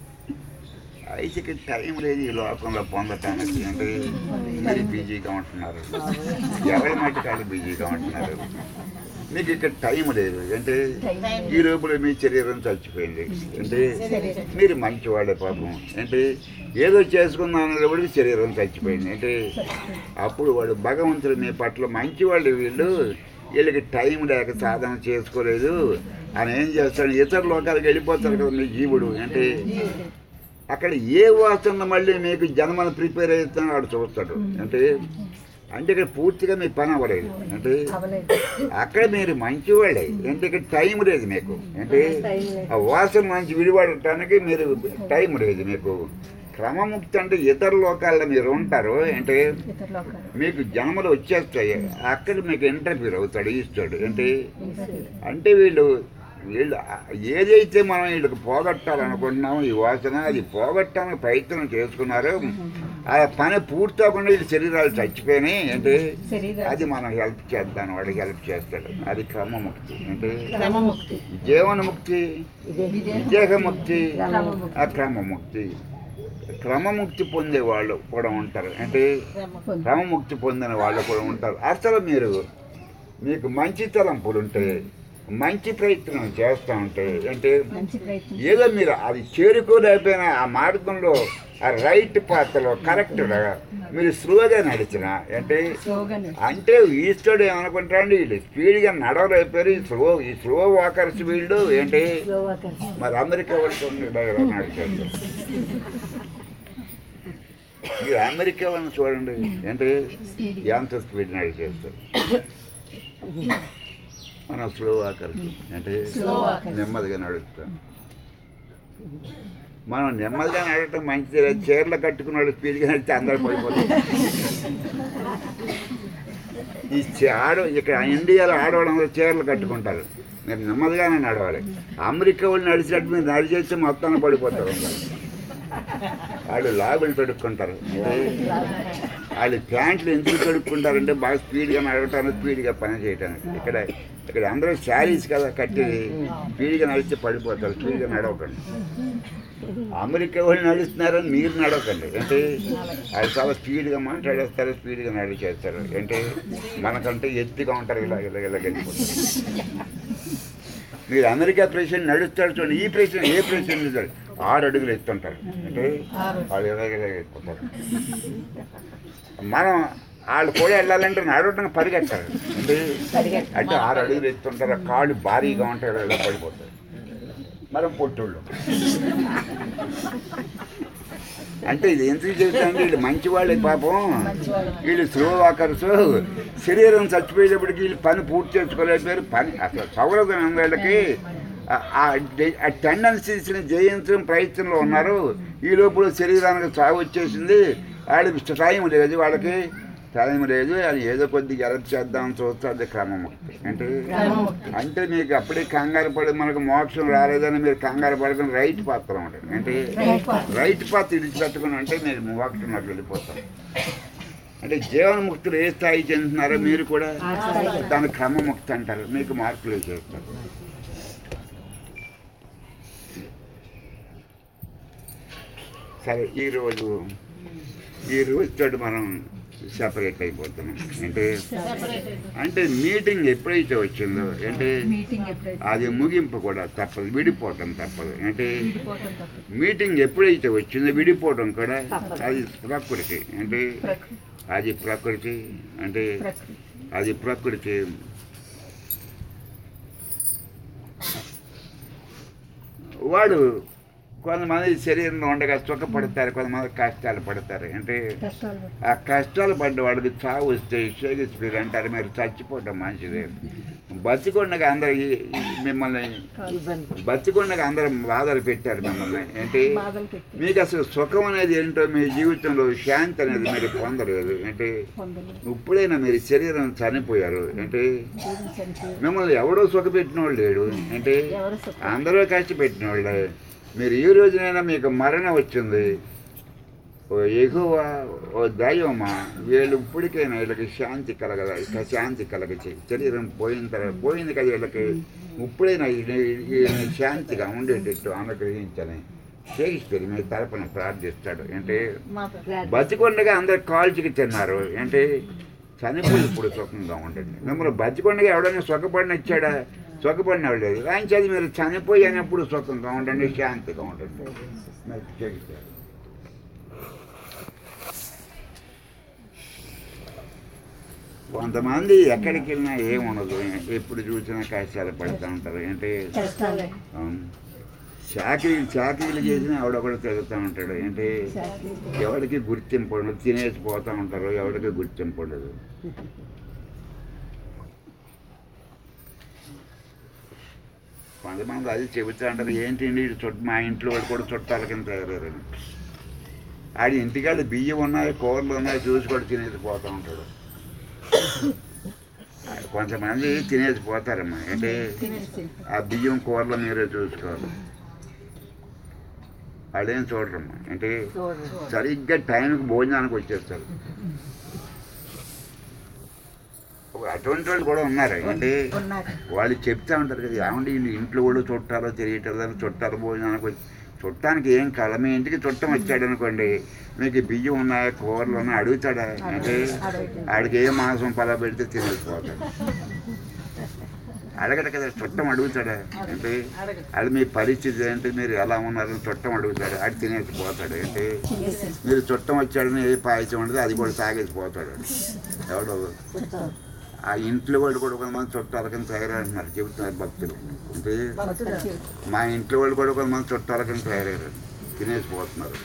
అయితే ఇక టైం లేదు ఈ లోకంలో పొందటానికి అంటే మీరు బిజీగా ఉంటున్నారు ఎవరి మట్టి కాదు బిజీగా ఉంటున్నారు మీకు ఇక్కడ టైం లేదు అంటే ఈ లోపల మీ శరీరం చచ్చిపోయింది అంటే మీరు మంచివాడే పాపం అంటే ఏదో చేసుకున్నాను శరీరం చచ్చిపోయింది అంటే అప్పుడు వాడు భగవంతుడు మీ పట్ల మంచివాళ్ళు వీళ్ళు వీళ్ళకి టైం లేక సాధన చేసుకోలేదు అని ఏం చేస్తాడు ఇతర లోకాలకు వెళ్ళిపోతారు కదా మీ జీవుడు అంటే అక్కడ ఏ వాసన మళ్ళీ మీకు జన్మను ప్రిపేర్ అవుతానో వాడు చూస్తాడు అంటే అంటే ఇక్కడ పూర్తిగా మీ పని అవ్వలేదు అంటే అవలేదు అక్కడ మీరు మంచివాళ్ళే అంటే ఇక్కడ టైం లేదు మీకు అంటే ఆ వాసన మంచి విడిపడటానికి మీరు టైం లేదు మీకు క్రమముక్తి అంటే ఇతర లోకాల్లో మీరు ఉంటారు అంటే ఇతర లోకాలు మీకు జన్మలు వచ్చేస్తాయి అక్కడ మీకు ఇంటర్ఫీర్ అవుతాడు ఈస్తాడు అంటే ఇంతటి అంటే వీళ్ళు వీళ్ళు ఏదైతే మనం వీళ్ళకి పోగొట్టాలనుకుంటున్నామో ఈ వాసన అది పోగొట్టడానికి ప్రయత్నం చేసుకున్నారో ఆ పని పూర్తి అవ్వకుండా వీళ్ళ శరీరాలు చచ్చిపోయినాయి అంటే శరీరాలు. అది మనం హెల్ప్ చేద్దాం వాడికి హెల్ప్ చేస్తాడు అది క్రమముక్తి అంటే క్రమముక్తి జీవనముక్తి ఇదే విదేహముక్తి క్రమముక్తి. ఆ క్రమముక్తి క్రమముక్తి పొందే వాళ్ళు కూడా ఉంటారు అంటే పొంది. క్రమముక్తి పొందిన వాళ్ళు కూడా ఉంటారు అసలు మీరు మీకు మంచి తలంపులు ఉంటే మంచి ప్రయత్నం చేస్తూ ఉంటే అంటే మంచి ప్రయత్నం ఏదో మీరు అది చేరుకోలేకపోయినా ఆ మార్గంలో ఆ రైట్ పాత్రలో కరెక్ట్గా మీరు స్లోగా నడిచిన అంటే స్లోగానే అంటే ఈస్టర్డ్ ఏమనుకుంటారండి వీళ్ళు స్పీడ్గా నడవలేకపోయారు ఈ స్లో ఈ స్లో వాకర్స్ వీళ్ళు ఏంటి స్లో వాకర్స్ మరి అమెరికా వాళ్ళతో నడిచారు మీరు అమెరికా వాళ్ళని చూడండి ఏంటి ఎంత స్పీడ్ నడిచేస్తారు మనం స్లో వాకర్స్ అంటే Slow walkers. నెమ్మదిగా నడుస్తాం మనం నెమ్మదిగా నడటం మంచిది లేదు. చీరలు కట్టుకున్న వాళ్ళు స్పీడ్గా నడిస్తే అందరూ పడిపోతారు ఈ చే- ఆడ ఇక్కడ ఇండియాలో ఆడవాళ్ళందరూ చీరలు కట్టుకుంటారు మీరు నెమ్మదిగానే నడవాలి అమెరికా వాళ్ళు నడిచినట్టు మీరు నడిచేస్తే మొత్తాన్ని పడిపోతారు అందరూ. వాళ్ళు లాగులు తొడుక్కుంటారు వాళ్ళు ప్యాంట్లు ఎందుకు తొడుక్కుంటారంటే బాగా స్పీడ్గా నడవటానికి స్పీడ్గా పని చేయటానికి ఇక్కడ ఇక్కడ అందరూ శారీస్ కదా కట్టేది స్పీడ్గా నడిస్తే పడిపోతారు స్పీడ్గా నడవకండి అమెరికా వాళ్ళు నడుస్తున్నారని మీరు నడవకండి అంటే వాళ్ళు చాలా స్పీడ్గా మాట్లాడేస్తారు స్పీడ్గా నడిచేస్తారు అంటే మనకంటే ఎత్తుగా ఉంటారు ఇలా ఇలా ఇలా వెళ్ళిపోతారు మీరు అమెరికా ప్రెసిడెంట్ నడుస్తాడు చూడండి ఈ ప్రెసిడెంట్ ఏ ప్రెసిడెంట్ చూడండి ఆరు అడుగులు ఎత్తుంటారు అంటే వాళ్ళు ఇలాగ ఇలాగ వెళ్ళిపోతారు మనం వాళ్ళు కూడా వెళ్ళాలంటే నడవటం పరిగెత్తారు అంటే అంటే ఆరు అడుగులు ఎత్తుంటారు కాళ్ళు భారీగా ఉంటారు ఇలా పడిపోతారు మనం పొట్టుళ్ళు అంటే ఇది ఎందుకు చెబుతాండి వీళ్ళు మంచి వాళ్ళే పాపం వీళ్ళు స్లో వాకర్స్ శరీరం చచ్చిపోయేటప్పటికి వీళ్ళు పని పూర్తి చేసుకోలేకపోయారు పని అసలు సౌలభ్యం ఉంది వీళ్ళకి ఆ- ఆ డె- ఆ టెండెన్సీస్ని జయించడం ప్రయత్నంలో ఉన్నారు ఈ లోపల శరీరానికి చావు వచ్చేసింది వాళ్ళకి టైం లేదు వాళ్ళకి టైం లేదు అది ఏదో కొద్దిగా ఎరప్ చేద్దాం చూస్తే అది క్రమముక్తి అంటే అంటే మీకు అప్పుడే కంగారు పడి మనకు మోక్షం రాలేదని మీరు కంగారు పడకుండా రైట్ పాత్ర ఉంటుంది అంటే రైట్ పాత్ర విడిచిపెట్టుకుని అంటే మీరు మోక్షంలోకి వెళ్ళిపోతారు అంటే జీవనముక్తులు ఏ స్థాయి చెందుతున్నారో మీరు కూడా దాని క్రమముక్తి అంటారు మీకు మార్కులు చేస్తారు సరే ఈరోజు ఈ రోజుతో మనం సెపరేట్ అయిపోతున్నాం అంటే అంటే మీటింగ్ ఎప్పుడైతే వచ్చిందో అంటే మీటింగ్ ఎప్పుడైతే అది ముగింపు కూడా తప్పదు విడిపోవటం తప్పదు అంటే విడిపోవటం తప్పదు మీటింగ్ ఎప్పుడైతే వచ్చిందో విడిపోవటం కూడా అది ప్రకృతి అంటే ప్రకృతి అది ప్రకృతి అంటే ప్రకృతి అది ప్రకృతి వాడు కొంతమంది శరీరంలో ఉండగా సుఖపడతారు కొంతమంది కష్టాలు పడతారు అంటే కష్టాలు పడి- ఆ కష్టాలు పడ్డ వాడికి చావు వస్తే షేక్స్పియర్ అంటారు మీరు చచ్చిపోవటం మంచిది బతికొండగా అందరు ఈ- ఈ మిమ్మల్ని ఇబ్బంది బతికొండగా అందరు బాధలు పెట్టారు మిమ్మల్ని ఏంటి బాధలు పెట్టి మీకు అసలు సుఖం అనేది ఏంటో మీ జీవితంలో శాంతి అనేది మీరు పొందలేదు అంటే పొందలేదు ఇప్పుడైనా మీరు శరీరం చనిపోయారు అంటే జీవితం చనిపోయి మిమ్మల్ని ఎవడో సుఖపెట్టినోడు లేడు అంటే ఎవరు సుఖ అందరూ కష్టపెట్టిన వాళ్ళే మీరు ఈ రోజునైనా మీకు మరణం వచ్చింది ఓ ఎగువ ఓ దైవమా వీళ్ళు ఇప్పటికైనా వీళ్ళకి శాంతి కలగల ఇక శాంతి కలగచి శరీరం పోయిన తర్వాత పోయింది కదా వీళ్ళకి ఇప్పుడైనా ఈ- ఈ శాంతిగా ఉండేటట్టు అనుగ్రహించని షేక్స్పియర్ మీ తరపున ప్రార్థిస్తాడు అంటే మా ప్రార్థన బతికొండగా అందరు కాల్చికి తిన్నారు అంటే చనిపోయి ఇప్పుడు సుఖంగా ఉండండి మిమ్మల్ని బతికొండగా ఎవడైనా సుఖపడిన ఇచ్చాడా సుఖపడిన లేదు ఆయన చదివి మీరు చనిపోయినప్పుడు సుఖంగా ఉండండి శాంతిగా ఉండండి మరి చెబుతారు. కొంతమంది ఎక్కడికి వెళ్ళినా ఏముండదు ఎప్పుడు చూసినా కష్టాలు పడుతూ ఉంటారు ఏంటి కష్టాలే అవును. చాకరీలు చాకరీలు చేసినా ఎవడొకడు తిరుగుతూ ఉంటాడు ఏంటి ఎవరికి గుర్తింపు ఉండదు తినేసి పోతూ ఉంటారు ఎవరికి గుర్తింపు ఉండదు కొంతమంది అది చెబుతూ ఉంటారు ఏంటండి వీడు చుట్ట మా ఇంట్లో వాడు కూడా చుట్టాల కింద తయారని ఆడి ఇంటికాడ బియ్యం ఉన్నాయి కూరలు ఉన్నాయి చూసి కూడా తినేసి పోతూ ఉంటాడు కొంతమంది తినేసి పోతారమ్మా అంటే తినేసి ఆ బియ్యం కూరలు మీరే చూసుకోవాలి వాళ్ళేం చూడరమ్మా అంటే చూడండి సరిగ్గా టైంకి భోజనానికి వచ్చేస్తారు ఒక అటువంటి వాళ్ళు కూడా ఉన్నారు అంటే వాళ్ళు చెప్తా ఉంటారు కదా ఏమంటే వీళ్ళు ఇంట్లో వాళ్ళు చుట్టారో తెలియటం చుట్టారు భోజనానికి వచ్చి చుట్టానికి ఏం కాదు మీ ఇంటికి చుట్టం వచ్చాడు అనుకోండి మీకు బియ్యం ఉన్నాయా కూరలు ఉన్నాయా అడుగుతాడా అంటే ఆడికి ఏ మాంసం పలా పెడితే తినేసిపోతాడు అడగడు కదా చుట్టం అడుగుతాడా అంటే అది మీ పరిస్థితి ఏంటి మీరు ఎలా ఉన్నారని చుట్టం అడుగుతాడు అది తినేసి పోతాడు అంటే మీరు చుట్టం వచ్చాడని ఏ పాయసం ఉండదు అది కూడా తాగేసి పోతాడు ఎవడో ఆ ఇంట్లో వాళ్ళు కూడా కొంతమంది చుట్టాల కింద తయారంటున్నారు చెబుతున్నారు భక్తులు అంటే మా ఇంట్లో వాళ్ళు కూడా కొంతమంది చుట్టాల కింద తయారయ్యారు తినేసి పోతున్నారు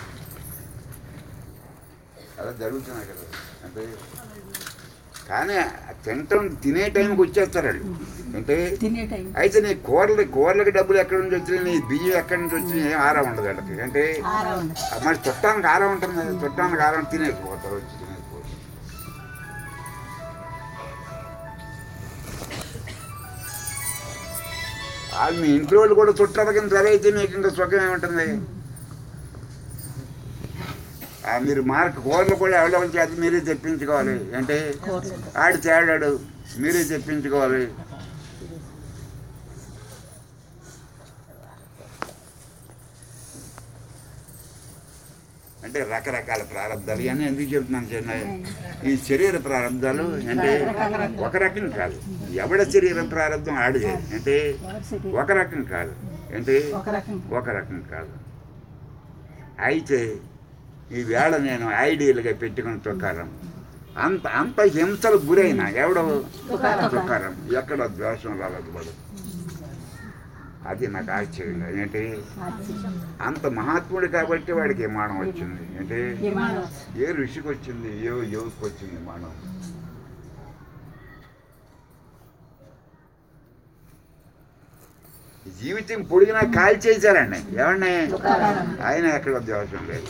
అలా జరుగుతున్నాయి కదా అంటే కానీ ఆ తినటం తినే టైంకి వచ్చేస్తారు వాళ్ళు అంటే తినే టైం అయితే నీ కూరలు కూరలకి డబ్బులు ఎక్కడి నుంచి వచ్చినాయి నీ బియ్యం ఎక్కడి నుంచి వచ్చినాయి ఏం ఆరా ఉండదు వాళ్ళకి అంటే ఆరా ఉండదు మరి చుట్టానికి ఆరా ఉంటుంది కదా, చుట్టానికి ఆరా ఉంటే తినేసి పోతారు వచ్చి తినేసి పోతారు వాళ్ళు మీ ఇంట్లో వాళ్ళు కూడా చుట్టాల కింద సరి అయితే మీకు ఇంకా సుఖం ఏముంటుంది ఆ మీరు మార్క్ కూరలు కూడా ఎవరెవరి చేత మీరే తెప్పించుకోవాలి అంటే కూరలు ఆడు తేడాడు మీరే తెప్పించుకోవాలి అంటే రకరకాల ప్రారంధాలు ఇవన్నీ ఎందుకు చెప్తున్నాను చిన్న ఈ శరీర ప్రారంధాలు అంటే ఒక రకం కాదు ఎవడ శరీర ప్రారంధం ఆడిదే అంటే ఒక రకం కాదు అంటే ఒక రకం ఒక రకం కాదు అయితే ఈ వేళ నేను ఐడియల్గా పెట్టుకున్న తుకారం అంత అంత హింసలు గురైన ఎవడో తుకారం. తుకారం ఎక్కడ ద్వేషం రాలేదు వాడు అది నాకు ఆశ్చర్యంగా ఏంటి అంత మహాత్ముడు కాబట్టి వాడికి విమానం వచ్చింది ఏంటి విమానం ఏ ఋషికి వచ్చింది ఏ యువకు వచ్చింది విమానం జీవితం పొడిగినా కాల్ చేశారండి ఏమండి తుకారం. ఆయన ఎక్కడ ద్వేషం లేదు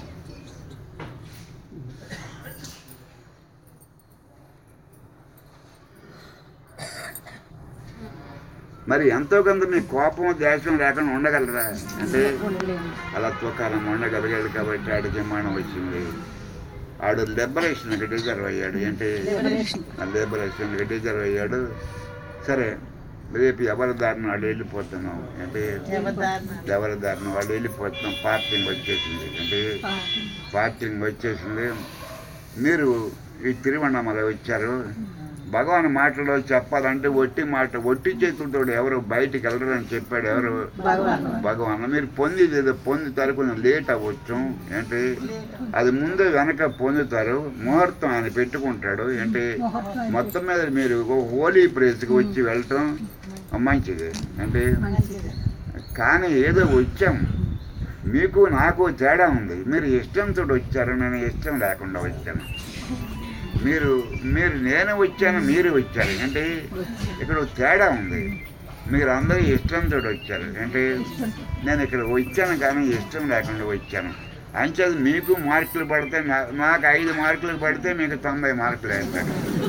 మరి ఎంతో కొంత మీ కోపం ద్వేషం లేకుండా ఉండగలరా అంటే ఉండలేము అలా తూకాలం ఉండగలిగాడు కాబట్టి ఆడికి విమానం వచ్చింది ఆడు లిబరేషన్కి డిజర్వ్ అయ్యాడు ఏంటి లిబరేషన్. ఆ లిబరేషన్కి డిజర్వ్ అయ్యాడు సరే రేపు ఎవరి దారిని వాళ్ళు వెళ్ళిపోతున్నాం అంటే ఎవరి దారిని వాళ్ళు వెళ్ళిపోతున్నాం పార్కింగ్ వచ్చేసింది అంటే పార్కింగ్ వచ్చేసింది మీరు ఈ తిరువണ്ണామల వచ్చారు భగవాన్ మాటలో చెప్పాలంటే ఒట్టి మాట ఒట్టి చేతులతో ఎవరు బయటికి వెళ్ళరని చెప్పాడు ఎవరు భగవాన్ భగవాన్ మీరు పొందేది ఏదో పొందుతారు కొంచెం లేట్ అవ్వచ్చు ఏంటి అది ముందే వెనక పొందుతారు ముహూర్తం ఆయన పెట్టుకుంటాడు ఏంటి ముహూర్తం మొత్తం మీద మీరు ఒక హోలీ ప్లేస్కి వచ్చి వెళ్ళటం మంచిది అంటే మంచిది కానీ ఏదో వచ్చాం మీకు నాకు తేడా ఉంది మీరు ఇష్టంతో వచ్చారు నేను ఇష్టం లేకుండా వచ్చాను మీరు మీరు నేను వచ్చాను మీరు వచ్చారు అంటే ఇక్కడ ఒక తేడా ఉంది మీరు అందరూ ఇష్టంతో వచ్చారు అంటే నేను ఇక్కడ వచ్చాను కానీ ఇష్టం లేకుండా వచ్చాను అంచేది మీకు మార్కులు పడితే నా- నాకు ఐదు మార్కులు పడితే మీకు తొంభై మార్కులు వేస్తారు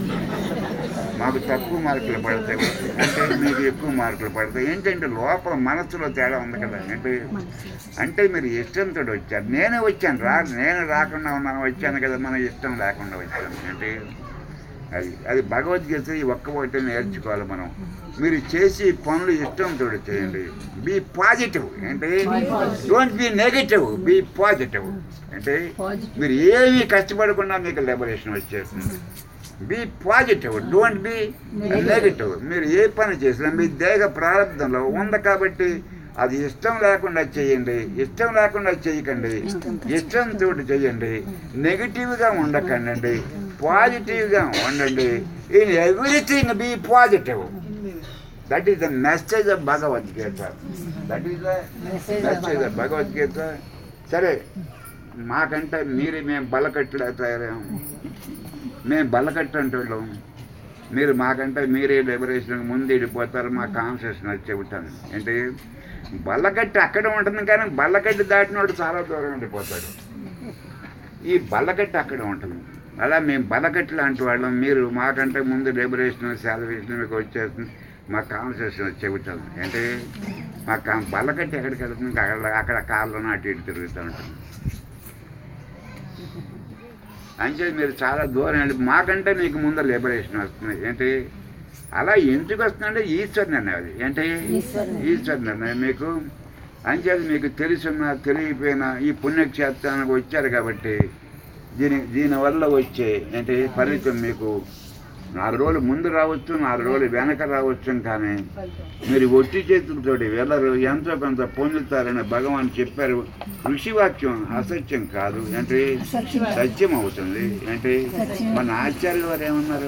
మాకు తక్కువ మార్కులు పడతాయి అంటే మీకు ఎక్కువ మార్కులు పడతాయి ఏంటంటే లోపల మనసులో తేడా ఉంది కదా అంటే అంటే మీరు ఇష్టంతో వచ్చారు నేనే వచ్చాను రా నేను రాకుండా ఉన్నాను వచ్చాను కదా మన ఇష్టం లేకుండా వచ్చాను అంటే అది అది భగవద్గీత ఈ ఒక్క ఒకటి నేర్చుకోవాలి మనం మీరు చేసి పనులు ఇష్టంతో చేయండి బీ పాజిటివ్ అంటే don't be negative be positive అంటే పాజిటివ్ మీరు ఏమీ కష్టపడకుండా మీకు లిబరేషన్ వచ్చేస్తుంది be positive don't be negative మీరు ఏ పని చేసినా మీ దేహ ప్రారంభంలో ఉంది కాబట్టి అది ఇష్టం లేకుండా చేయండి ఇష్టం లేకుండా చేయకండి ఇష్టంతో చేయండి నెగిటివ్గా ఉండకండి పాజిటివ్గా ఉండండి in everything be positive that is the message of Bhagavad Gita that is the message of Bhagavad Gita సరే మాకంటే మీరు మేము బలకట్టులా తయారయ్యాం మేము బలకట్టు అంటున్నాం మీరు మాకంటే మీరే లిబరేషన్ ముందు వెళ్ళిపోతారు మా కాన్సెషన్ అది చెబుతాను ఏంటి బల్లకట్టి అక్కడ ఉంటుంది కానీ బల్లకట్టి దాటినోడు చాలా దూరం వెళ్ళిపోతాడు ఈ బల్లకట్టి అక్కడ ఉంటుంది అలా మేము బలకట్టి లాంటి వాళ్ళం మీరు మాకంటే ముందు లిబరేషన్ సెలవేషన్ మీకు వచ్చేస్తుంది మా కాన్వర్సేషన్ చెబుతాను అంటే మా కా బల్లకట్టి ఎక్కడికి వెళ్తుంది ఇంకా అక్కడ అక్కడ కార్లో అటు ఇటు తిరుగుతూ ఉంటాం అంటే మీరు చాలా దూరం వెళ్ళి మాకంటే మీకు ముందు లిబరేషన్ వస్తుంది ఏంటి అలా ఎందుకు వస్తుందంటే ఈశ్వర్ నిర్ణయం అది ఏంటి ఈశ్వర్ నిర్ణయం మీకు అంచేది మీకు తెలిసిన తెలియపోయిన ఈ పుణ్యక్షేత్రానికి వచ్చారు కాబట్టి దీని దీనివల్ల వచ్చే అంటే ఫలితం మీకు నాలుగు రోజులు ముందు రావచ్చు నాలుగు రోజులు వెనక రావచ్చు కానీ మీరు ఒట్టి చేతులతోటి వెళ్ళరు ఎంతో కొంత పొందుతారని భగవాన్ చెప్పారు ఋషివాక్యం అసత్యం కాదు అంటే సత్యం అవుతుంది అంటే మన ఆచార్యులు వారు ఏమన్నారు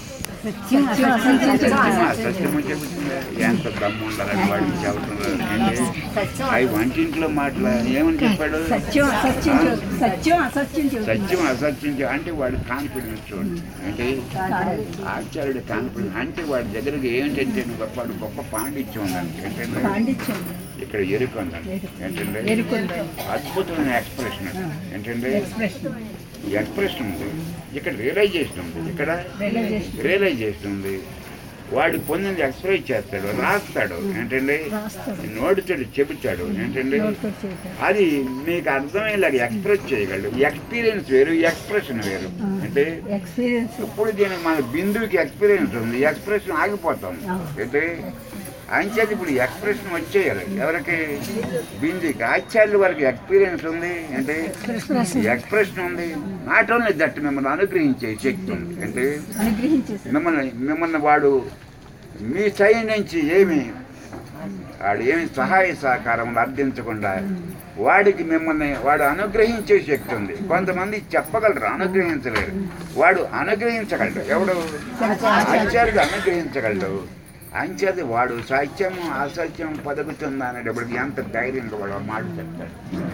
సత్యమా సత్యము చెబుతుంది ఎంత దమ్ము ఉండాలని వాడికి చెబుతున్నారు అంటే అవి వంటింట్లో మాటల ఏమని చెప్పాడు సత్యం అసత్యం చెబు- సత్యం అసత్యం చెబుతుంది. సత్యం అసత్యం చె- అంటే వాడి కాన్ఫిడెన్స్ చూడండి అంటే ఆచార్యుడి కాన్ఫిడెన్స్ అంటే వాడి దగ్గరికి ఏంటంటే గొప్ప వాడు గొప్ప పాండిత్యం ఉందండి ఏంటంటే పాండిత్యం ఇక్కడ ఎరుక ఉందండి ఏంటంటే ఎరుకుంది. అద్భుతమైన ఎక్స్ప్రెషన్ ఏంటంటే ఎక్స్ప్రెషన్ ఎక్స్ప్రెషన్ ఉంది ఇక్కడ రియలైజేషన్ ఉంది ఇక్కడ Realization. రియలైజేషన్ ఉంది వాడు పొందింది ఎక్స్ప్రెస్ చేస్తాడు రాస్తాడు ఏంటండి రాస్తాడు. నోటితోటి చెబుతాడు ఏంటండి నోటితో చెబుతాడు. అది మీకు అర్థమయ్యేలాగా ఎక్స్ప్రెస్ చేయగలడు ఎక్స్పీరియన్స్ వేరు ఎక్స్ప్రెషన్ వేరు అంటే ఎక్స్పీరియన్స్ ఇప్పుడు దీనికి మన బిందువుకి ఎక్స్పీరియన్స్ ఉంది ఎక్స్ప్రెషన్ ఆగిపోతుంది అంటే అంచేది ఇప్పుడు ఎక్స్ప్రెషన్ వచ్చేయాలి ఎవరికి బిందుకి ఆచార్యుల వరకు ఎక్స్పీరియన్స్ ఉంది అంటే ఎక్స్ప్రెషన్ ఉంది నాట్ ఓన్లీ దట్ మిమ్మల్ని అనుగ్రహించే శక్తి ఉంది అంటే అనుగ్రహించేసి మిమ్మల్ని మిమ్మల్ని వాడు మీ సైడ్ నుంచి ఏమి వాడు ఏమి సహాయ సహకారం అర్థించకుండా వాడికి మిమ్మల్ని వాడు అనుగ్రహించే శక్తి ఉంది కొంతమంది చెప్పగలరు అనుగ్రహించలేరు వాడు అనుగ్రహించగలడు ఎవడు ఆచార్యుడు అనుగ్రహించగలడు అంచేది వాడు సత్యము అసత్యం పలుకుతుందా అనేటప్పటికి ఎంత ధైర్యంగా వాడు ఆ మాట చెప్తాడు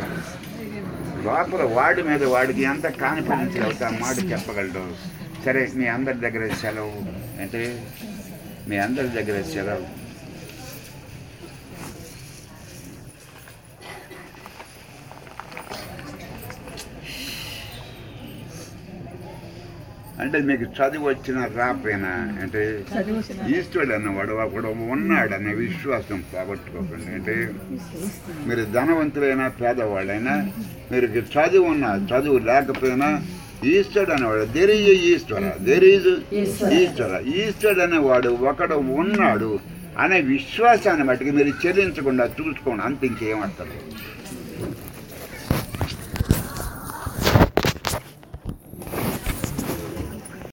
లోపల వాడి మీద వాడికి ఎంత కాన్ఫిడెన్స్ అవుతా మాట చెప్పగలడు సరే మీ అందరి దగ్గర సెలవు అంటే మీ అందరి దగ్గర సెలవు అంటే మీకు చదువు వచ్చిన రాపోయినా అంటే ఈశ్వరుడు అన్నవాడు అక్కడ ఉన్నాడు అనే విశ్వాసం పోగొట్టుకోకండి అంటే మీరు ధనవంతులైనా పేదవాళ్ళైనా మీరు చదువు ఉన్నా చదువు లేకపోయినా ఈశ్వరుడు అనేవాడు there is Ishwara there is Ishwara ఈశ్వరుడు అనేవాడు ఒకడు ఉన్నాడు అనే విశ్వాసాన్ని మట్టుకు మీరు చెల్లించకుండా చూసుకోండి అంత ఇంకేం అర్థం లేదు